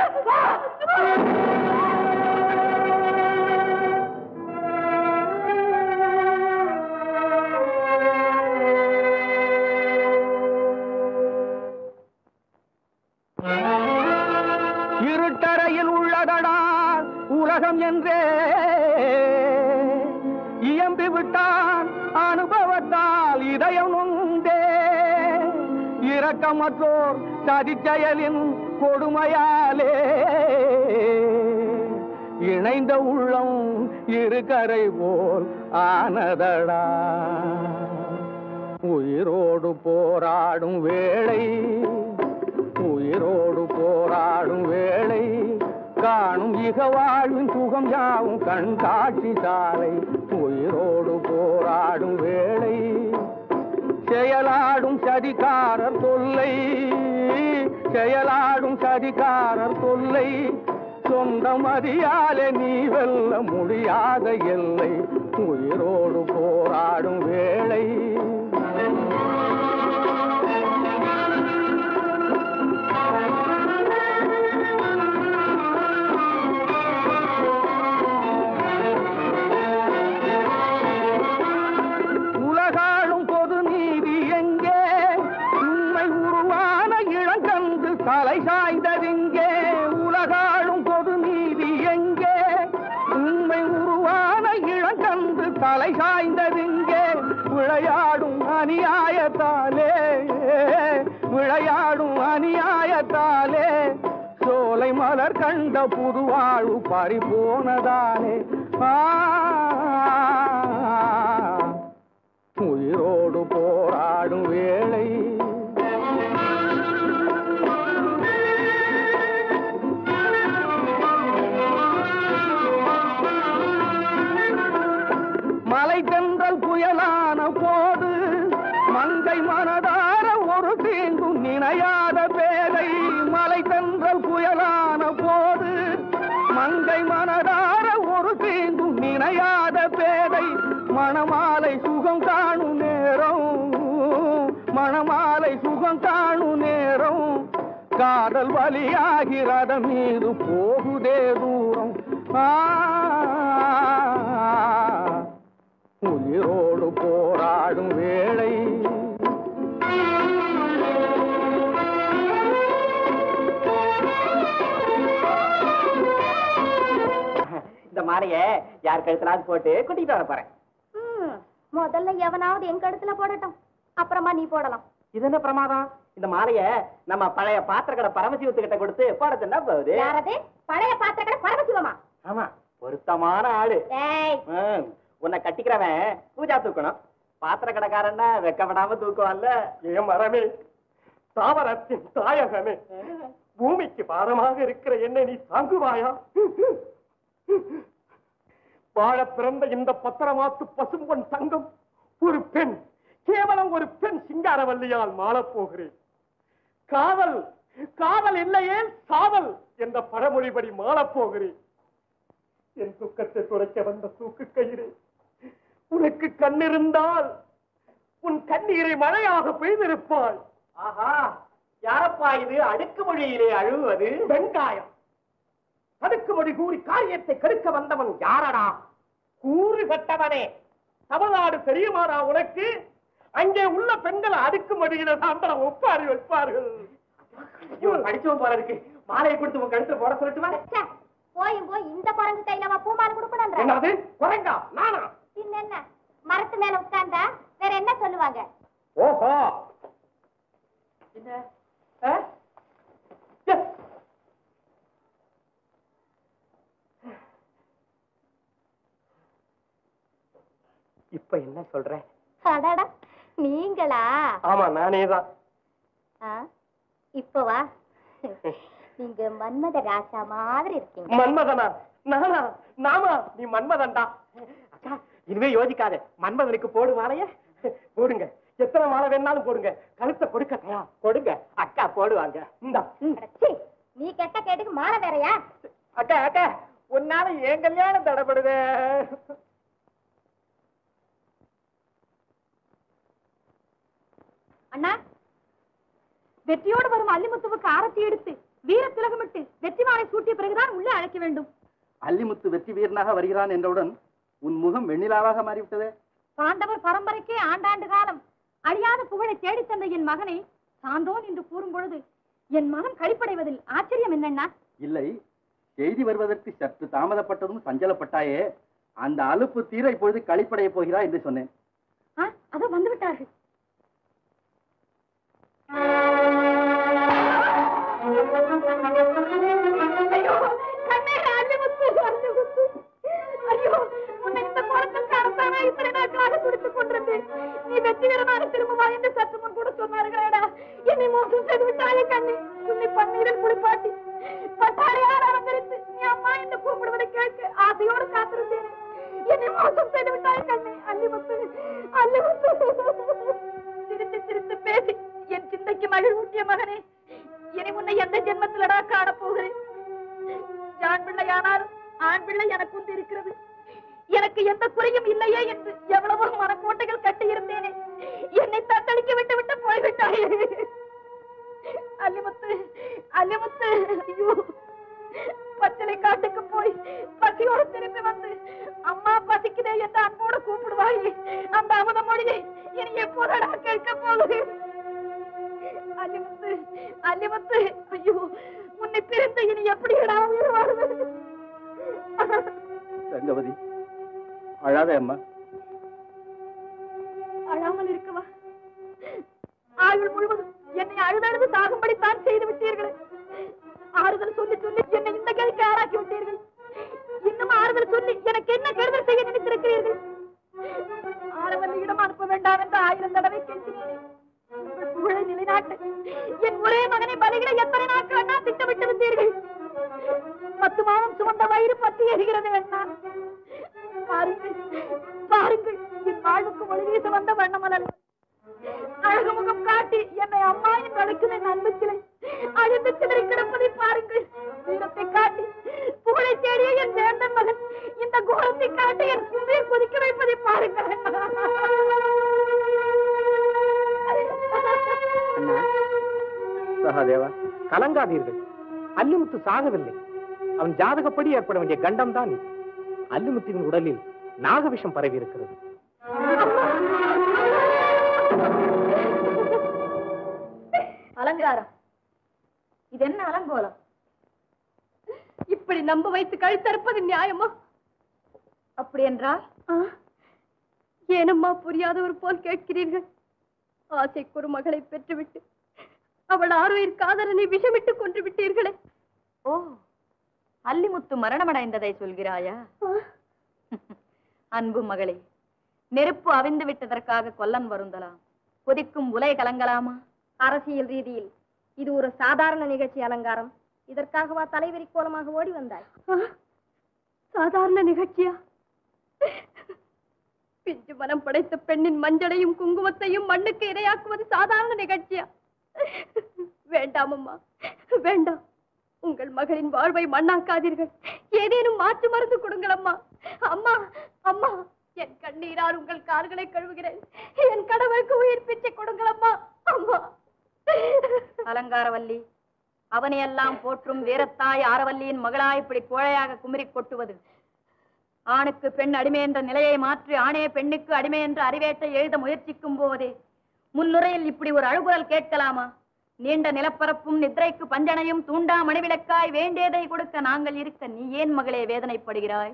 இருட்டறையில் உள்ளதடா உலகம் என்றே இயம்பி விட்டான் அனுபவத்தால் இதயம் உண்டே இரக்கமற்றோர் சதிச்செயலின் கொடுமையாலே இணைந்த உள்ளம் இருக்கரை போல் ஆனதடா உயிரோடு போராடும் வேளை உயிரோடு போராடும் வேளை காணும் இக வாழ்வின் சுகம் யாவும் கண் காட்சி சாலை உயிரோடு போராடும் வேளை செயலாடும் சதிகாரர் தொல்லை செயலாடும் சதிகாரர் தொல்லை சொந்தம் அறியாலே நீ வெல்ல முடியாத எல்லை உயிரோடு போராடும் வேளை உலகாளும் பொது நீதி எங்கே உண்மை உருவான இளங்கன்று தலை சாய்ந்ததிங்கே உலகாளும் பொது நீதி எங்கே உண்மை உருவான இளங்கன்று தலை சாய்ந்ததிங்கே விளையாடும் அநியாயத்தாலே விளையாடும் அநியாயத்தாலே சோலை மலர் கண்ட புதுவாழ்வு பறிபோனதாலே ஆ உயிரோடு போராடும் வேளை மலை தென்றல் புயலான போது மங்கை மனதார ஒரு தீங்கும் நினையாத பேதை மலை தென்றல் புயலான போது மங்கை மனதார ஒரு தீங்கும் நினையாத பேதை மணமாலை சுகம் காணும் நேரம் மணமாலை சுகம் காணும் நேரம் காதல் வழியாகி ரதம் மீது போகுதே தூரம் ஆ உயிரோடு போராடும் வேளை இந்த மாலைய யார் கழுத்தலாவது போட்டு கூட்டிட்டு வர போறேன் ம், முதல்ல எவனாவது எங்க இடத்துல போடட்டும் அப்புறமா நீ போடலாம் இது என்ன பிரமாதம் இந்த மாலைய நம்ம பழைய பாத்திர கடை பரமசிவத்து கிட்ட கொடுத்து போட சொன்னா போகுது யாரது பழைய பாத்திரக்கடை பரமசிவமா ஆமா பொருத்தமான ஆளு ஏய் ம், உன்னை கட்டிக்கிறவன் பூஜா தூக்கணும் பாத்திர கடைக்காரன்னா வெக்கப்படாம தூக்குவான்ல ஏன் மரமே தாவரத்தின் தாயகமே பூமிக்கு பாரமாக இருக்கிற என்னை நீ தாங்குவாயா வாழ பிறந்த இந்த பத்திரமாத்து பசும்பொன் தங்கம் ஒரு பெண் கேவலம் ஒரு பெண் சிங்காரவல்லியால் மாளப் போகிறேன் காதல் காதல் இல்லையே சாவல் என்ற பழமொழிபடி மாளப் போகிறேன் என் துக்கத்தை துடைக்க வந்த தூக்கு கயிறு உனக்கு கண்ணிருந்தால் உன் கண்ணீரை மழையாக பெய்திருப்பாய் ஆஹா யாரப்பா இது அடுக்கு மொழியிலே அழுவது வெங்காயம் அடுக்குமொழி கூறி காரியத்தை கெடுக்க வந்தவன் யாரடா கூறு கட்டவனே தமிழ்நாடு தெரியுமாடா உனக்கு அங்கே உள்ள பெண்கள் அடுக்குமொழியில தான் ஒப்பாரி வைப்பார்கள் இவன் படிச்சவன் போல இருக்கு மாலையை கொடுத்து உன் கழுத்துல போட சொல்லட்டுமா ச்சே, போயும் போய் இந்த குரங்கு கையில அவன் பூமாலை கொடுக்கணும்ன்ற என்னது குறைங்கா நானா பின்ன என்ன மரத்து மேல உட்கார்ந்தா வேற என்ன சொல்லுவாங்க ஓஹோ என்ன ஆ? Yes. இப்ப என்ன சொல்ற அடடா நீங்களா ஆமா நானே தான் ஆ, இப்ப வா நீங்க மன்மத ராசா மாதிரி இருக்கீங்க மன்மதனா நானா நாமா நீ மன்மதன்டா அக்கா, இனிமே யோசிக்காத மன்மதனுக்கு போடு மாலைய போடுங்க எத்தனை மாலை வேணாலும் போடுங்க கழுத்தை கொடுக்க தயா கொடுங்க அக்கா போடுவாங்க இந்தா அடச்சீ, நீ கெட்ட கேட்டுக்கு மாலை வேறயா அக்கா அக்கா உன்னால என் கல்யாணம் தடப்படுது அண்ணா வெற்றியோடு வரும் அல்லிமுத்துவுக்கு ஆரத்தி எடுத்து வீர திலகமிட்டு வெற்றி மாலை சூட்டிய பிறகுதான் உள்ளே அழைக்க வேண்டும் அல்லிமுத்து வெற்றி வீரனாக வருகிறான் என்றவுடன் உன் முகம் வெண்ணிலாவாக மாறிவிட்டதே பாண்டவர் பரம்பரைக்கே ஆண்டாண்டு காலம் அழியாத புகழை தேடித் தந்த என் மகனை சான்றோன் என்று கூறும் பொழுது என் மனம் கழிப்படைவதில் ஆச்சரியம் என்னண்ணா இல்லை செய்தி வருவதற்கு சற்று தாமதப்பட்டதும் சஞ்சலப்பட்டாயே அந்த அலுப்பு தீர இப்பொழுது களிப்படைய போகிறாய் என்று சொன்னேன் ஆ, அதோ வந்து விட்டார்கள் ஐயோ, கண்ணே, அல்லிமுத்து, அல்லிமுத்து. ஐயோ, உன்னை இந்த கோலத்தில் காணத்தானே இத்தனை நாட்களாக துடித்துக் கொண்டிருந்தேன். நீ வெற்றிகரமாக திரும்புவா என்று சற்று முன் கூட சொன்னார்களேடா. என்னை மோசம் செய்து விட்டாயே கண்ணே. உன்னை பன்னீரில் குளிப்பாட்டி, பட்டாடையால் அலங்கரித்து, நீ அம்மா என்று கூப்பிடுவதை கேட்க ஆசையோடு காத்திருந்தேன் என்னை மோசம் செய்து விட்டாய் கண்ணே அல்லிமுத்து அல்லிமுத்து சிரித்து சிரித்து பேசி என் சிந்தைக்கு மகிழ்வூட்டிய மகனே இனி உன்னை எந்த ஜென்மத்திலடா காணப் போகிறேன் ஆண் பிள்ளையானாலும் ஆண் பிள்ளை எனக்கு உண்டு இருக்கிறது எனக்கு எந்த குறையும் இல்லையே என்று எவ்வளவோ மனக்கோட்டைகள் கட்டி இருந்தேனே என்னை தத்தளிக்க விட்டு விட்டு போய்விட்டாயே அல்லிமுத்து அல்லிமுத்து ஐயோ பச்சளை காட்டுக்கு போய் பசியோடு திரும்பி வந்து அம்மா பசிக்குதே என்று அன்போடு கூப்பிடுவாயே அந்த அமுத மொழியை இனி எப்போதடா கேட்க போகுது அல்லிமுத்து அல்லிமுத்து ஐயோ உன்னை பிரிந்து இனி எப்படிடா உயிர் வாழ்வது ரங்கவதி அழாதே அம்மா அழாமல் இருக்கவா ஆயுள் முழுவதும் என்னை அழுதழுது தாகும்படித்தான் செய்து விட்டீர்களே ஆறுதல் சொல்லி சொல்லி என்னை இந்த கதிக்கு ஆளாக்கி விட்டீர்கள் இன்னும் ஆறுதல் சொல்லி எனக்கு என்ன கருதல் செய்ய நினைத்திருக்கிறீர்கள் ஆரவல்லியிடம் அனுப்ப வேண்டாம் என்று ஆயிரம் தடவை கேட்கிறேன் உங்கள் புகழை நிலைநாட்டு என் ஒரே மகனை பலிகளை எத்தனை நாட்கள் அண்ணா திட்டமிட்டு வந்தீர்கள் பத்து மாதம் சுமந்த வயிறு பற்றி எரிகிறது அண்ணா பாருங்கள் பாருங்கள் என் வாழ்வுக்கு ஒளி வீச வந்த வண்ணமலர் அழகு முகம் காட்டி என்னை அம்மா என்று அழைக்கும் என் அன்பு சிலை அழுந்து சிதறி கிடப்பதை பாருங்கள் வீரத்தை காட்டி புகழை தேடிய என் வேந்தன் மகன் இந்த கோரத்தை காட்டி என் சிந்தையை கொதிக்க வைப்பதை பாருங்கள் சகாதேவா கலங்காதீர்கள் அல்லிமுத்து சாகவில்லை அவன் ஜாதகப்படி ஏற்பட வேண்டிய கண்டம் தான் இது அல்லிமுத்தின் உடலில் நாகவிஷம் பரவி இருக்கிறது அலங்காரம் இது என்ன அலங்கோலம் இப்படி நம்ப வைத்து கழுத்தறுப்பது நியாயமா அப்படி என்றால் ஏனம்மா புரியாதவர் போல் கேட்கிறீர்கள் ஆசைக்கு ஒரு மகளை பெற்றுவிட்டு அவள் ஆறுயிர் காதலனை விஷமிட்டு கொன்று விட்டீர்களே ஓ அல்லிமுத்து மரணமடைந்ததை சொல்கிறாயா அன்பு மகளே நெருப்பு அவிந்து விட்டதற்காக கொல்லன் வருந்தலாம் கொதிக்கும் உலை கலங்கலாமா அரசியல் ரீதியில் இது ஒரு சாதாரண நிகழ்ச்சி அலங்காரம் இதற்காகவா தலைவரி கோலமாக ஓடி வந்தாய் சாதாரண நிகழ்ச்சியா பிஞ்சு மனம் படைத்த பெண்ணின் மஞ்சளையும் குங்குமத்தையும் மண்ணுக்கு இரையாக்குவது சாதாரண நிகழ்ச்சியா வேண்டாம் அம்மா வேண்டாம் உங்கள் மகளின் வாழ்வை மண்ணாக்காதீர்கள் ஏதேனும் மாற்று மருந்து கொடுங்கள் அம்மா அம்மா அம்மா என் கண்ணீரால் உங்கள் கால்களை கழுவுகிறேன் என் கடவுளுக்கு உயிர் பிச்சை கொடுங்கள் அம்மா அம்மா அலங்காரவல்லி அவனையெல்லாம் போற்றும் வீரத்தாய் ஆரவல்லியின் மகளாய் இப்படி கோழையாக குமரி கொட்டுவது ஆணுக்கு பெண் அடிமை என்ற நிலையை மாற்றி ஆணே பெண்ணுக்கு அடிமை என்ற அறிவேட்டை எழுத முயற்சிக்கும் போதே முன்னுரையில் இப்படி ஒரு அழுகுரல் கேட்கலாமா நீண்ட நிலப்பரப்பும் நித்ரைக்கு பஞ்சனையும் தூண்டா மணிவிளக்காய் வேண்டியதை கொடுக்க நாங்கள் இருக்க நீ ஏன் மகளே வேதனைப்படுகிறாய்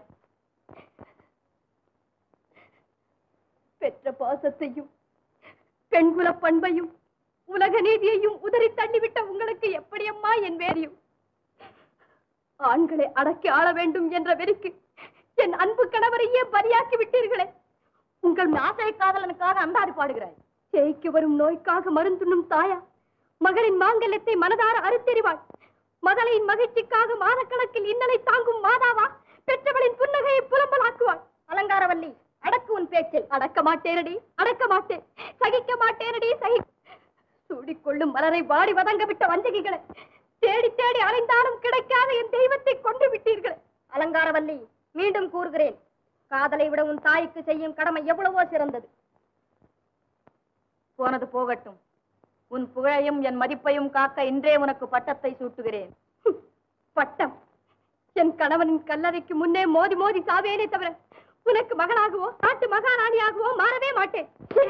பெற்ற பாசத்தையும் பெண்குல பண்பையும் உலக நீதியையும் உதறி தள்ளிவிட்ட உங்களுக்கு எப்படி அம்மா என் வேரியும் ஆண்களை அடக்கி ஆள வேண்டும் என்ற வெறிக்கு என் அன்பு கணவரையே பலியாக்கி விட்டீர்களே உங்கள் ஆசை காதலனுக்காக அந்தாடி பாடுகிறாய் சேய்க்கு வரும் நோய்க்காக மருந்துண்ணும் தாயா மகளின் மாங்கல்யத்தை மனதார அறுத்தெறிவாள் மகளின் மகிழ்ச்சிக்காக மாதக்கணக்கில் இன்னலை தாங்கும் மாதாவா பெற்றவளின் புன்னகையை புலம்பலாக்குவாள் அலங்காரவல்லி அடக்கு உன் பேச்சில் அடக்க மாட்டேனடி அடக்க மாட்டேன் சகிக்க மாட்டேனடி சகி சூடிக்கொள்ளும் மலரை வாடி வதங்க விட்ட வஞ்சகிகளை தேடி தேடி அலைந்தாலும் கிடைக்காத என் தெய்வத்தை கொண்டு விட்டீர்கள் அலங்காரவல்லி மீண்டும் கூறுகிறேன் காதலை விட உன் தாய்க்கு செய்யும் கடமை எவ்வளவோ சிறந்தது போனது போகட்டும் உன் புகழையும் என் மதிப்பையும் காக்க இன்றே உனக்கு பட்டத்தை சூட்டுகிறேன் பட்டம் என் கணவனின் கல்லறைக்கு முன்னே மோதி மோதி சாவேனே தவிர உனக்கு மகனாகவோ நாட்டு மகாராணியாகவோ மாறவே மாட்டேன்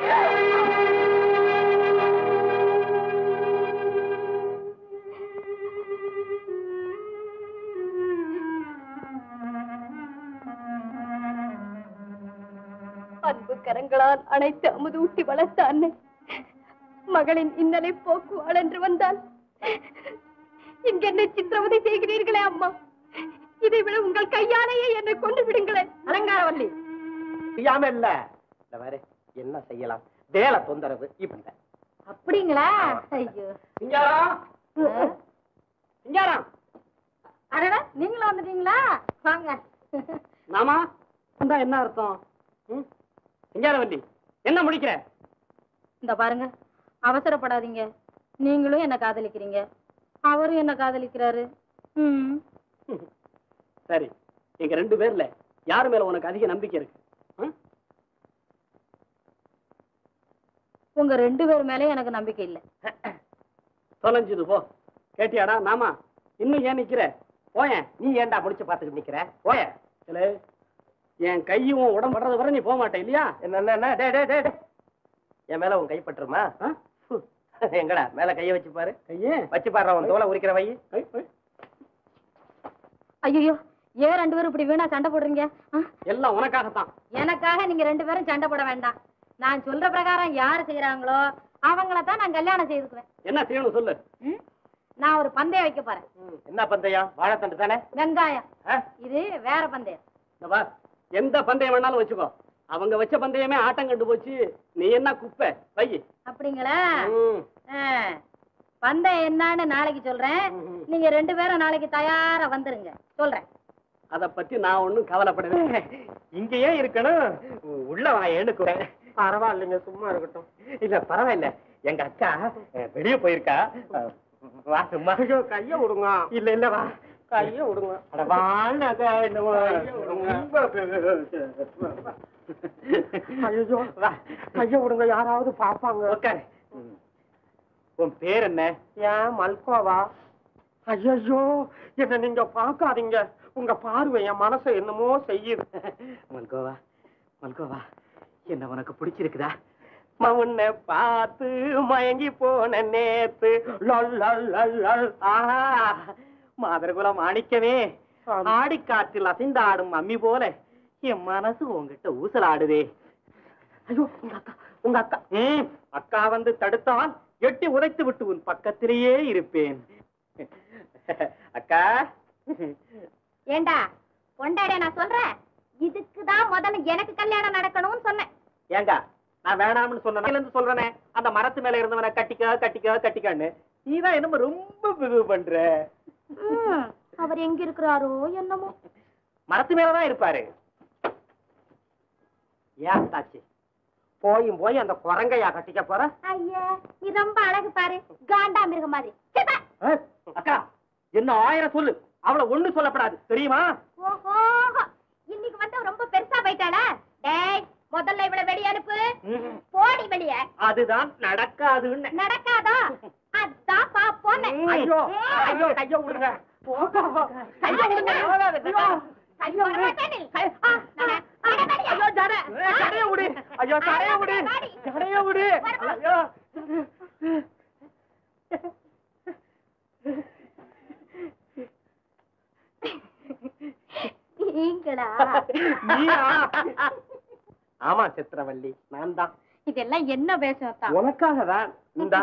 அன்பு கரங்களால் அனைத்து அமுதூட்டி வளர்த்த அன்னை மகளின் இன்னலை போக்குவாள் என்று வந்தால் இங்கென்னை சித்திரவதை செய்கிறீர்களே அம்மா இதை விட உங்கள் கையாலேயே என்னை கொண்டு விடுங்களேன் அலங்காரவல்லி செய்யாம இல்ல இந்த பாரு என்ன செய்யலாம் வேலை தொந்தரவு இப்ப அப்படிங்களா ஐயோ சிங்காரம் சிங்காரம் அடடா நீங்களும் வந்துட்டீங்களா வாங்க நாமா வந்தா என்ன அர்த்தம் ம்? சிங்காரவல்லி என்ன முடிக்கிற இந்த பாருங்க அவசரப்படாதீங்க நீங்களும் என்ன காதலிக்கிறீங்க அவரும் என்ன காதலிக்கிறாரு ம் சரி எங்க ரெண்டு பேர்ல யாரு மேல உனக்கு அதிக நம்பிக்கை இருக்கு ம்? உங்க ரெண்டு பேர் மேலே எனக்கு நம்பிக்கை இல்லை தொலைஞ்சுது போ கேட்டியாடா நாமா இன்னும் ஏன் நிக்கிற போயேன் நீ ஏன்டா முடிச்சு பாத்துக்கிட்டு நிக்கிற போய இல்ல என் கையும் உன் உடம்பு படுறது வரை நீ போக மாட்டே இல்லையா என்ன என்ன, என்ன டே டே டே டே. என் மேல உன் கைப்பற்றுமா ஆ? எங்கடா மேல கைய வச்சு பாரு கையே வச்சு பாரு உன் தோலை உரிக்கிற வை கை கை. ஐயோ ஏன் ரெண்டு பேரும் இப்படி வீணா சண்டை போடுறீங்க ஆ? எல்லாம் உனக்காகத்தான் எனக்காக நீங்க ரெண்டு பேரும் சண்டை போட வேண்டாம் நான் சொல்ற பிரகாரம் யாரு செய்யறாங்களோ அவங்கள தான் நான் கல்யாணம் செய்துக்குவேன் என்ன செய்யணும் சொல்லு ம்? நான் ஒரு பந்தயம் வைக்க போறேன் என்ன பந்தயம் வாழைத்தண்டு தானே வெங்காயம் ஆ? இது வேற பந்தயம் இந்த பார் எந்த பந்தயம் வேணாலும் வச்சுக்கோ அவங்க வச்ச பந்தயமே ஆட்டம் கண்டு போச்சு நீ என்ன குப்பை வை அப்படிங்களா ம். ஆ. பந்தயம் என்னன்னு நாளைக்கு சொல்றேன் நீங்க ரெண்டு பேரும் நாளைக்கு தயாரா வந்துருங்க சொல்றேன் அத பத்தி நான் ஒண்ணும் கவலைப்படவே இங்கேயே இருக்கணும் உள்ள வா ஏனுக்குறேன் பரவாயில்லைங்க சும்மா இருக்கட்டும் இல்ல பரவாயில்ல எங்க அக்கா அஹ், வெளிய போயிருக்கா அஹ், வா சும்மா கைய விடுங்க இல்ல இல்ல வா கைய விடுங்க அட வாங்க ஐயோ வா கைய விடுங்க யாராவது பாப்பாங்க உட்காரு உன் பேர் என்ன ஏன் மல்கோவா ஐயோ என்ன நீங்க பார்க்காதீங்க உங்க பார்வை என் மனசை என்னமோ செய்யுது மல்கோவா மல்கோவா என்ன உனக்கு பிடிச்சிருக்குதா உன்னை பார்த்து மயங்கி போன நேத்து லொல் லொல் லொல் லொல். ஆஹா மாதர்குலம் மாணிக்கவே ஆடிக்காற்றில் அசைந்தாடும் அம்மி போல என் மனசு உங்ககிட்ட ஊசலாடுதே ஐயோ உங்க அக்கா உங்க அக்கா ம் அக்கா வந்து தடுத்தால் எட்டி உதைத்து விட்டு உன் பக்கத்திலேயே இருப்பேன் அக்கா ஏண்டா பொண்டாடிய நான் சொல்றேன் இதுக்குதான் முதல்ல எனக்கு கல்யாணம் நடக்கணும்னு சொன்னேன் ஏங்க நான் வேணாம்னு சொன்னேன் இருந்து சொல்றேனே அந்த மரத்து மேல இருந்தவனை கட்டிக்க கட்டிக்க கட்டிக்கன்னு நீதான் என்னமோ ரொம்ப இது பண்ற ம், அவர் எங்க இருக்கிறாரோ என்னமோ மரத்து மேலதான் இருப்பாரு ஏன் தாச்சி போயும் போய் அந்த குரங்கையா கட்டிக்க போற ஐயா நீ ரொம்ப அழகு பாரு காண்டா மிருக மாதிரி சீ, பா. அஹ், அக்கா என்ன ஆயிரம் சொல்லு அவளை ஒண்ணு சொல்லப்படாது தெரியுமா ஓஹோ இன்னைக்கு வந்து ரொம்ப பெருசா போயிட்டாளா டேய் முதல்ல இவளை வெளிய அனுப்பு ம், போடி வெளிய அதுதான் நடக்காதுன்னு நடக்காதா அதான் பாப்போன்னு ஐயோ ஐயோ கைய விடுங்க கையை விடுங்க. ஐயோ, கையை விடு. ஆ, நான் அட வெளிய. ஐயோ ஜட ஜடைய விடு ஐயோ ஜடைய விடு ஜடைய விடு ஐயோ நீங்களா நீயா ஆமா சித்திரவள்ளி நான் தான் இதெல்லாம் என்ன வேஷம் தான் உனக்காக தான் இந்தா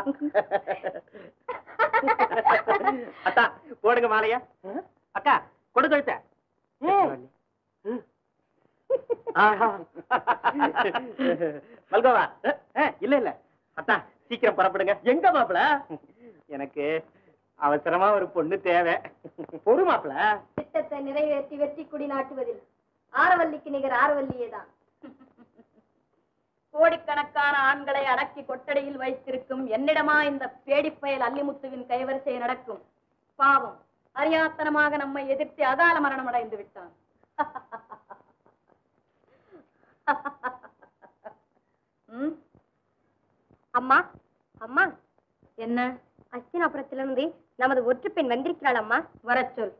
அத்தா போடுங்க மாலைய அக்கா கொடு கழுத்த மல்கோவா அஹ், இல்ல இல்ல அத்தா சீக்கிரம் புறப்படுங்க எங்க மாப்பிள எனக்கு அவசரமா ஒரு பொண்ணு தேவை பொறு மாப்பிள திட்டத்தை நிறைவேற்றி வெற்றி கொடி நாட்டுவதில் ஆரவல்லிக்கு நிகர் ஆரவல்லியே தான் கோடிக்கணக்கான ஆண்களை அடக்கி கொட்டடியில் வைத்திருக்கும் என்னிடமா இந்த பேடிப்பயல் அல்லிமுத்துவின் கைவரிசை நடக்கும் பாவம் அறியாத்தனமாக நம்மை எதிர்த்து அகால மரணம் அடைந்து விட்டான் ம்? அம்மா அம்மா என்ன அஸ்தினாபுரத்திலிருந்து நமது ஒற்றுப்பெண் வந்திருக்கிறாள் அம்மா வரச் சொல்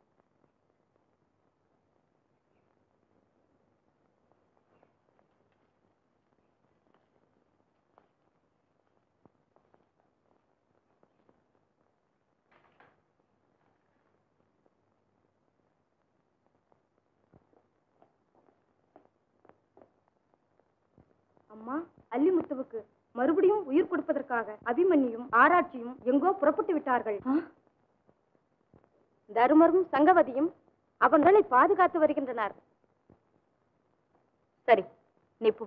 அம்மா அல்லிமுத்துவுக்கு மறுபடியும் உயிர் கொடுப்பதற்காக அபிமன்யும் ஆராய்ச்சியும் எங்கோ புறப்பட்டு விட்டார்கள் தருமரும் சங்கவதியும் அவர்களை பாதுகாத்து வருகின்றனர் சரி நீ போ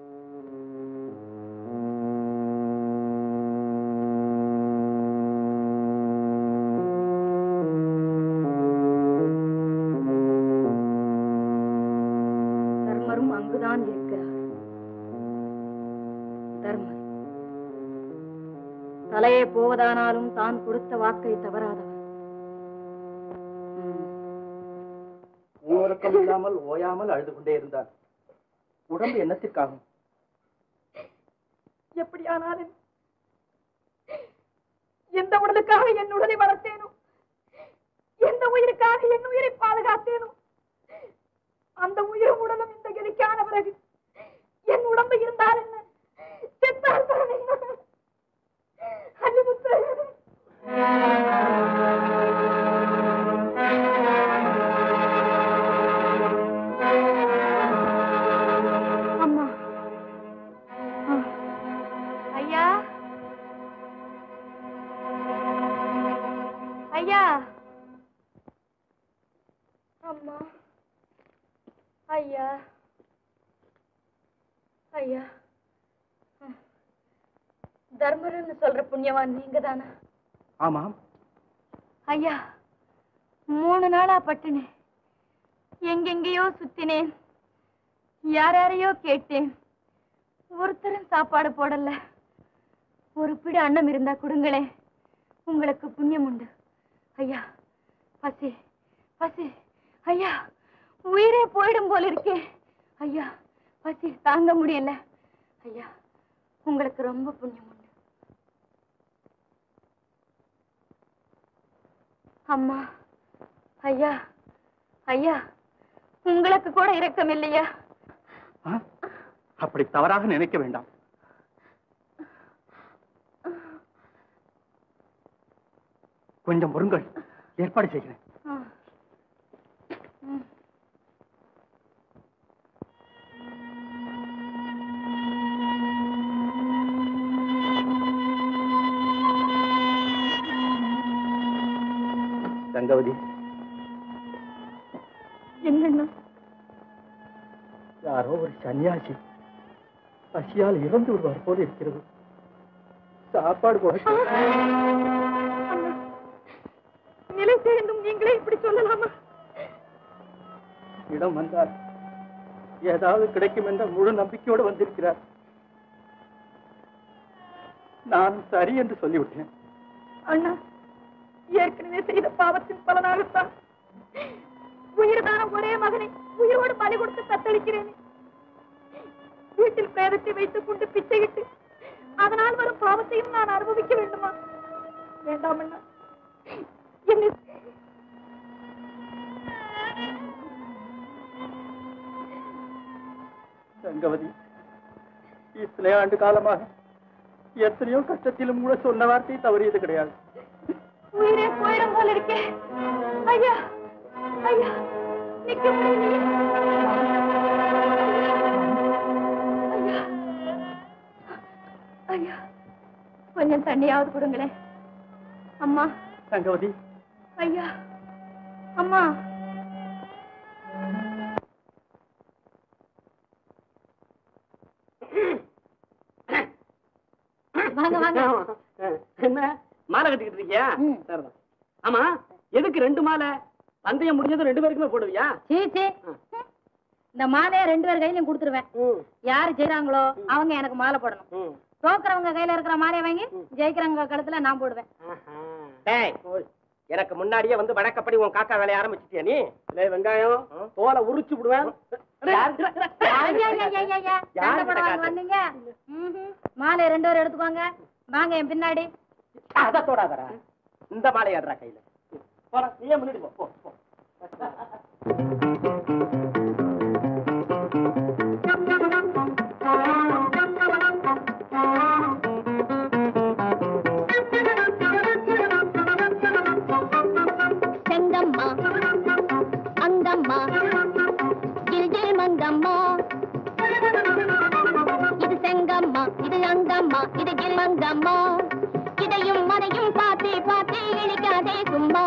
தர்மரும் அங்குதான் இருக்கிறார் தர்மர் தலையே போவதானாலும் தான் கொடுத்த வாக்கை தவறாதவர் ம். ஊரக்கம் இல்லாமல் ஓயாமல் அழுது கொண்டே இருந்தான் உடம்பு என்னத்திற்காகும் எப்படியானாலும் எந்த உடலுக்காக என் உடலை வளர்த்தேனோ எந்த உயிருக்காக என் உயிரை பாதுகாத்தேனோ அந்த உயிரும் உடலும் இந்த கதிக்கான பிறகு என் உடம்பு இருந்தால் என்ன செத்தால் தான் என்ன அல்லிமுத்து அம்மா ஐயா ஐயா அம்மா ஐயா ஐயா தர்மரன்னு சொல்ற புண்ணியவான் நீங்க தானா ஆமாம் ஐயா மூணு நாளா பட்டினேன் எங்கெங்கேயோ சுத்தினேன் யார் யாரையோ கேட்டேன் ஒருத்தரும் சாப்பாடு போடல ஒரு பிடி அன்னம் இருந்தா கொடுங்களே உங்களுக்கு புண்ணியம் உண்டு ஐயா பசி பசி ஐயா உயிரே போயிடும் போல இருக்கே ஐயா பசி தாங்க முடியல ஐயா உங்களுக்கு ரொம்ப புண்ணியம் உண்டு அம்மா ஐயா ஐயா உங்களுக்கு கூட இரக்கம் இல்லையா ஆ? அப்படி தவறாக நினைக்க வேண்டாம் கொஞ்சம் பொறுங்கள் ஏற்பாடு செய்கிறேன் ஆ. ம். தங்கவதி என்னண்ணா யாரோ ஒரு சன்னியாசி பசியால் இறந்து விடுவார் போல இருக்கிறது சாப்பாடு போட நிலை சேர்ந்தும் நீங்களே இப்படி சொல்லலாமா இடம் வந்தார் ஏதாவது கிடைக்கும் என்ற முழு நம்பிக்கையோடு வந்திருக்கிறார் நான் சரி என்று சொல்லிவிட்டேன் அண்ணா ஏற்கனவே செய்த பாவத்தின் பலனாகத்தான் உயிர்தான ஒரே மகனை உயிரோடு பலி கொடுத்து தத்தளிக்கிறேன் வீட்டில் பிரேதத்தை வைத்துக் கொண்டு பிச்சையிட்டு அதனால் வரும் பாவத்தையும் நான் அனுபவிக்க வேண்டுமா வேண்டாம் அண்ணா என்னை தங்கவதி இத்தனை ஆண்டு காலமாக எத்தனையோ கஷ்டத்திலும் கூட சொன்ன வார்த்தை தவறியது கிடையாது உயிரே போயிடும் போல இருக்கே ஐயா ஐயா நிக்க முடியலையே. ஐயா ஐயா கொஞ்சம் தண்ணியாவது கொடுங்களேன் அம்மா தங்கவதி ஐயா அம்மா வாங்க வாங்க என்ன மாலை கட்டிக்கிட்டு இருக்கியா சரிதான் ஆமா எதுக்கு ரெண்டு மாலை பந்தயம் முடிஞ்சது ரெண்டு பேருக்குமே போடுவியா சீ சீ இந்த மாலையை ரெண்டு பேர் கையிலயும் கொடுத்துருவேன் யாரு செய்றாங்களோ அவங்க எனக்கு மாலை போடணும் தோக்குறவங்க கையில இருக்கிற மாலையை வாங்கி ஜெயிக்கிறவங்க கழுத்துல நான் போடுவேன் டேய் எனக்கு முன்னாடியே வந்து வழக்கப்படி உன் காக்கா வேலைய ஆரம்பிச்சிட்டியா நீ லே வெங்காயம் தோலை உரிச்சு விடுவேன் ஐயா, ஐயா, ஐயா, ஐயா, ஐயா. யாரு சண்டை போட கிட்ட வாங்க காட்டு? வந்தீங்க ம்ஹும். மாலையை ரெண்டு பேரும் எடுத்துக்கோங்க வாங்க என் பின்னாடி அத தொடாதடா இந்த மாலையாடுறா கையில போடா நீயே முன்னாடி போ, போ போ செங்கம்மா அங்கம்மா ஜில் ஜில் மங்கம்மா இது செங்கம்மா இது அங்கம்மா இது ஜில் மங்கம்மா இதையும் மதையும் பார்த்து பார்த்து இழிக்காதே சும்மா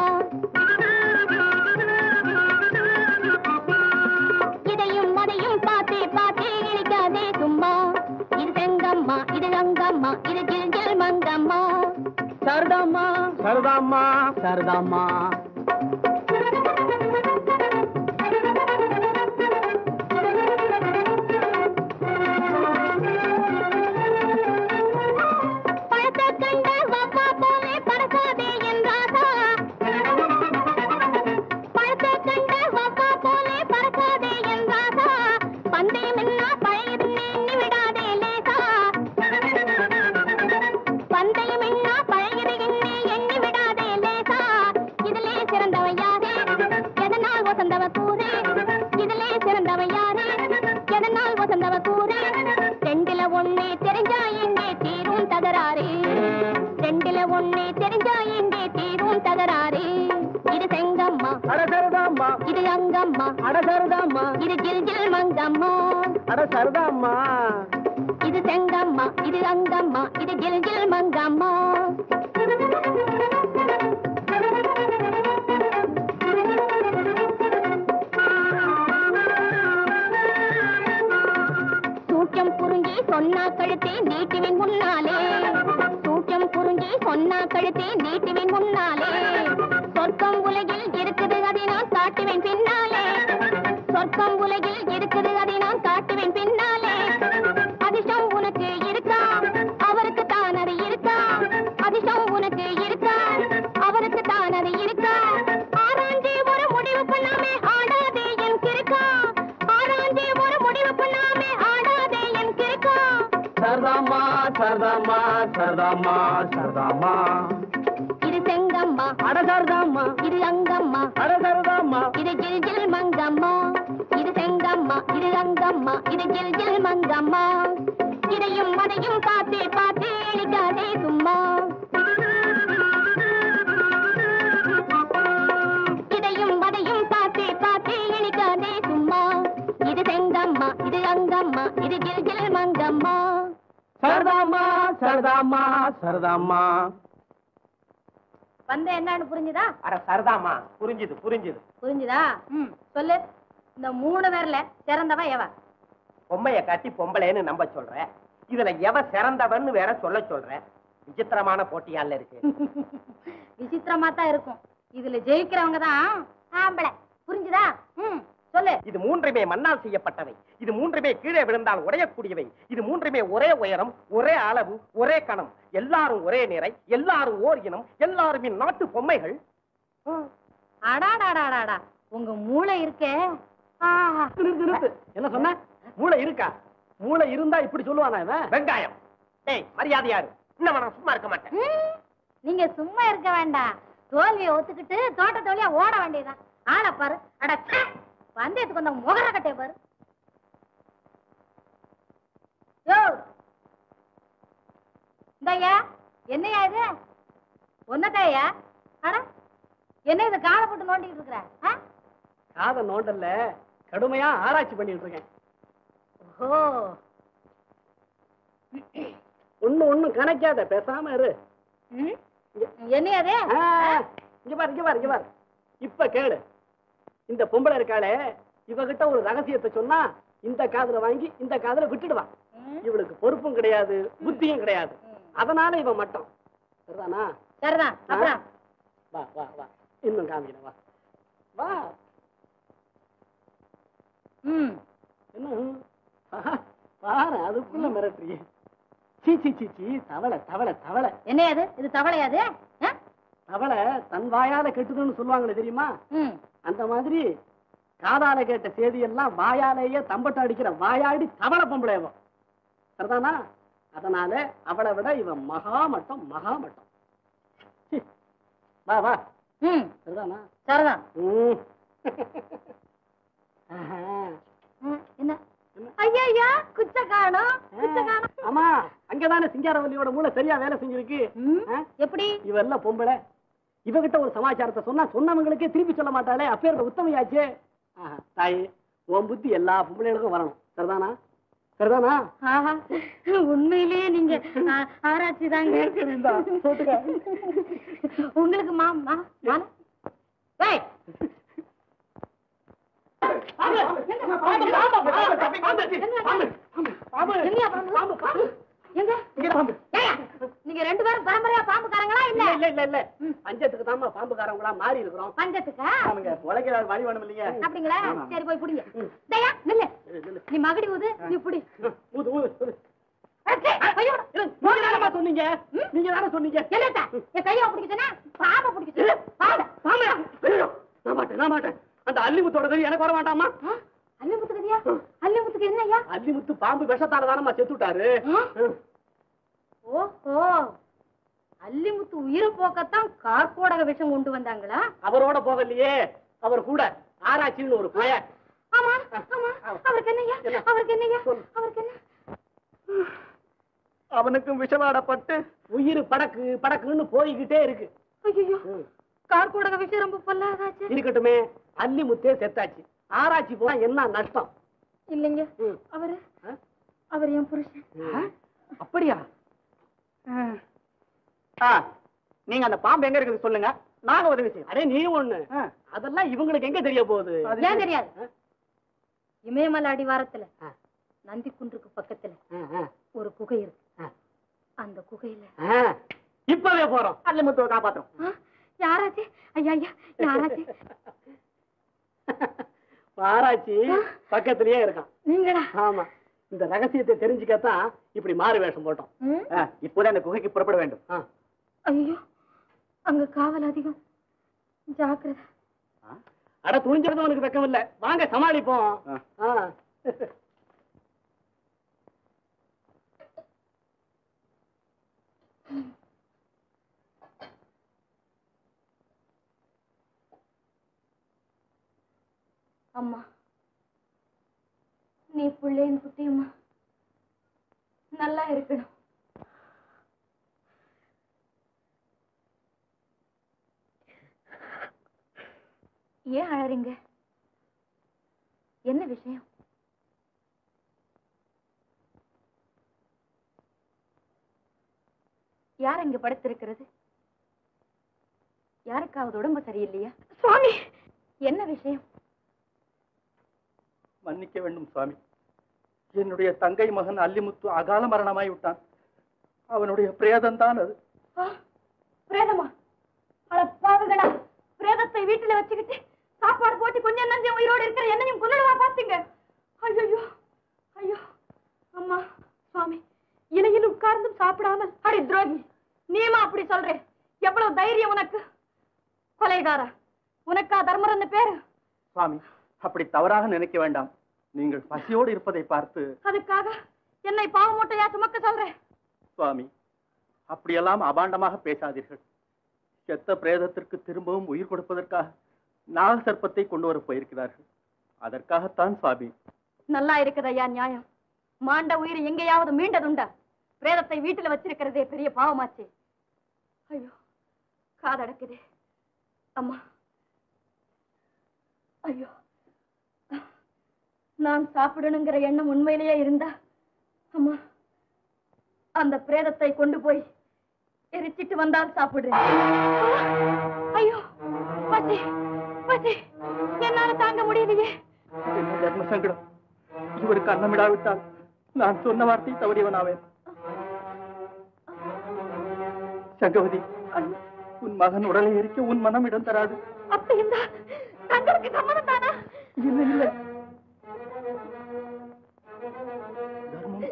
இதையும் மதையும் பார்த்து பார்த்து இழிக்காதே சும்மா இது செங்கம்மா இது அங்கம்மா இது ஜில் ஜில் மங்கம்மா சரதாம்மா சரதாம்மா சரதாம்மா பழத்தை கண்ட வவ்வா போலே பறக்காதே என் ராசா பழத்தை கண்ட வவ்வா போலே பறக்காதே என் ராசா பந்தயம் என்ன பழையது எண்ணி விடாதே லேசா பந்தயம் என்ன பழையது எண்ணி எண்ணி விடாதே லேசா இதிலே சிறந்தவன் யாரு எதனால் வசந்தவ கூறு இதிலே சிறந்தவன் யாரு எதனால் வசந்தவ கூறு ரெண்டுல ஒண்ணு தெரிஞ்சா எங்கே தீரும் தகராறு ரெண்டுல ஒண்ணு தெரிஞ்சா எங்கே தீரும் தகராறு இது செங்கம்மா அட சரதாம்மா இது அங்கம்மா அட சரதாம்மா இது ஜில் ஜில் மங்கம்மா அட சரதாம்மா இது செங்கம்மா இது அங்கம்மா இது ஜில் ஜில் மங்கம்மா சூட்சம் புரிஞ்சி சொன்னா கழுத்தை நீட்டுவின் முன்னாலே சூட்சம் புரிஞ்சி சொன்னா கழுத்தை நீட்டுவின் முன்னாலே சொர்க்கம் உலகில் இருக்குது அதை நான் காட்டுவேன் பின்னாலே சொர்க்கம் உலகில் இருக்குது அதை நான் காட்டுவேன் பின்னாலே அதிர்ஷ்டம் உனக்கு இருக்கா அவருக்கு தான் அது இருக்கா அதிர்ஷ்டம் உனக்கு இருக்கா அவருக்கு தான் அது இருக்கா ஆராய்ஞ்சு ஒரு முடிவு பண்ணாமே ஆடாதே என் கிருக்கா ஆராய்ஞ்சு ஒரு முடிவு பண்ணாமே ஆடாதே என் கிருக்கா சரதாம்மா சரதாம்மா சரதாம்மா சரதாம்மா இது செங்கம்மா அட சரதாம்மா இது அங்கம்மா அட சரதாம்மா இது ஜில் ஜில் மங்கம்மா இது செங்கம்மா இது அங்கம்மா இது ஜில் ஜில் மங்கம்மா இதையும் அதையும் பார்த்து பார்த்து இழிக்காதே சும்மா இதையும் அதையும் பார்த்து பார்த்து இழிக்காதே சும்மா இது செங்கம்மா இது அங்கம்மா இது ஜில் ஜில் மங்கம்மா சரதாம்மா சரதாம்மா சரதாம்மா வந்த என்னன்னு புரிஞ்சுதா அட சரதாமா புரிஞ்சுது புரிஞ்சுது புரிஞ்சுதா ம் சொல்லு இந்த மூணு பேர்ல சிறந்தவன் எவ பொம்மைய காட்டி பொம்பளைன்னு நம்ப சொல்ற இதுல எவ சிறந்தவன்னு வேற சொல்ல சொல்ற விசித்திரமான போட்டியால இருக்கு விசித்திரமா தான் இருக்கும் இதுல ஜெயிக்கிறவங்க தான் ஆம்பளை புரிஞ்சுதா ம் சொல்லு இது மூன்றுமே மண்ணால் செய்யப்பட்டவை இது மூன்றுமே கீழே விழுந்தால் உடையக்கூடியவை இது மூன்றுமே ஒரே உயரம் ஒரே அளவு ஒரே கணம் எல்லாரும் ஒரே நிறை எல்லாரும் ஓர் இனம் எல்லாரும் நாட்டு பொம்மைகள் அடாடாடாடாடா உங்க மூளை இருக்கே ஆஹா. நிறுத்து நிறுத்து என்ன சொன்ன மூளை இருக்கா மூளை இருந்தா இப்படி சொல்லுவானா இவன் வெங்காயம் டேய் மரியாதையாரு இன்னும் நான் சும்மா இருக்க மாட்டேன் ம், நீங்க சும்மா இருக்க வேண்டாம் தோல்வியை ஒத்துக்கிட்டு தோட்ட தோல்வியா ஓட வேண்டியதுதான் ஆளை பாரு அட ச்சே! பந்தயத்துக்கு வந்த முகர கட்டைய பாரு யோ இந்தய்யா என்னையா இது ஒன்னதாயா அட என்ன இது காலை போட்டு நோண்டிட்டு இருக்கிற ஆ? காதை நோண்டல்ல கடுமையா ஆராய்ச்சி பண்ணிட்டு இருக்கேன் ஓ ஒண்ணு ஒண்ணு கணக்காத பேசாம இரு ம்? என்னையா இது ஆ, இங்க பாரு இங்க பாரு இங்க பாரு இப்ப கேளு இந்த பொம்பளை இருக்காளே இவகிட்ட ஒரு ரகசியத்தை சொன்னா இந்த காதுல வாங்கி இந்த காதுல விட்டுடுவான் ம். இவளுக்கு பொறுப்பும் கிடையாது புத்தியும் கிடையாது அதனால இவன் மட்டும் சரிதானா சரிதான் அப்புறம் வா வா வா இன்னும் காமிக்கணும் வா வா ம் என்ன ஆஹா, பாரு அதுக்குள்ள மிரட்டுறியே சீ சீ சீ சீ தவளை தவளை தவளை என்ன அது இது தவளையாது ஆ? தவளை தன் வாயால கெட்டுதுன்னு சொல்லுவாங்களே தெரியுமா ம் அந்த மாதிரி காதால கேட்ட செய்தியெல்லாம் வாயாலேயே தம்பட்டம் அடிக்கிற வாயாடி தவளை பொம்பளை அவன் சரிதானா அதனால அவளை விட இவன் மகாமட்டம் மகாமட்டம் சீ. வா வா ம் சரிதானா சரிதான் ம். ஆஹா. ம், என்ன ஐயா ஐயா குச்ச காணோம் குச்ச காணோம் ஆமா அங்கதானே சிங்காரவல்லியோட மூளை சரியா வேலை செஞ்சிருக்கு ம், ஆ? எப்படி இவெல்லாம் பொம்பளை இவகிட்ட ஒரு சமாச்சாரத்தை சொன்னா சொன்னவங்களுக்கே திருப்பி சொல்ல மாட்டாளே அப்பேர் உத்தமையாச்சே ஆஹா, தாயே உன் புத்தி எல்லா பொம்பளைகளுக்கும் வரணும் சரிதானா சரிதானா ஆஹா உண்மையிலேயே நீங்க ஆ, ஆராய்ச்சி தாங்க உங்களுக்கு மாமா மாலை? ஏய், எங்கயா பாம்பு? எங்க? ஏய்யா, நீங்க ரெண்டு பேரும் பரம்பரையா பாம்புக்காரங்களா இல்ல இல்ல இல்ல இல்ல பஞ்சத்துக்கு தாமா பாம்புக்காரங்களா மாறி இருக்கிறோம் பஞ்சத்துக்கா உழைக்கிற வழி வேணும் இல்லைங்க அப்படிங்களா சரி போய் புடிங்க தயா நில்லு நீ மகடி ஊது நீ புடி ஊது ஊது ஊது. அச்சே, ஐயோ இல்ல, நீங்க தானம்மா சொன்னீங்க நீங்க தானே சொன்னீங்க என்னத்தா என் கையை பிடிக்க சொன்னா பாம்பை பிடிக்க சொன்னா பாம்பை ஆமா ஐயோ, நான் மாட்டேன் நான் மாட்டேன் அந்த அல்லிமுத்தோட கதி எனக்கு வர வேண்டாமா அல்லிமுத்துக்கு கதியா அல்லிமுத்துக்கு என்ன ஐயா அல்லிமுத்து பாம்பு விஷத்தால தானம்மா செத்துட்டாரு ஓஹோ அல்லிமுத்து உயிரை போக்கத்தான் கார்கோடக விஷம் கொண்டு வந்தாங்களா அவரோட போகலையே அவர் கூட ஆராய்ச்சின்னு ஒரு பய ஆமா ஆமா அவருக்கு என்னய்யா அவருக்கு என்னய்யா அவருக்கு என்ன அவனுக்கும் விஷமாடப்பட்டு உயிர் படக்கு படக்குன்னு போய்கிட்டே இருக்கு ஐயோ கார்கோடக விஷம் ரொம்ப பொல்லாதாச்சு இருக்கட்டுமே அல்லிமுத்தே செத்தாச்சு ஆராய்ச்சி போனா என்ன நஷ்டம் இல்லைங்க ம். அவரு ஆ? அவர் என் புருஷன் அப்படியா ஆ நீங்க அந்த பாம்பு எங்க இருக்குது சொல்லுங்க நாங்க உதவி செய்யறோம் அடே நீ ஒண்ணு ஆ. அதெல்லாம் இவங்களுக்கு எங்க தெரிய போகுது ஏன் தெரியாது ஆ? இமயமலை அடிவாரத்துல ஆ. நந்தி குன்றுக்கு பக்கத்துல ஆ, ஆ, ஒரு குகை இருக்கு ஆ. அந்த குகையில ஆ. இப்பவே போறோம் அல்லிமுத்துவை காப்பாத்துறோம் ஆ, யாராச்சு ஐயா ஐயா யாராச்சு ஆராய்ச்சி பக்கத்திலேயே இருக்கான் நீங்களா ஆமா இந்த ரகசியத்தை தெரிஞ்சுக்கத்தான் இப்படி மாறு வேஷம் போட்டோம் ம்? ஆ, இப்போதே அந்த குகைக்கு புறப்பட வேண்டும் ஆ. ஐயோ அங்க காவல் அதிகம் ஜாக்கிரதை அட துணிஞ்சது உனக்கு வெக்கம் இல்ல வாங்க சமாளிப்போம் ஆ. ஆ. அம்மா நீ பிள்ளையின் குட்டியம்மா நல்லா இருக்கணும் ஏன் அழறீங்க என்ன விஷயம் யார் அங்க படுத்திருக்கிறது யாருக்காவது உடம்பு சரியில்லையா சுவாமி என்ன விஷயம் மன்னிக்க வேண்டும் சுவாமி என்னுடைய தங்கை மகன் அல்லிமுத்து அகால மரணமாய் விட்டான் அவனுடைய பிரேதம்தான் அது ஆ, பிரேதமா அட பாவிகளா பிரேதத்தை வீட்டுல வச்சுக்கிட்டு சாப்பாடு போட்டு கொஞ்சம் நஞ்சம் உயிரோடு இருக்கிற என்னையும் கொல்லடவா பாத்தீங்க ஐயோ ஐயோ அம்மா சுவாமி இலையில் உட்கார்ந்தும் சாப்பிடாமல் அடி துரோகி நீமா அப்படி சொல்றே எவ்வளவு தைரியம் உனக்கு கொலைகாரா உனக்கா தர்மரன்னு பேரு சுவாமி அப்படி தவறாக நினைக்க வேண்டாம் நீங்கள் பசியோடு இருப்பதை பார்த்து அதுக்காக என்னை பாவ மூட்டையா சுமக்க சொல்றேன் சுவாமி அப்படியெல்லாம் அபாண்டமாக பேசாதீர்கள் செத்த பிரேதத்திற்கு திரும்பவும் உயிர் கொடுப்பதற்காக நாக சர்ப்பத்தை கொண்டு வர போயிருக்கிறார்கள் அதற்காகத்தான் சுவாமி நல்லா இருக்குதையா நியாயம் மாண்ட உயிர் எங்கேயாவது மீண்டதுண்டா பிரேதத்தை வீட்டுல வச்சிருக்கிறதே பெரிய பாவமாச்சே ஐயோ காதடக்குதே அம்மா ஐயோ நான் சாப்பிடணுங்கிற எண்ணம் உண்மையிலேயே இருந்தா அம்மா அந்த பிரேதத்தை கொண்டு போய் எரிச்சிட்டு வந்தால் சாப்பிடுறேன் ஐயோ பசி பசி என்னால தாங்க முடியலையே என்ன தர்ம சங்கடம் இவருக்கு அன்னமிடாவிட்டால் நான் சொன்ன வார்த்தை தவறியவனாவேன் சங்கவதி உன் மகன் உடலை எரிக்க உன் மனம் இடம் தராது அப்படி இருந்தா தங்களுக்கு சம்மதம் தானா இல்லை இல்லை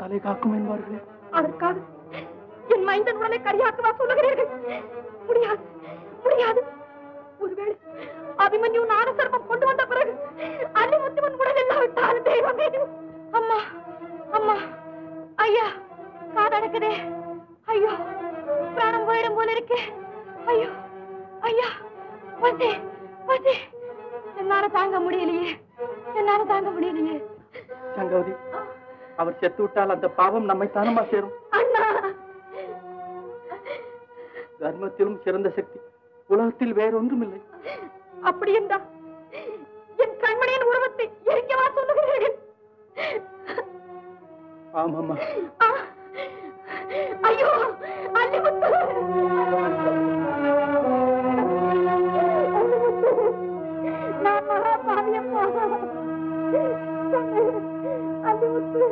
தலை காக்கும் என்பார்களே அதற்காக என் மைந்தன் உடனே கரியாக்கவா சொல்லுகிறீர்கள் முடியாது முடியாது ஒருவேளை அபிமன்யு நாரசர்மம் கொண்டு வந்த பிறகு அல்லிமுத்துவன் உடல் இல்லாவிட்டால் தெய்வமே அம்மா அம்மா ஐயா காதடக்குதே ஐயோ பிராணம் போயிடும் போல இருக்கே ஐயோ ஐயா பசி பசி என்னால தாங்க முடியலையே என்னால தாங்க முடியலையே சங்கவதி அவர் செத்து விட்டால் அந்த பாவம் நம்மை தானமா சேரும் அண்ணா தர்மத்திலும் சிறந்த சக்தி உலகத்தில் வேறொன்றும் இல்லை அப்படி என்றால் என் கண்மணியின் உருவத்தை எரிக்கவா சொல்லுகிறீர்கள் ஆமாம்மா ஆ! ஐயோ அல்லிமுத்து நான் மகா பாவியம்மா அல்லிமுத்து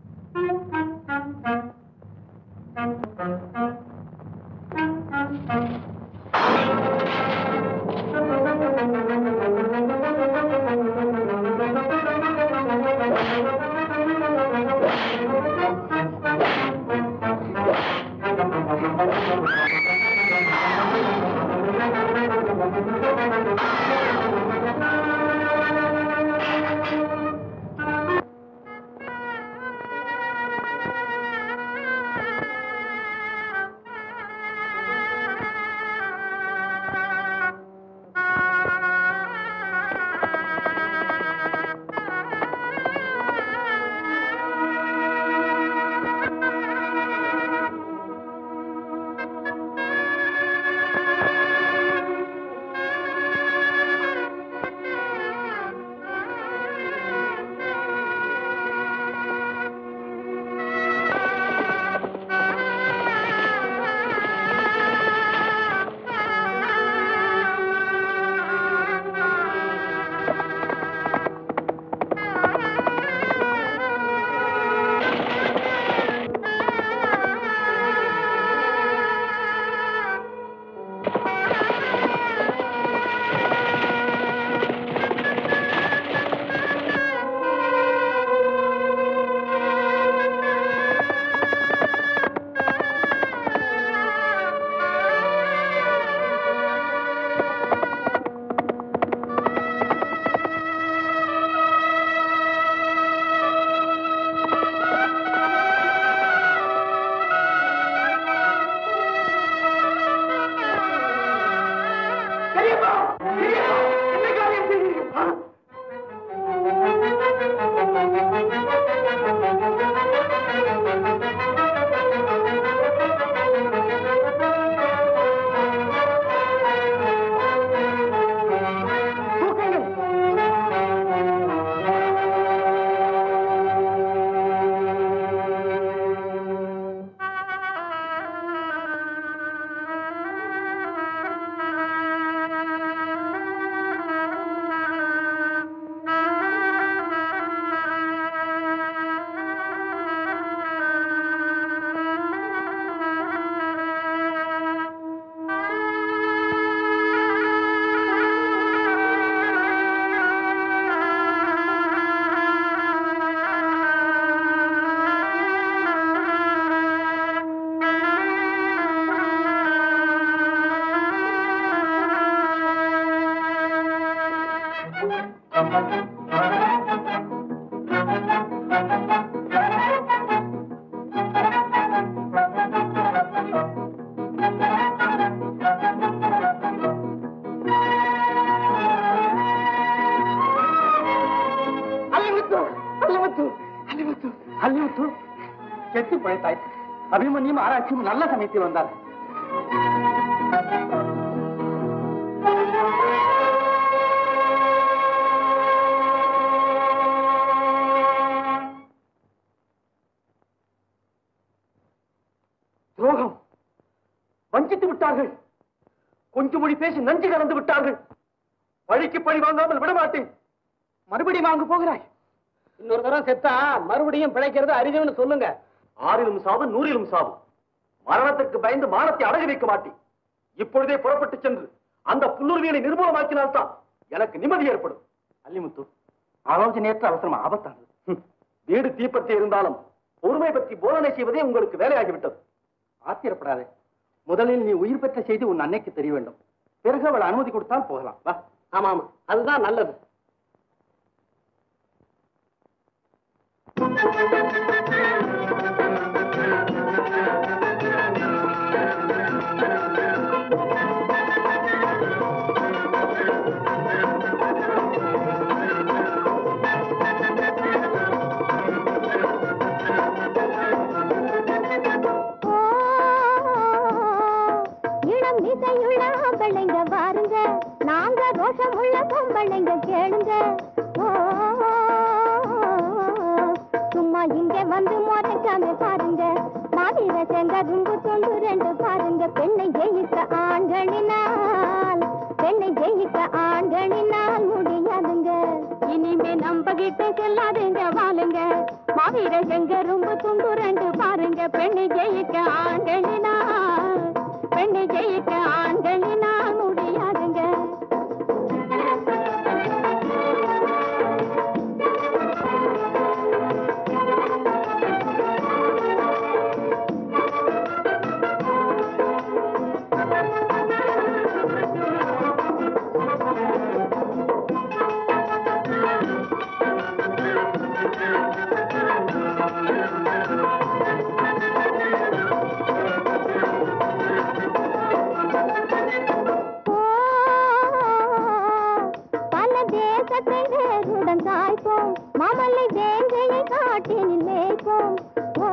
Thank you. அல்லிமுத்து செத்து பிழைத்தாய் அபிமன்யும் ஆராய்ச்சியும் நல்ல சமயத்தில் வந்தார் துரோகம் வஞ்சித்து விட்டார்கள் கொஞ்சம் மொழி பேசி நஞ்சு கலந்து விட்டார்கள் பழிக்கு பழி வாங்காமல் விடமாட்டேன் மறுபடியும் வாங்க போகிறாய் இன்னொரு தடவை செத்தா மறுபடியும் பிழைக்கிறது அரிதுன்னு சொல்லுங்க ஆறிலும் சாவு நூறிலும் சாவு மரணத்துக்கு பயந்து மானத்தை அடகு வைக்க மாட்டேன் இப்பொழுதே புறப்பட்டு சென்று அந்த புல்லுரிமையை நிர்மூலமாக்கினால்தான் எனக்கு நிம்மதி ஏற்படும் அல்லிமுத்து ஆலோசனையற்ற அவசரம் ஆபத்தானது ஹம். வீடு தீப்பற்றி இருந்தாலும் பொறுமை பற்றி போதனை செய்வதே உங்களுக்கு வேலையாகிவிட்டது ஆத்திரப்படாதே முதலில் நீ உயிர் பெற்ற செய்தி உன் அன்னைக்கு தெரிய வேண்டும் பிறகு அவள் அனுமதி கொடுத்தால் போகலாம் வா ஆமா ஆமா அதுதான் நல்லது இளம் இசையுள்ள ஆம்பளைங்க பாருங்க நாங்க ரோஷமுள்ள பொம்பளைங்க கேளுங்க ஓ, சும்மா இங்க வந்து முறைக்காம பாருங்க மாவீர செங்கரும்பு தொண்டு ரெண்டு பாருங்க பெண்ணை ஜெயிக்க ஆண்களினால் பெண்ணை ஜெயிக்க ஆண்களினால் முடியாதுங்க இனிமே நம்ப கிட்ட செல்லாதுங்க வாழுங்க மாவீர செங்கரும்பு துண்டு ரெண்டு பாருங்க பெண்ணை ஜெயிக்க ஆண்களினால் பெண்ணை ஜெயிக்க ஆண்களினால் முடியாதுங்க பல தேசத்தை வேருடன் காய்ப்போம் மாமல்லை வேங்கையை காட்டினில் மேய்ப்போம் ஓ,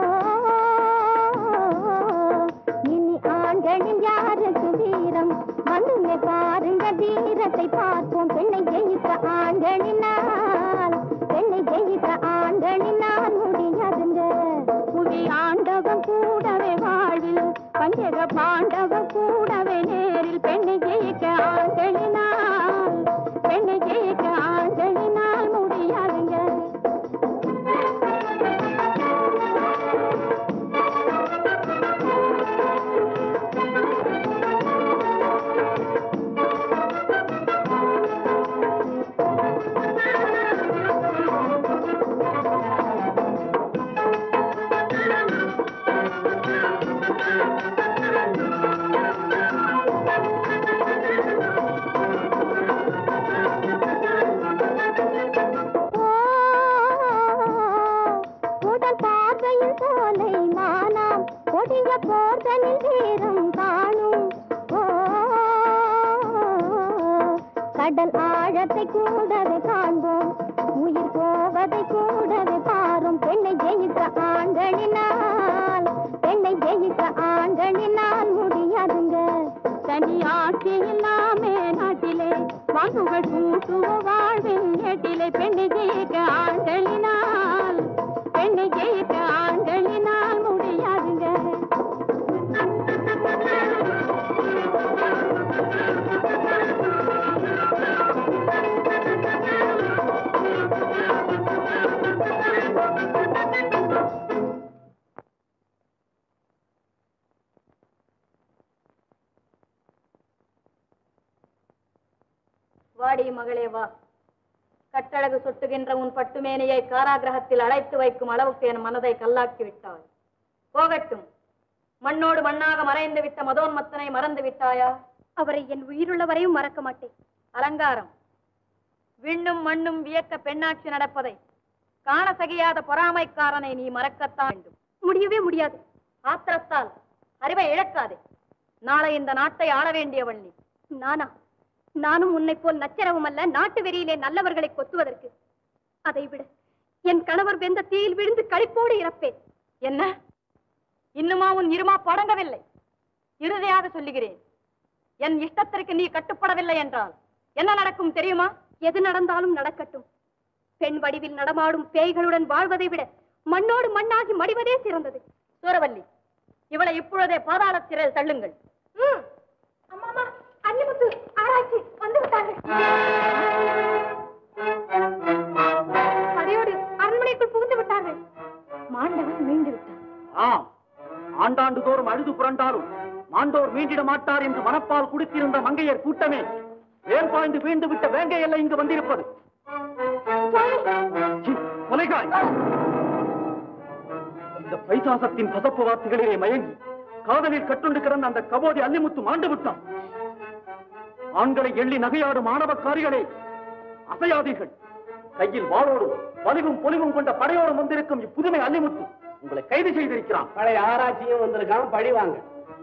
இனி ஆண்களில் யாருக்கு வீரம் வந்துங்க பாருங்க வீரத்தை பார்ப்போம் பெண்ணை ஜெயிக்க ஆண்களினால் பெண்ணை ஜெயிக்க ஆண்களினால் முடியாதுங்க புவி ஆண்டவன் கூடவே வாழ்வில் பஞ்சக பாண்டவன் கூடவே நேரில் பெண்ணை ஜெயிக்க ஆண்களினால் பெண்ணை ஜெயிக்க ஆண்களினால் முடியாதுங்க முதல் பார்வையில் சோலை மானாம் கொடிய போர்தனில் வீரம் காணும் ஓ, கடல் ஆழத்தை கூடவே காண்போம் உயிர் போவதை கூடவே பாரும் பெண்ணை ஜெயிக்க ஆண்களினால் பெண்ணை ஜெயிக்க ஆண்களினால் முடியாதுங்க தனி ஆட்சி இல்லாமே நாட்டிலே வாங்குகள் கூட்டுவ வாழ்வின் ஏட்டிலே பெண்ணை ஜெயிக்க ஆண்களினால் பெண்ணை ஜெயிக்க ஆண்களினால் முடியாதுங்க வாடி மகளே வா கட்டழகு சொட்டுகின்ற உன் பட்டுமேனியை காராகிரகத்தில் அழைத்து வைக்கும் அளவுக்கு என் மனதை கல்லாக்கி விட்டாய் போகட்டும் மண்ணோடு மண்ணாக மறைந்து விட்ட மதோன்மத்தனை மறந்து விட்டாயா அவரை என் உயிருள்ள வரையும் மறக்க மாட்டேன் அலங்காரம் விண்ணும் மண்ணும் வியக்க பெண்ணாட்சி நடப்பதை காண சகியாத பொறாமைக்காரனை நீ மறக்கத்தான் வேண்டும் முடியவே முடியாது ஆத்திரத்தால் அறிவை இழக்காதே நாளை இந்த நாட்டை ஆள வேண்டியவள் நீ நானா நானும் உன்னை போல் நச்சரவும் அல்ல நாட்டு வெறியிலே நல்லவர்களை கொத்துவதற்கு அதை விட என் கணவர் வெந்த தீயில் விழுந்து களிப்போடு இறப்பேன் என்ன இன்னுமா உன் இருமா படங்கவில்லை இறுதியாக சொல்லுகிறேன் என் இஷ்டத்திற்கு நீ கட்டுப்படவில்லை என்றால் என்ன நடக்கும் தெரியுமா எது நடந்தாலும் நடக்கட்டும் பெண் வடிவில் நடமாடும் பேய்களுடன் வாழ்வதை விட மண்ணோடு மண்ணாகி மடிவதே சிறந்தது சூரவல்லி இவளை இப்பொழுதே பாதாள சிறையில் தள்ளுங்கள் அம்மாமா அன்னிமுத்து ஆராய்ச்சி வந்து விட்டாங்க படையோடு அரண்மனைக்குள் புகுந்து விட்டார்கள் மாண்டவன் மீண்டு விட்டான் ஆம் ஆண்டாண்டு தோறும் அழுது புரண்டாலும் மாண்டோர் மீண்டிட மாட்டார் என்று மனப்பால் குடித்திருந்த மங்கையர் கூட்டமே வேல் பாய்ந்து வீழ்ந்து விட்ட வேங்கை எல்லை இங்கு வந்திருப்பது சி, கொலைகாய் இந்த பைசாசத்தின் பசப்பு வார்த்தைகளிலே மயங்கி காதலில் கட்டுண்டு கிடந்த அந்த கபோதி அல்லிமுத்து மாண்டு விட்டான் ஆண்களை எள்ளி நகையாடும் மாணவக்காரிகளே அசையாதீர்கள் கையில் வாளோடும் வலிவும் பொலிவும் கொண்ட படையோடும் வந்திருக்கும் இப்புதுமை அல்லிமுத்து உங்களை கைது செய்திருக்கிறான் பழைய ஆராய்ச்சியும் வந்திருக்கான் பழி வாங்க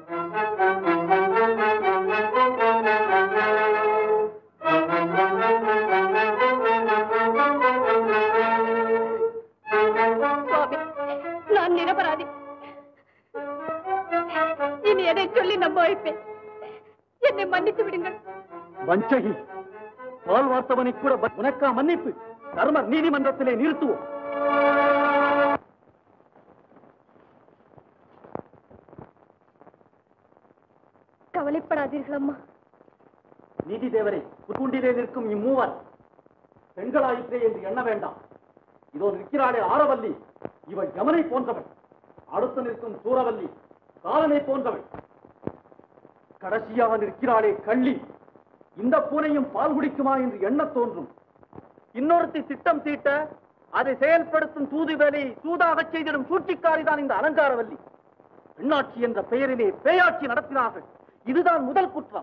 சுவாமி நான் நிரபராதி இனி எதை சொல்லி நம்ப வைப்பேன் என்னை மன்னித்து விடுங்கள் வஞ்சகி பால் வார்த்தவனை கூட ப- உனக்கா மன்னிப்பு தர்மர் நீதிமன்றத்திலே நிறுத்துவோம் கவலைப்படாதீர்கள் அம்மா நீதி தேவரே புதுண்டிலே நிற்கும் இம்மூவர் பெண்களாயிற்றே என்று எண்ண வேண்டாம் இதோ நிற்கிறாளே ஆரவல்லி இவள் யமனை போன்றவள் அடுத்து நிற்கும் சூரவல்லி காலனை போன்றவள் கடைசியாக நிற்கிறாளே கள்ளி இந்த பூனையும் பால் குடிக்குமா என்று எண்ணத் தோன்றும் இன்னொருத்தி திட்டம் தீட்ட அதை செயல்படுத்தும் தூது வேலை சூதாகச் செய்திடும் சூழ்ச்சிக்காரிதான் இந்த அலங்காரவல்லி பெண்ணாட்சி என்ற பெயரிலே பேயாட்சி நடத்தினார்கள் இதுதான் முதல் குற்றம்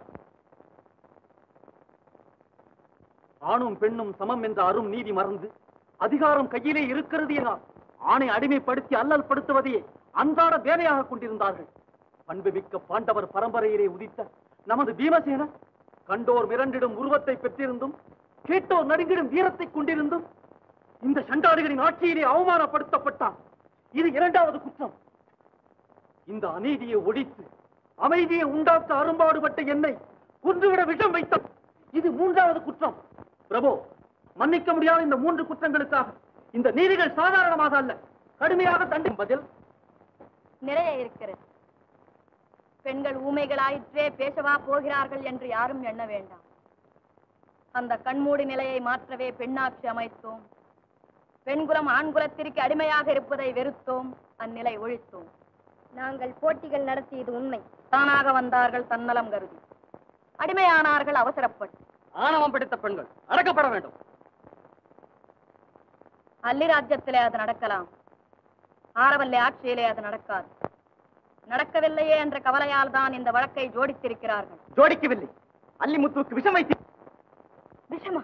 ஆணும் பெண்ணும் சமம் என்ற அரும் நீதி மறந்து அதிகாரம் கையிலே இருக்கிறது என ஆணை அடிமைப்படுத்தி அல்லல் படுத்துவதையே அன்றாட வேலையாக கொண்டிருந்தார்கள் பண்புமிக்க பாண்டவர் பரம்பரையிலே உதித்த நமது பீமசேன கண்டோர் மிரண்டிடும் உருவத்தை பெற்றிருந்தும் கேட்டோர் நடுங்கிடும் வீரத்தை கொண்டிருந்தும் இந்த சண்டாளிகளின் ஆட்சியிலே அவமானப்படுத்தப்பட்டான் இது இரண்டாவது குற்றம் இந்த அநீதியை ஒழித்து அமைதியை உண்டாக்க அரும்பாடுபட்ட என்னை கொன்றுவிட விஷம் வைத்த இது மூன்றாவது குற்றம் பிரபு மன்னிக்க முடியாத இந்த மூன்று குற்றங்களுக்காக இந்த நீதிகள் சாதாரணமாக அல்ல கடுமையாக தண்டும் பதில் நிறைய இருக்கிறது பெண்கள் ஊமைகளாயிற்றே பேசவா போகிறார்கள் என்று யாரும் எண்ண வேண்டாம் அந்த கண்மூடி நிலையை மாற்றவே பெண்ணாட்சி அமைத்தோம் பெண்குலம் ஆண்குலத்திற்கு அடிமையாக இருப்பதை வெறுத்தோம் அந்நிலை ஒழித்தோம் நாங்கள் போட்டிகள் நடத்தியது உண்மை தானாக வந்தார்கள் தன்னலம் கருதி அடிமையானார்கள் அவசரப்பட்டு ஆணவம் பிடித்த பெண்கள் அடக்கப்பட வேண்டும் அல்லி ராஜ்யத்திலே அது நடக்கலாம் ஆரவல்லி ஆட்சியிலே அது நடக்காது நடக்கவில்லையே என்ற கவலையால் தான் இந்த வழக்கை ஜோடித்திருக்கிறார்கள் ஜோடிக்கவில்லை அல்லிமுத்துவுக்கு விஷம் வைத்து விஷமா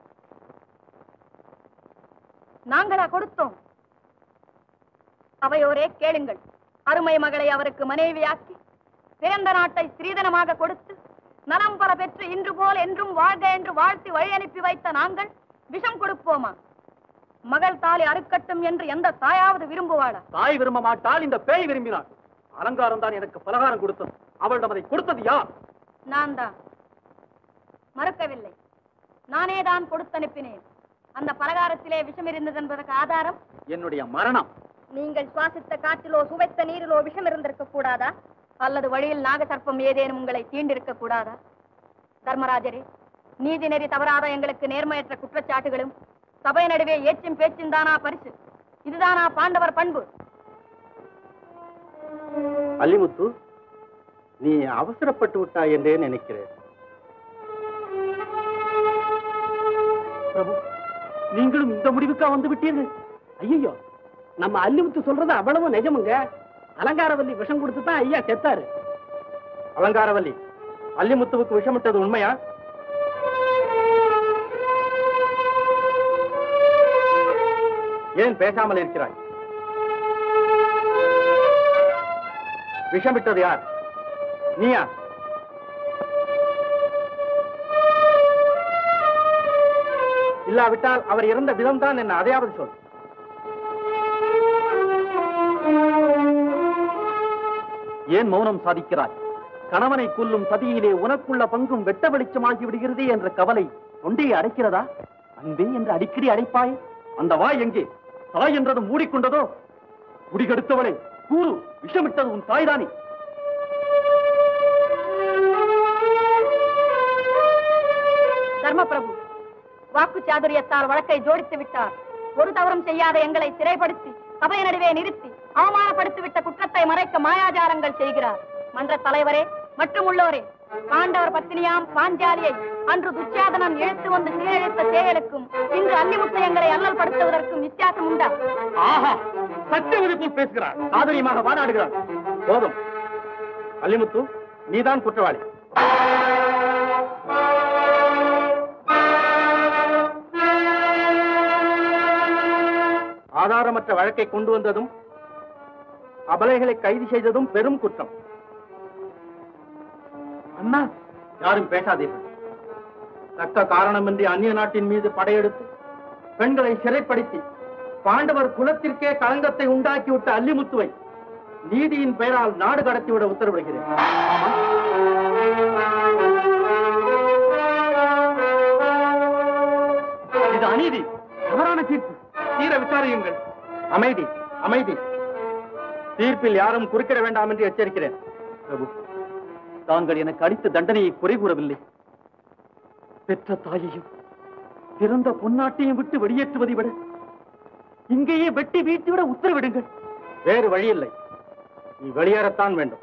நாங்களா கொடுத்தோம் அவையோரே கேளுங்கள் அருமை மகளை அவருக்கு மனைவியாக்கி பிறந்த நாட்டை ஸ்ரீதனமாக கொடுத்து நலம் பல பெற்று இன்று போல் என்றும் வாழ்க என்று வாழ்த்தி வழி அனுப்பி வைத்த நாங்கள் விஷம் கொடுப்போமா மகள் தாலி அறுக்கட்டும் என்று எந்த தாயாவது விரும்புவாளா தாய் விரும்ப மாட்டால் இந்த பேய் விரும்பினாள் அலங்காரம் தான் எனக்கு பலகாரம் கொடுத்தது அவளிடம் அதை கொடுத்தது யார் நான் தான் மறுக்கவில்லை நானே தான் கொடுத்தனுப்பினேன் அந்த பலகாரத்திலே விஷம் இருந்தது என்பதற்கு ஆதாரம் என்னுடைய மரணம் நீங்கள் சுவாசித்த காற்றிலோ சுவைத்த நீரிலோ விஷம் இருந்திருக்க கூடாதா அல்லது வழியில் நாகசர்ப்பம் ஏதேனும் உங்களை தீண்டிருக்க கூடாதா தர்மராஜரே நீதி நெறி தவறாத எங்களுக்கு நேர்மையற்ற குற்றச்சாட்டுகளும் சபை நடுவே ஏச்சும் பேச்சும் தானா பரிசு இதுதானா பாண்டவர் பண்பு அல்லிமுத்து நீ அவசரப்பட்டு விட்டாய் என்றே நினைக்கிறேன் பிரபு நீங்களும் இந்த முடிவுக்கா வந்து விட்டீர்கள் ஐயோ நம்ம அல்லிமுத்து சொல்றது அவ்வளவு நிஜமுங்க அலங்காரவல்லி விஷம் கொடுத்து தான் ஐயா செத்தாரு அலங்காரவல்லி அல்லிமுத்துவுக்கு விஷமிட்டது உண்மையா ஏன் பேசாமல் இருக்கிறாய் விஷமிட்டது யார் நீயா இல்லாவிட்டால் அவர் இறந்த விதம்தான் என்ன அதையாவது சொல் ஏன் மௌனம் சாதிக்கிறாய் கணவனை கொல்லும் சதியிலே உனக்குள்ள பங்கும் வெட்ட வெளிச்சமாகி விடுகிறதே என்ற கவலை தொண்டையை அடைக்கிறதா அன்பே என்று அடிக்கடி அடைப்பாய் அந்த வாய் எங்கே தாய் என்றது மூடிக்கொண்டதோ குடிகெடுத்தவளே கூறு விஷமிட்டது உன் தாய்தானே தர்மபிரபு வாக்கு சாதுரியத்தால் வழக்கை ஜோடித்து விட்டார் ஒரு தவறும் செய்யாத எங்களை சிறைப்படுத்தி சபை நடுவே நிறுத்தி அவமானப்படுத்திவிட்ட குற்றத்தை மறைக்க மாயாஜாரங்கள் செய்கிறார் மன்ற தலைவரே மற்றும் உள்ளோரே பாண்டவர் பத்தினியாம் பாஞ்சாலியை அன்று துச்சாதனன் இழுத்து வந்து சீரழித்த செயலுக்கும் இன்று அல்லிமுத்து எங்களை அல்லல் படுத்துவதற்கும் வித்தியாசம் உண்டா ஆஹா சத்தியவதி போல் பேசுகிறார் சாதரியமாக வாதாடுகிறார் போதும் அல்லிமுத்து நீதான் குற்றவாளி ஆதாரமற்ற வழக்கை கொண்டு வந்ததும் அபலைகளை கைது செய்ததும் பெரும் குற்றம் அண்ணா யாரும் பேசாதீர்கள் தக்க காரணமின்றி அந்நிய நாட்டின் மீது படையெடுத்து பெண்களை சிறைப்படுத்தி பாண்டவர் குலத்திற்கே களங்கத்தை உண்டாக்கிவிட்ட அல்லிமுத்துவை நீதியின் பெயரால் நாடு கடத்திவிட உத்தரவிடுகிறேன் ஆமா. இது அநீதி தவறான தீர்ப்பு தீர விசாரியுங்கள் அமைதி அமைதி தீர்ப்பில் யாரும் குறுக்கிட வேண்டாம் என்று எச்சரிக்கிறேன் பிரபு தாங்கள் எனக்கு அளித்த தண்டனையை குறை கூறவில்லை பெற்ற தாயையும் பிறந்த பொன்னாட்டையும் விட்டு வெளியேற்றுவதை விட இங்கேயே வெட்டி வீழ்த்திவிட உத்தரவிடுங்கள் வேறு வழியில்லை நீ வெளியேறத்தான் வேண்டும்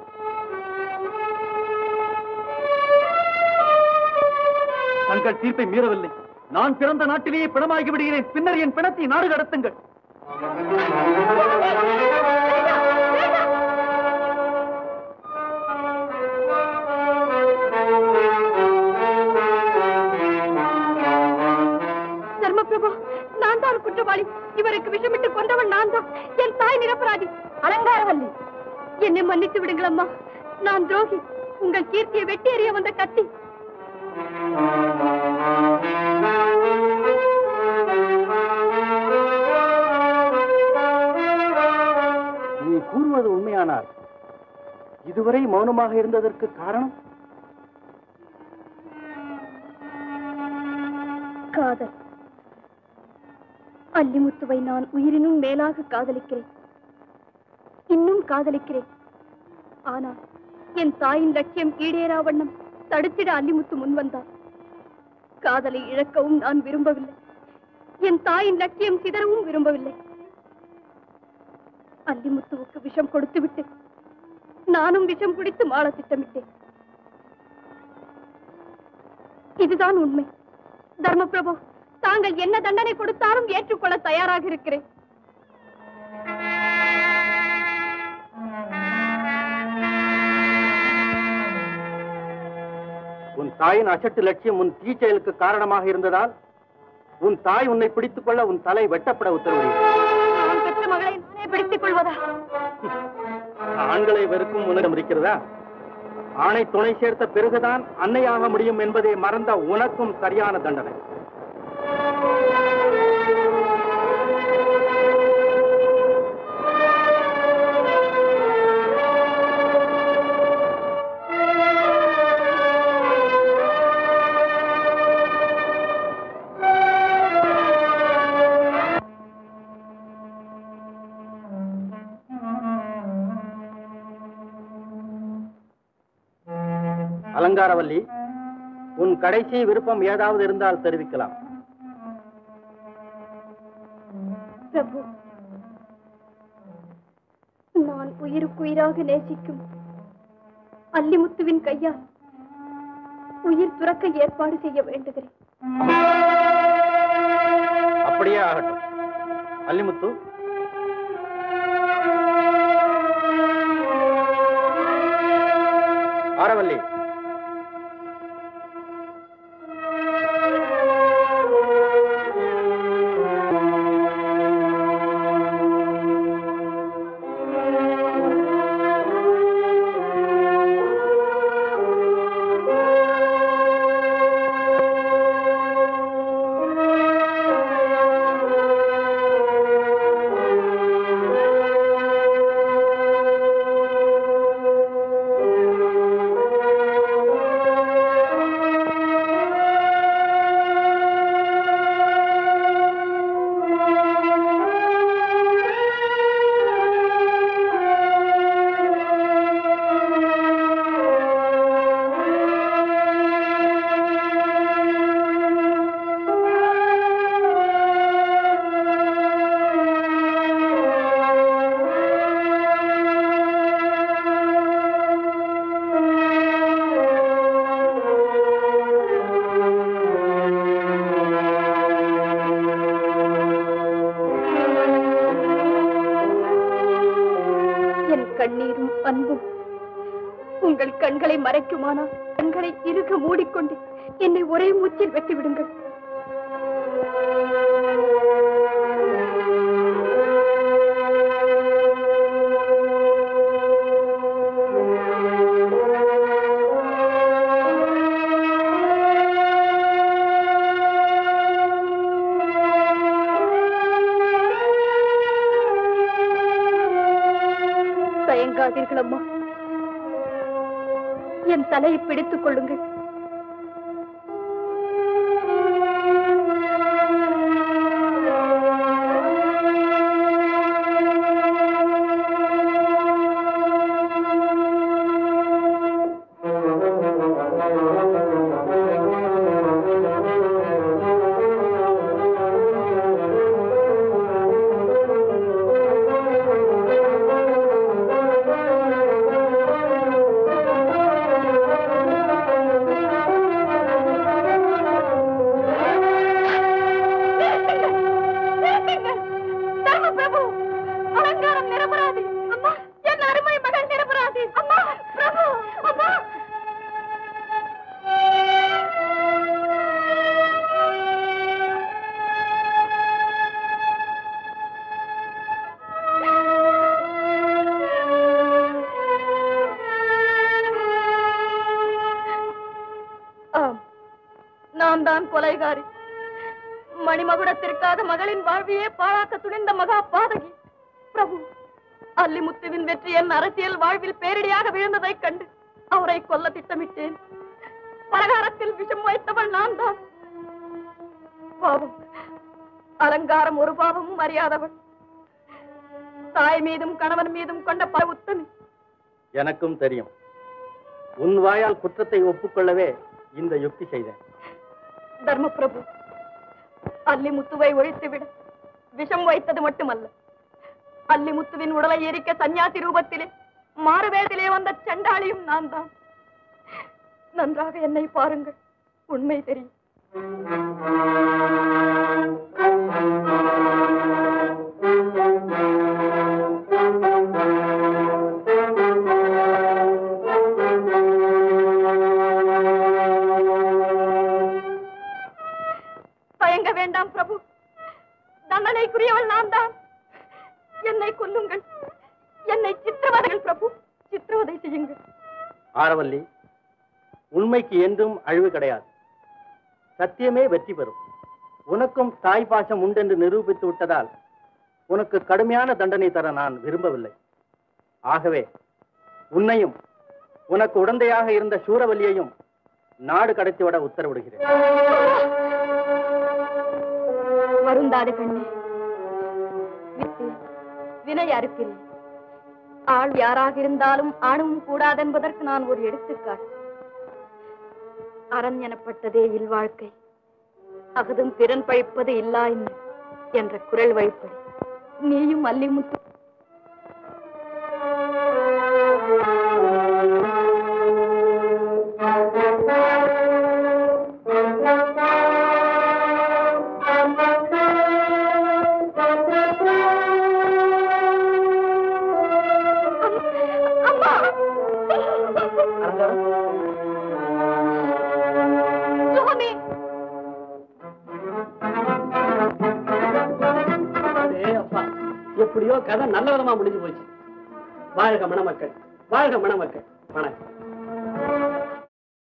தங்கள் தீர்ப்பை மீறவில்லை நான் பிறந்த நாட்டிலேயே பிணமாகி விடுகிறேன் பின்னர் என் பிணத்தை நாடு கடத்துங்கள் தர்மபிரபு நான் தான் குற்றவாளி இவருக்கு விஷமிட்டு கொண்டவன் நான் தான் என் தாய் நிரபராதி அலங்காரவல்லி என்னை மன்னித்து விடுங்கள் அம்மா நான் துரோகி உங்கள் கீர்த்தியை வெட்டி எறிய வந்த கத்தி நீ கூறுவது உண்மையானால் இதுவரை மௌனமாக இருந்ததற்கு காரணம் காதல் அல்லிமுத்துவை நான் உயிரினும் மேலாக காதலிக்கிறேன் இன்னும் காதலிக்கிறேன் ஆனால் என் தாயின் லட்சியம் ஈடேறா வண்ணம் தடுத்திட அல்லிமுத்து முன்வந்தார் காதலை இழக்கவும் நான் விரும்பவில்லை என் தாயின் லட்சியம் சிதறவும் விரும்பவில்லை அல்லிமுத்துவுக்கு விஷம் கொடுத்துவிட்டு நானும் விஷம் குடித்து மாள திட்டமிட்டேன் இதுதான் உண்மை தர்மபிரபு தாங்கள் என்ன தண்டனை கொடுத்தாலும் ஏற்றுக்கொள்ள தயாராக இருக்கிறேன் உன் தாயின் அசட்டு லட்சியம் உன் தீச்செயலுக்கு காரணமாக இருந்ததால் உன் தாய் உன்னை பிடித்துக் கொள்ள உன் தலை வெட்டப்பட உத்தரவிடுகிறேன் நான் பெற்ற மகளை நானே பிடித்துக் கொள்வதா ஆண்களை வெறுக்கும் உன்னிடம் இருக்கிறதா ஆணை துணை சேர்த்த பிறகுதான் அன்னையாக முடியும் என்பதை மறந்த உனக்கும் சரியான தண்டனை அலங்காரவல்லி உன் கடைசி விருப்பம் ஏதாவது இருந்தால் தெரிவிக்கலாம் பிரபு நான் உயிருக்குயிராக நேசிக்கும் அல்லிமுத்துவின் கையால் உயிர் துறக்க ஏற்பாடு செய்ய வேண்டுகிறேன் அப்படியே ஆகட்டும் அல்லிமுத்து ஆரவல்லி அன்பும் உங்கள் கண்களை மறைக்குமானால் கண்களை இறுக மூடிக்கொண்டு என்னை ஒரே மூச்சில் வெட்டி விடுங்கள் தயங்காதீர்கள் அம்மா என் தலையை பிடித்துக் கொள்ளுங்கள் பிரபு அலங்காரம் நிரபராதி அம்மா என் அருமை மகள் நிரபராதி அம்மா பிரபு அம்மா ஆம் நான் தான் கொலைகாரி மணிமகுடத்திற்காக மகளின் வாழ்வையே பாழாக்க துணிந்த மகா பாதகி பிரபு அல்லிமுத்துவின் வெற்றி என் அரசியல் வாழ்வில் பேரிடியாக விழுந்ததைக் கண்டு அவரை கொல்ல திட்டமிட்டேன் பலகாரத்தில் விஷம் வைத்தவள் நான் தான் பாவம் அலங்காரம் ஒரு பாவமும் அறியாதவள் தாய் மீதும் கணவன் மீதும் கொண்ட பல உத்தமி எனக்கும் தெரியும் உன் வாயால் குற்றத்தை ஒப்புக்கொள்ளவே இந்த யுக்தி செய்தேன் தர்மபிரபு அல்லிமுத்துவை ஒழித்துவிட விஷம் வைத்தது மட்டுமல்ல அல்லிமுத்துவின் உடலை எரிக்க சன்னியாசி ரூபத்திலே மாறுவேதிலே வந்த சண்டாளியும் நான் தான் நன்றாக என்னை பாருங்கள் உண்மை தெரியும் தயங்க வேண்டாம் பிரபு தண்டனைக்குரியவள் நான் தான் என்னை கொல்லுங்கள் என்னை சித்திரவதைகள் பிரபு சித்திரவதை செய்யுங்கள் ஆரவல்லி உண்மைக்கு என்றும் அழிவு கிடையாது சத்தியமே வெற்றி பெறும் உனக்கும் தாய் பாசம் உண்டென்று நிரூபித்து விட்டதால் உனக்கு கடுமையான தண்டனை தர நான் விரும்பவில்லை ஆகவே உன்னையும் உனக்கு உடந்தையாக இருந்த சூரவல்லியையும் நாடு கடத்திவிட உத்தரவிடுகிறேன் வருந்தாது கண்ணே விட்டு வினை அறுக்கிறேன் ஆள் யாராக இருந்தாலும் ஆணுவும் கூடாதென்பதற்கு நான் ஒரு எடுத்துக்காட்டு அரண் எனப்பட்டதே இல்வாழ்க்கை அகதும் திறன் பழிப்பது இல்லா என்ற குரல் வழிப்படி நீயும் அல்லிமுத்து அம்மா சுவாமி அடே அப்பா எப்படியோ கதை நல்ல விதமா முடிஞ்சு போச்சு வாழ்க மணமக்கள் வாழ்க மணமக்கள் வணக்கம்